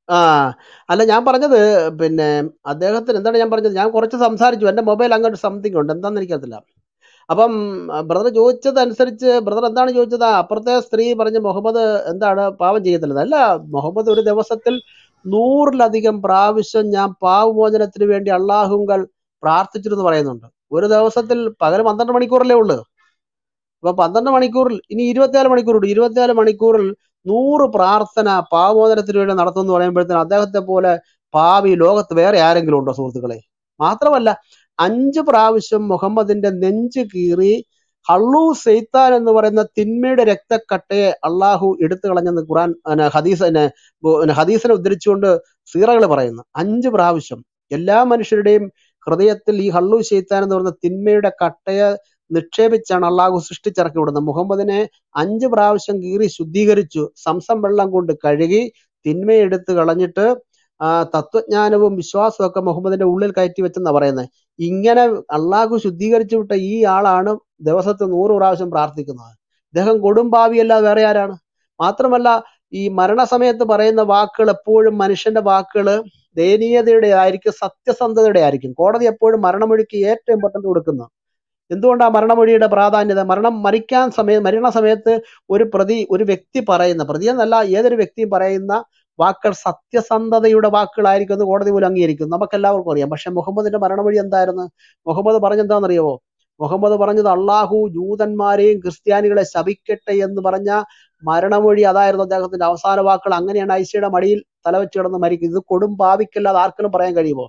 ആ അല്ല ഞാൻ പറഞ്ഞത് പിന്നെ അദ്ദേഹത്തിന് എന്താണ് ഞാൻ പറഞ്ഞത് ഞാൻ കുറച്ച് സംസാരിച്ചു എൻ്റെ മൊബൈൽ അങ്ങോട്ട് സംതിങ് ഉണ്ട് എന്താണെന്ന് എനിക്കറിയില്ല അപ്പം ബ്രദർ ചോദിച്ചതനുസരിച്ച് ബ്രദർ എന്താണ് ചോദിച്ചത് ആ അപ്പുറത്തെ സ്ത്രീ പറഞ്ഞ് മുഹമ്മദ് എന്താണ് പാപം ചെയ്യത്തില്ല അല്ല മുഹമ്മദ് ഒരു ദിവസത്തിൽ നൂറിലധികം പ്രാവശ്യം ഞാൻ പാവമോചനത്തിന് വേണ്ടി അള്ളാഹുങ്കൽ പ്രാർത്ഥിച്ചിരുന്നു പറയുന്നുണ്ട് ഒരു ദിവസത്തിൽ പകൽ പന്ത്രണ്ട് മണിക്കൂറല്ലേ ഉള്ളൂ അപ്പൊ പന്ത്രണ്ട് മണിക്കൂറിൽ ഇനി ഇരുപത്തിനാല് മണിക്കൂറുണ്ട് ഇരുപത്തിനാല് മണിക്കൂറിൽ നൂറ് പ്രാർത്ഥന പാവമോചനത്തിന് വേണ്ടി നടത്തും എന്ന് പറയുമ്പോഴത്തേന് അദ്ദേഹത്തെ പോലെ പാവി ലോകത്ത് വേറെ ആരെങ്കിലും ഉണ്ടോ സുഹൃത്തുക്കളെ മാത്രമല്ല അഞ്ച് പ്രാവശ്യം മുഹമ്മദിന്റെ നെഞ്ച് കീറി ഹള്ളു സെയ്ത്താൻ എന്ന് പറയുന്ന തിന്മയുടെ രക്തക്കട്ടയെ അള്ളാഹു എടുത്തു കളഞ്ഞെന്ന് ഖുറാൻ പിന്നെ ഹദീസ് പിന്നെ ബു- പിന്നെ ഹദീസിനെ ഉദ്ധരിച്ചുകൊണ്ട് സീറകൾ പറയുന്നു അഞ്ച് പ്രാവശ്യം എല്ലാ മനുഷ്യരുടെയും ഹൃദയത്തിൽ ഈ ഹള്ളു ഷെയ്ത്താൻ എന്ന് പറയുന്ന തിന്മയുടെ കട്ടയെ നിക്ഷേപിച്ചാണ് അള്ളാഹു സൃഷ്ടിച്ചിറക്കി വിടുന്നത് മുഹമ്മദിനെ അഞ്ച് പ്രാവശ്യം കീറി ശുദ്ധീകരിച്ചു സംസം വെള്ളം കൊണ്ട് കഴുകി തിന്മയെടുത്ത് കളഞ്ഞിട്ട് ആ തത്വജ്ഞാനവും വിശ്വാസവും ഒക്കെ മുഹമ്മദിന്റെ ഉള്ളിൽ കയറ്റി വെച്ചെന്നാ പറയുന്നത് ഇങ്ങനെ അള്ളാഹു ശുദ്ധീകരിച്ചു വിട്ട ഈ ആളാണ് ദിവസത്തിൽ നൂറ് പ്രാവശ്യം പ്രാർത്ഥിക്കുന്നത് ഇദ്ദേഹം കൊടും പാവിയല്ലാതെ വേറെ ആരാണ് മാത്രമല്ല ഈ മരണസമയത്ത് പറയുന്ന വാക്കുകൾ എപ്പോഴും മനുഷ്യന്റെ വാക്കുകൾ ദയനീയതയുടെ ആയിരിക്കും സത്യസന്ധതയുടെ ആയിരിക്കും കോടതി എപ്പോഴും മരണമൊഴിക്ക് ഏറ്റവും ഇമ്പോർട്ടന്റ് കൊടുക്കുന്നത് എന്തുകൊണ്ടാണ് മരണമൊഴിയുടെ പ്രാധാന്യത മരണം മരിക്കാൻ സമയം മരണ സമയത്ത് ഒരു പ്രതി ഒരു വ്യക്തി പറയുന്ന പ്രതി എന്നല്ല ഏതൊരു വ്യക്തിയും പറയുന്ന വാക്കുകൾ സത്യസന്ധതയുടെ വാക്കുകളായിരിക്കും എന്ന് കോടതി പോലും അംഗീകരിക്കും നമുക്ക് എല്ലാവർക്കും അറിയാം പക്ഷെ മുഹമ്മദിന്റെ മരണമൊഴി എന്തായിരുന്നു മുഹമ്മദ് പറഞ്ഞെന്താണെന്നറിയാവോ മുഹമ്മദ് പറഞ്ഞത് അള്ളാഹു ജൂതന്മാരെയും ക്രിസ്ത്യാനികളെ ശപിക്കട്ടെ എന്ന് പറഞ്ഞ മരണമൊഴി അതായിരുന്നു അദ്ദേഹത്തിന്റെ അവസാന വാക്കുകൾ അങ്ങനെയാണ് ഐശയുടെ മടിയിൽ തലവെച്ച് കിടന്ന് മരിക്കും ഇത് കൊടും പാവിക്കല്ലാതെ ആർക്കെങ്കിലും പറയാൻ കഴിയുമോ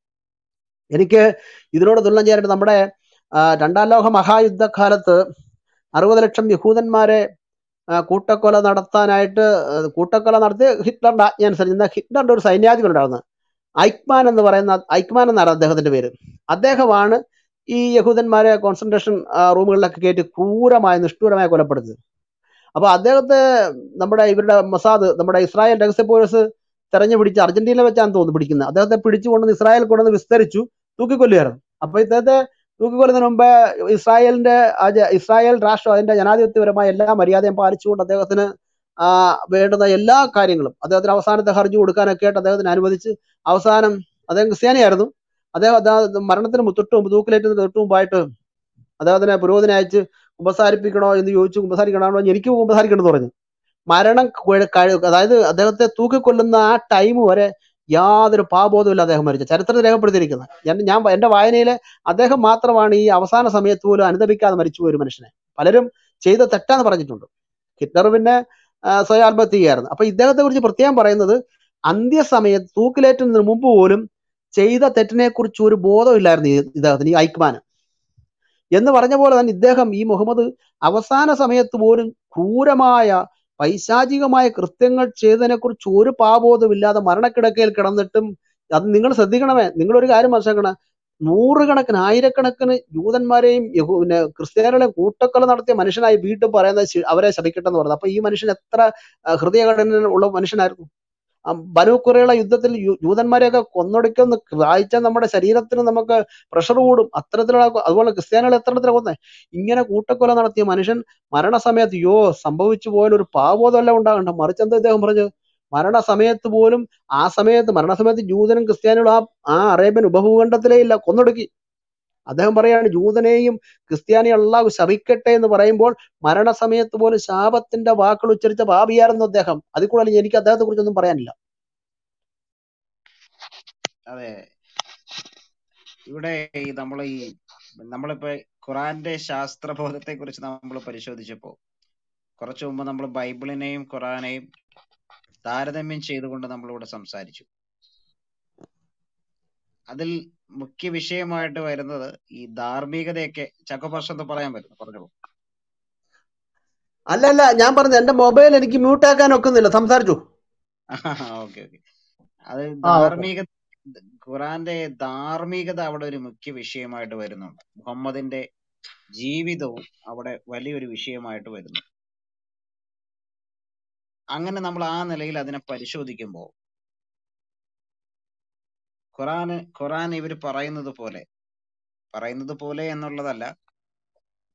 എനിക്ക് ഇതിനോട് തുലനം ചെയ്യാനായിട്ട് നമ്മുടെ ആ, രണ്ടാം ലോക മഹായുദ്ധകാലത്ത് അറുപത് ലക്ഷം യഹൂദന്മാരെ ആ, കൂട്ടക്കൊല നടത്താനായിട്ട് ആ, കൂട്ടക്കൊല നടത്തി ഹിറ്റ്ലറിന്റെ ആജ്ഞ അനുസരിച്ച് എന്നാൽ ഹിറ്റ്ലറിന്റെ ഒരു സൈന്യാധിപൻ ഉണ്ടായിരുന്നു ഐക്മാൻ എന്ന് പറയുന്ന ഐക്മാൻ എന്നാണ് അദ്ദേഹത്തിന്റെ പേര് അദ്ദേഹമാണ് ഈ യഹൂദന്മാരെ കോൺസെൻട്രേഷൻ റൂമുകളിലൊക്കെ കയറ്റി ക്രൂരമായ നിഷ്ഠൂരമായി കൊലപ്പെടുത്തിയത് അപ്പൊ അദ്ദേഹത്തെ നമ്മുടെ ഇവരുടെ മൊസാദ് നമ്മുടെ ഇസ്രായേൽ രഹസ്യ പോലീസ് തെരഞ്ഞു പിടിച്ച് അർജന്റീന വെച്ചാണ് തോന്നുന്നു പിടിക്കുന്നത് അദ്ദേഹത്തെ പിടിച്ചു കൊണ്ടുവന്ന് ഇസ്രായേൽ കൊണ്ടുവന്ന് വിസ്തരിച്ചു തൂക്കിക്കൊല്ലുകയായിരുന്നു അപ്പൊ ഇദ്ദേഹത്തെ തൂക്കിക്കൊല്ലുന്നതിന് മുമ്പേ ഇസ്രായേലിന്റെ ആ ജ- ഇസ്രായേൽ രാഷ്ട്രം അതിന്റെ ജനാധിപത്യപരമായ എല്ലാ മര്യാദയും പാലിച്ചുകൊണ്ട് അദ്ദേഹത്തിന് ആ വേണ്ടുന്ന എല്ലാ കാര്യങ്ങളും അദ്ദേഹത്തിന് അവസാനത്തെ ഹർജി കൊടുക്കാനൊക്കെ ആയിട്ട് അദ്ദേഹത്തിന് അനുവദിച്ച് അവസാനം അദ്ദേഹം ക്രിസ്ത്യാനിയായിരുന്നു അദ്ദേഹം അദ്ദേഹം മരണത്തിന് മു- തൊട്ട് മുമ്പ് തൂക്കിലേറ്റുന്നതിന് തൊട്ട് മുമ്പായിട്ട് അദ്ദേഹത്തിനെ പുരോഹിതനെ അയച്ച് ഉപസാരിപ്പിക്കണോ എന്ന് ചോദിച്ചു ഉപസാരിക്കണോ എനിക്ക് ഉപസാരിക്കണം എന്ന് പറഞ്ഞു മരണം കുഴ- കഴി- അതായത് അദ്ദേഹത്തെ തൂക്കിക്കൊല്ലുന്ന ആ ടൈം വരെ യാതൊരു പാബോധമില്ല അദ്ദേഹം മരിച്ച ചരിത്രത്തിൽ രേഖപ്പെടുത്തിയിരിക്കുന്നത് ഞാൻ ഞാൻ എന്റെ വായനയിലെ അദ്ദേഹം മാത്രമാണ് ഈ അവസാന സമയത്ത് പോലും അനുദപിക്കാതെ മരിച്ചുപോയ ഒരു മനുഷ്യനെ പലരും ചെയ്ത തെറ്റാന്ന് പറഞ്ഞിട്ടുണ്ട് ഹിറ്റ്ലർ പിന്നെ ആ, സ്വയം ആത്മഹത്യ ചെയ്യായിരുന്നു അപ്പൊ ഇദ്ദേഹത്തെ കുറിച്ച് പ്രത്യേകം പറയുന്നത് അന്ത്യസമയത്ത് തൂക്കിലേറ്റുന്നതിന് മുമ്പ് പോലും ചെയ്ത തെറ്റിനെ കുറിച്ച് ഒരു ബോധമില്ലായിരുന്നു ഈ- ഇദ്ദേഹത്തിന് ഈ ഐക്മാന് എന്ന് പറഞ്ഞ പോലെ തന്നെ ഇദ്ദേഹം ഈ മുഹമ്മദ് അവസാന സമയത്ത് പോലും ക്രൂരമായ പൈശാചികമായ കൃത്യങ്ങൾ ചെയ്തതിനെ കുറിച്ച് ഒരു പാബോധമില്ലാതെ മരണക്കിടക്കയിൽ കിടന്നിട്ടും അത് നിങ്ങൾ ശ്രദ്ധിക്കണമേ നിങ്ങളൊരു കാര്യം മനസ്സിലാക്കണം നൂറുകണക്കിന് ആയിരക്കണക്കിന് ജൂതന്മാരെയും യഹൂ പിന്നെ ക്രിസ്ത്യാനികളെയും കൂട്ടക്കൊല നടത്തിയ മനുഷ്യനായി വീണ്ടും പറയുന്നത് ശി- അവരെ ശപിക്കട്ടെ എന്ന് പറയുന്നത് അപ്പൊ ഈ മനുഷ്യൻ എത്ര ആ, ഹൃദയഘടന ഉള്ള മനുഷ്യനായിരുന്നു ആ, ബനു കുറയുള്ള യുദ്ധത്തിൽ യു- ജൂതന്മാരെയൊക്കെ കൊന്നൊടുക്കുന്ന വായിച്ചാൽ നമ്മുടെ ശരീരത്തിന് നമുക്ക് പ്രഷർ കൂടും അത്തരത്തിലുള്ള അതുപോലെ ക്രിസ്ത്യാനികൾ എത്ര എത്ര കൊന്നേ ഇങ്ങനെ കൂട്ടക്കൊല നടത്തിയ മനുഷ്യൻ മരണസമയത്ത് യോ സംഭവിച്ചു പോയാൽ ഒരു പാവബോധമല്ല ഉണ്ടാകണ്ട മറിച്ച് എന്താ ഇദ്ദേഹം പറഞ്ഞത് മരണസമയത്ത് പോലും ആ സമയത്ത് മരണസമയത്ത് ജൂതനും ക്രിസ്ത്യാനികളും ആ ആ അറേബ്യൻ ഉപഭൂഖണ്ഡത്തിലേ ഇല്ല കൊന്നൊടുക്കി അദ്ദേഹം പറയാണ് ജൂതനെയും ക്രിസ്ത്യാനി അള്ളാഹു ശപിക്കട്ടെ എന്ന് പറയുമ്പോൾ മരണസമയത്ത് പോലും ശാപത്തിന്റെ വാക്കുകൾ ഉച്ചരിച്ച പാപിയായിരുന്നു അദ്ദേഹം അതിൽ കൂടുതൽ എനിക്ക് അദ്ദേഹത്തെ കുറിച്ചൊന്നും പറയാനില്ല അതെ ഇവിടെ ഈ നമ്മൾ ഈ നമ്മളിപ്പോ ഖുറാന്റെ ശാസ്ത്രബോധത്തെ കുറിച്ച് നമ്മൾ പരിശോധിച്ചപ്പോ കുറച്ചു മുമ്പ് നമ്മൾ ബൈബിളിനെയും ഖുറാനെയും താരതമ്യം ചെയ്തുകൊണ്ട് നമ്മളിവിടെ സംസാരിച്ചു അതിൽ മുഖ്യ വിഷയമായിട്ട് വരുന്നത് ഈ ധാർമ്മികതയൊക്കെ ചക്കോപാർഷം എന്ന് പറയാൻ പറ്റും പറഞ്ഞോളൂ അല്ല അല്ല ഞാൻ പറഞ്ഞു എന്റെ മൊബൈൽ എനിക്ക് മ്യൂട്ട് ആക്കാൻ ഒക്കുന്നില്ല സംസാരിച്ചു ഓക്കെ ഓക്കെ അത് ആ ഓക്കെ ധാർമ്മിക ഖുറാന്റെ ധാർമ്മികത അവിടെ ഒരു മുഖ്യ വിഷയമായിട്ട് വരുന്നുണ്ട് മുഹമ്മദിന്റെ ജീവിതവും അവിടെ വലിയൊരു വിഷയമായിട്ട് വരുന്നു അങ്ങനെ നമ്മൾ ആ നിലയിൽ അതിനെ പരിശോധിക്കുമ്പോൾ ഖുറാന് ഖുറാൻ ഇവർ പറയുന്നത് പോലെ പറയുന്നത് പോലെ എന്നുള്ളതല്ല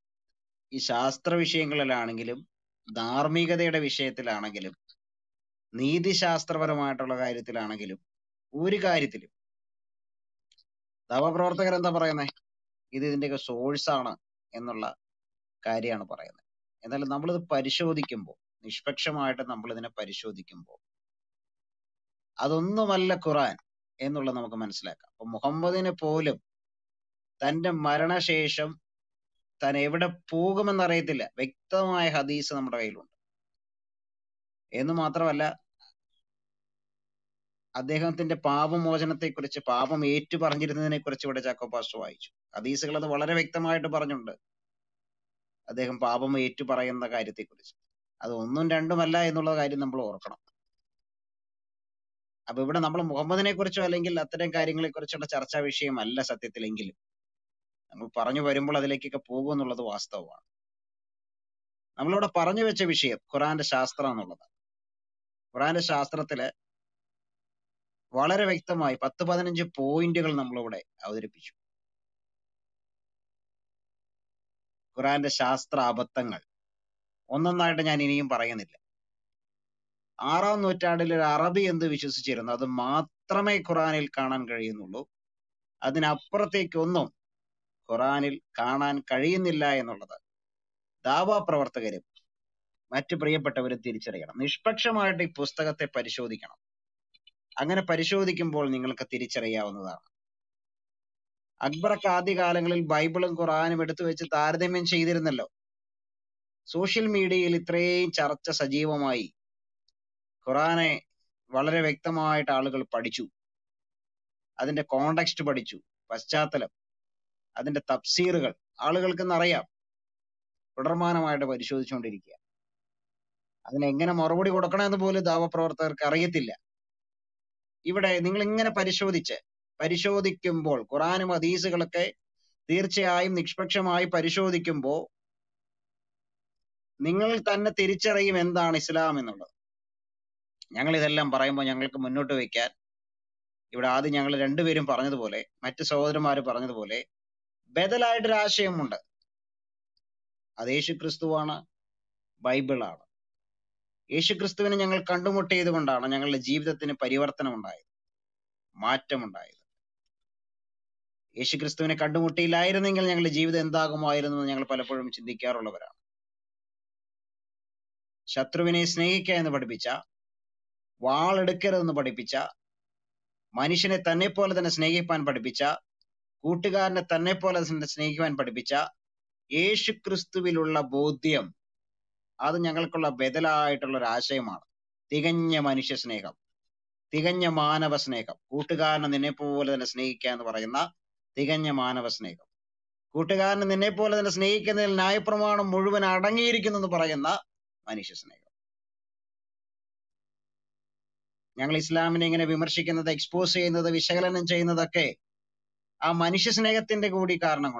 ഈ ശാസ്ത്ര വിഷയങ്ങളിലാണെങ്കിലും ധാർമ്മികതയുടെ വിഷയത്തിലാണെങ്കിലും നീതിശാസ്ത്രപരമായിട്ടുള്ള കാര്യത്തിലാണെങ്കിലും ഒരു കാര്യത്തിലും നവപ്രവർത്തകർ എന്താ പറയുന്നത് ഇത് ഇതിന്റെയൊക്കെ സോഴ്സ് ആണ് എന്നുള്ള കാര്യമാണ് പറയുന്നത് എന്നാൽ നമ്മളിത് പരിശോധിക്കുമ്പോൾ നിഷ്പക്ഷമായിട്ട് നമ്മൾ ഇതിനെ പരിശോധിക്കുമ്പോൾ അതൊന്നുമല്ല ഖുറാൻ എന്നുള്ളത് നമുക്ക് മനസ്സിലാക്കാം അപ്പൊ മുഹമ്മദിന് പോലും തന്റെ മരണശേഷം താൻ എവിടെ പോകുമെന്ന് അറിയത്തില്ല വ്യക്തമായ ഹദീസ് നമ്മുടെ കയ്യിലുണ്ട് എന്ന് മാത്രമല്ല അദ്ദേഹത്തിന്റെ പാപമോചനത്തെക്കുറിച്ച് പാപം ഏറ്റു പറഞ്ഞിരുന്നതിനെ കുറിച്ച് ഇവിടെ ചാക്കോ പാസ്റ്റർ വായിച്ചു ഹദീസുകൾ അത് വളരെ വ്യക്തമായിട്ട് പറഞ്ഞിട്ടുണ്ട് അദ്ദേഹം പാപം ഏറ്റു പറയുന്ന കാര്യത്തെക്കുറിച്ച് അത് ഒന്നും രണ്ടുമല്ല എന്നുള്ള കാര്യം നമ്മൾ ഓർക്കണം അപ്പൊ ഇവിടെ നമ്മൾ മുഹമ്മദിനെ കുറിച്ചോ അല്ലെങ്കിൽ അത്തരം കാര്യങ്ങളെ കുറിച്ചുള്ള ചർച്ചാ വിഷയമല്ല സത്യത്തിലെങ്കിലും നമ്മൾ പറഞ്ഞു വരുമ്പോൾ അതിലേക്കൊക്കെ പോകും എന്നുള്ളത് വാസ്തവമാണ് നമ്മളിവിടെ പറഞ്ഞു വെച്ച വിഷയം ഖുറാന്റെ ശാസ്ത്രം എന്നുള്ളതാണ് ഖുറാന്റെ ശാസ്ത്രത്തില് വളരെ വ്യക്തമായി പത്ത് പതിനഞ്ച് പോയിന്റുകൾ നമ്മളിവിടെ അവതരിപ്പിച്ചു ഖുറാന്റെ ശാസ്ത്ര അബദ്ധങ്ങൾ ഒന്നൊന്നായിട്ട് ഞാൻ ഇനിയും പറയുന്നില്ല ആറാം നൂറ്റാണ്ടിൽ ഒരു അറബി എന്ത് വിശ്വസിച്ചിരുന്നു അത് മാത്രമേ ഖുറാനിൽ കാണാൻ കഴിയുന്നുള്ളൂ അതിനപ്പുറത്തേക്കൊന്നും ഖുറാനിൽ കാണാൻ കഴിയുന്നില്ല എന്നുള്ളത് ദാവാ പ്രവർത്തകരും മറ്റു പ്രിയപ്പെട്ടവരും തിരിച്ചറിയണം നിഷ്പക്ഷമായിട്ട് ഈ പുസ്തകത്തെ പരിശോധിക്കണം അങ്ങനെ പരിശോധിക്കുമ്പോൾ നിങ്ങൾക്ക് തിരിച്ചറിയാവുന്നതാണ് അക്ബറൊക്കെ ആദ്യകാലങ്ങളിൽ ബൈബിളും ഖുറാനും എടുത്തു വെച്ച് താരതമ്യം ചെയ്തിരുന്നല്ലോ സോഷ്യൽ മീഡിയയിൽ ഇത്രയും ചർച്ച സജീവമായി ഖുറാനെ വളരെ വ്യക്തമായിട്ട് ആളുകൾ പഠിച്ചു അതിന്റെ കോണ്ടക്സ്റ്റ് പഠിച്ചു പശ്ചാത്തലം അതിന്റെ തഫ്സീറുകൾ ആളുകൾക്ക് അറിയാം തുടർമാനമായിട്ട് പരിശോധിച്ചുകൊണ്ടിരിക്കുക അതിന് എങ്ങനെ മറുപടി കൊടുക്കണമെന്ന് പോലും ദാവപ്രവർത്തകർക്ക് അറിയത്തില്ല ഇവിടെ നിങ്ങൾ ഇങ്ങനെ പരിശോധിച്ച് പരിശോധിക്കുമ്പോൾ ഖുറാനും ഹദീസുകളൊക്കെ തീർച്ചയായും നിഷ്പക്ഷമായി പരിശോധിക്കുമ്പോൾ നിങ്ങൾ തന്നെ തിരിച്ചറിയും എന്താണ് ഇസ്ലാം എന്നുള്ളത് ഞങ്ങൾ ഇതെല്ലാം പറയുമ്പോൾ ഞങ്ങൾക്ക് മുന്നോട്ട് വയ്ക്കാൻ ഇവിടെ ആദ്യം ഞങ്ങൾ രണ്ടുപേരും പറഞ്ഞതുപോലെ മറ്റു സഹോദരന്മാർ പറഞ്ഞതുപോലെ ബദലായിട്ടൊരു ആശയമുണ്ട് അത് യേശു ക്രിസ്തുവാണ് ബൈബിളാണ് യേശു ക്രിസ്തുവിനെ ഞങ്ങൾ കണ്ടുമുട്ടിയത് കൊണ്ടാണ് ഞങ്ങളുടെ ജീവിതത്തിന് പരിവർത്തനം ഉണ്ടായത് മാറ്റമുണ്ടായത് യേശു ക്രിസ്തുവിനെ കണ്ടുമുട്ടിയില്ലായിരുന്നെങ്കിൽ ഞങ്ങളുടെ ജീവിതം എന്താകുമായിരുന്നു എന്ന് ഞങ്ങൾ പലപ്പോഴും ചിന്തിക്കാറുള്ളവരാണ് ശത്രുവിനെ സ്നേഹിക്കുക എന്ന് പഠിപ്പിച്ച വാളെടുക്കരുതെന്ന് പഠിപ്പിച്ച മനുഷ്യനെ തന്നെ പോലെ തന്നെ സ്നേഹിപ്പാൻ പഠിപ്പിച്ച കൂട്ടുകാരനെ തന്നെ പോലെ തന്നെ സ്നേഹിക്കുവാൻ പഠിപ്പിച്ച യേശു ക്രിസ്തുവിലുള്ള ബോധ്യം അത് ഞങ്ങൾക്കുള്ള ബദലായിട്ടുള്ള ഒരു ആശയമാണ് തികഞ്ഞ മനുഷ്യ സ്നേഹം തികഞ്ഞ മാനവ സ്നേഹം കൂട്ടുകാരനെ നിന്നെ പോലെ തന്നെ സ്നേഹിക്കുക എന്ന് പറയുന്ന തികഞ്ഞ മാനവ സ്നേഹം കൂട്ടുകാരനെ നിന്നെ പോലെ തന്നെ സ്നേഹിക്കുന്നതിൽ ന്യായപ്രമാണം മുഴുവൻ അടങ്ങിയിരിക്കുന്നു എന്ന് പറയുന്ന മനുഷ്യ സ്നേഹം ഞങ്ങൾ ഇസ്ലാമിനെ ഇങ്ങനെ വിമർശിക്കുന്നത് എക്സ്പോസ് ചെയ്യുന്നത് വിശകലനം ചെയ്യുന്നതൊക്കെ ആ മനുഷ്യ സ്നേഹത്തിന്റെ കൂടി കാരണം കൊണ്ട്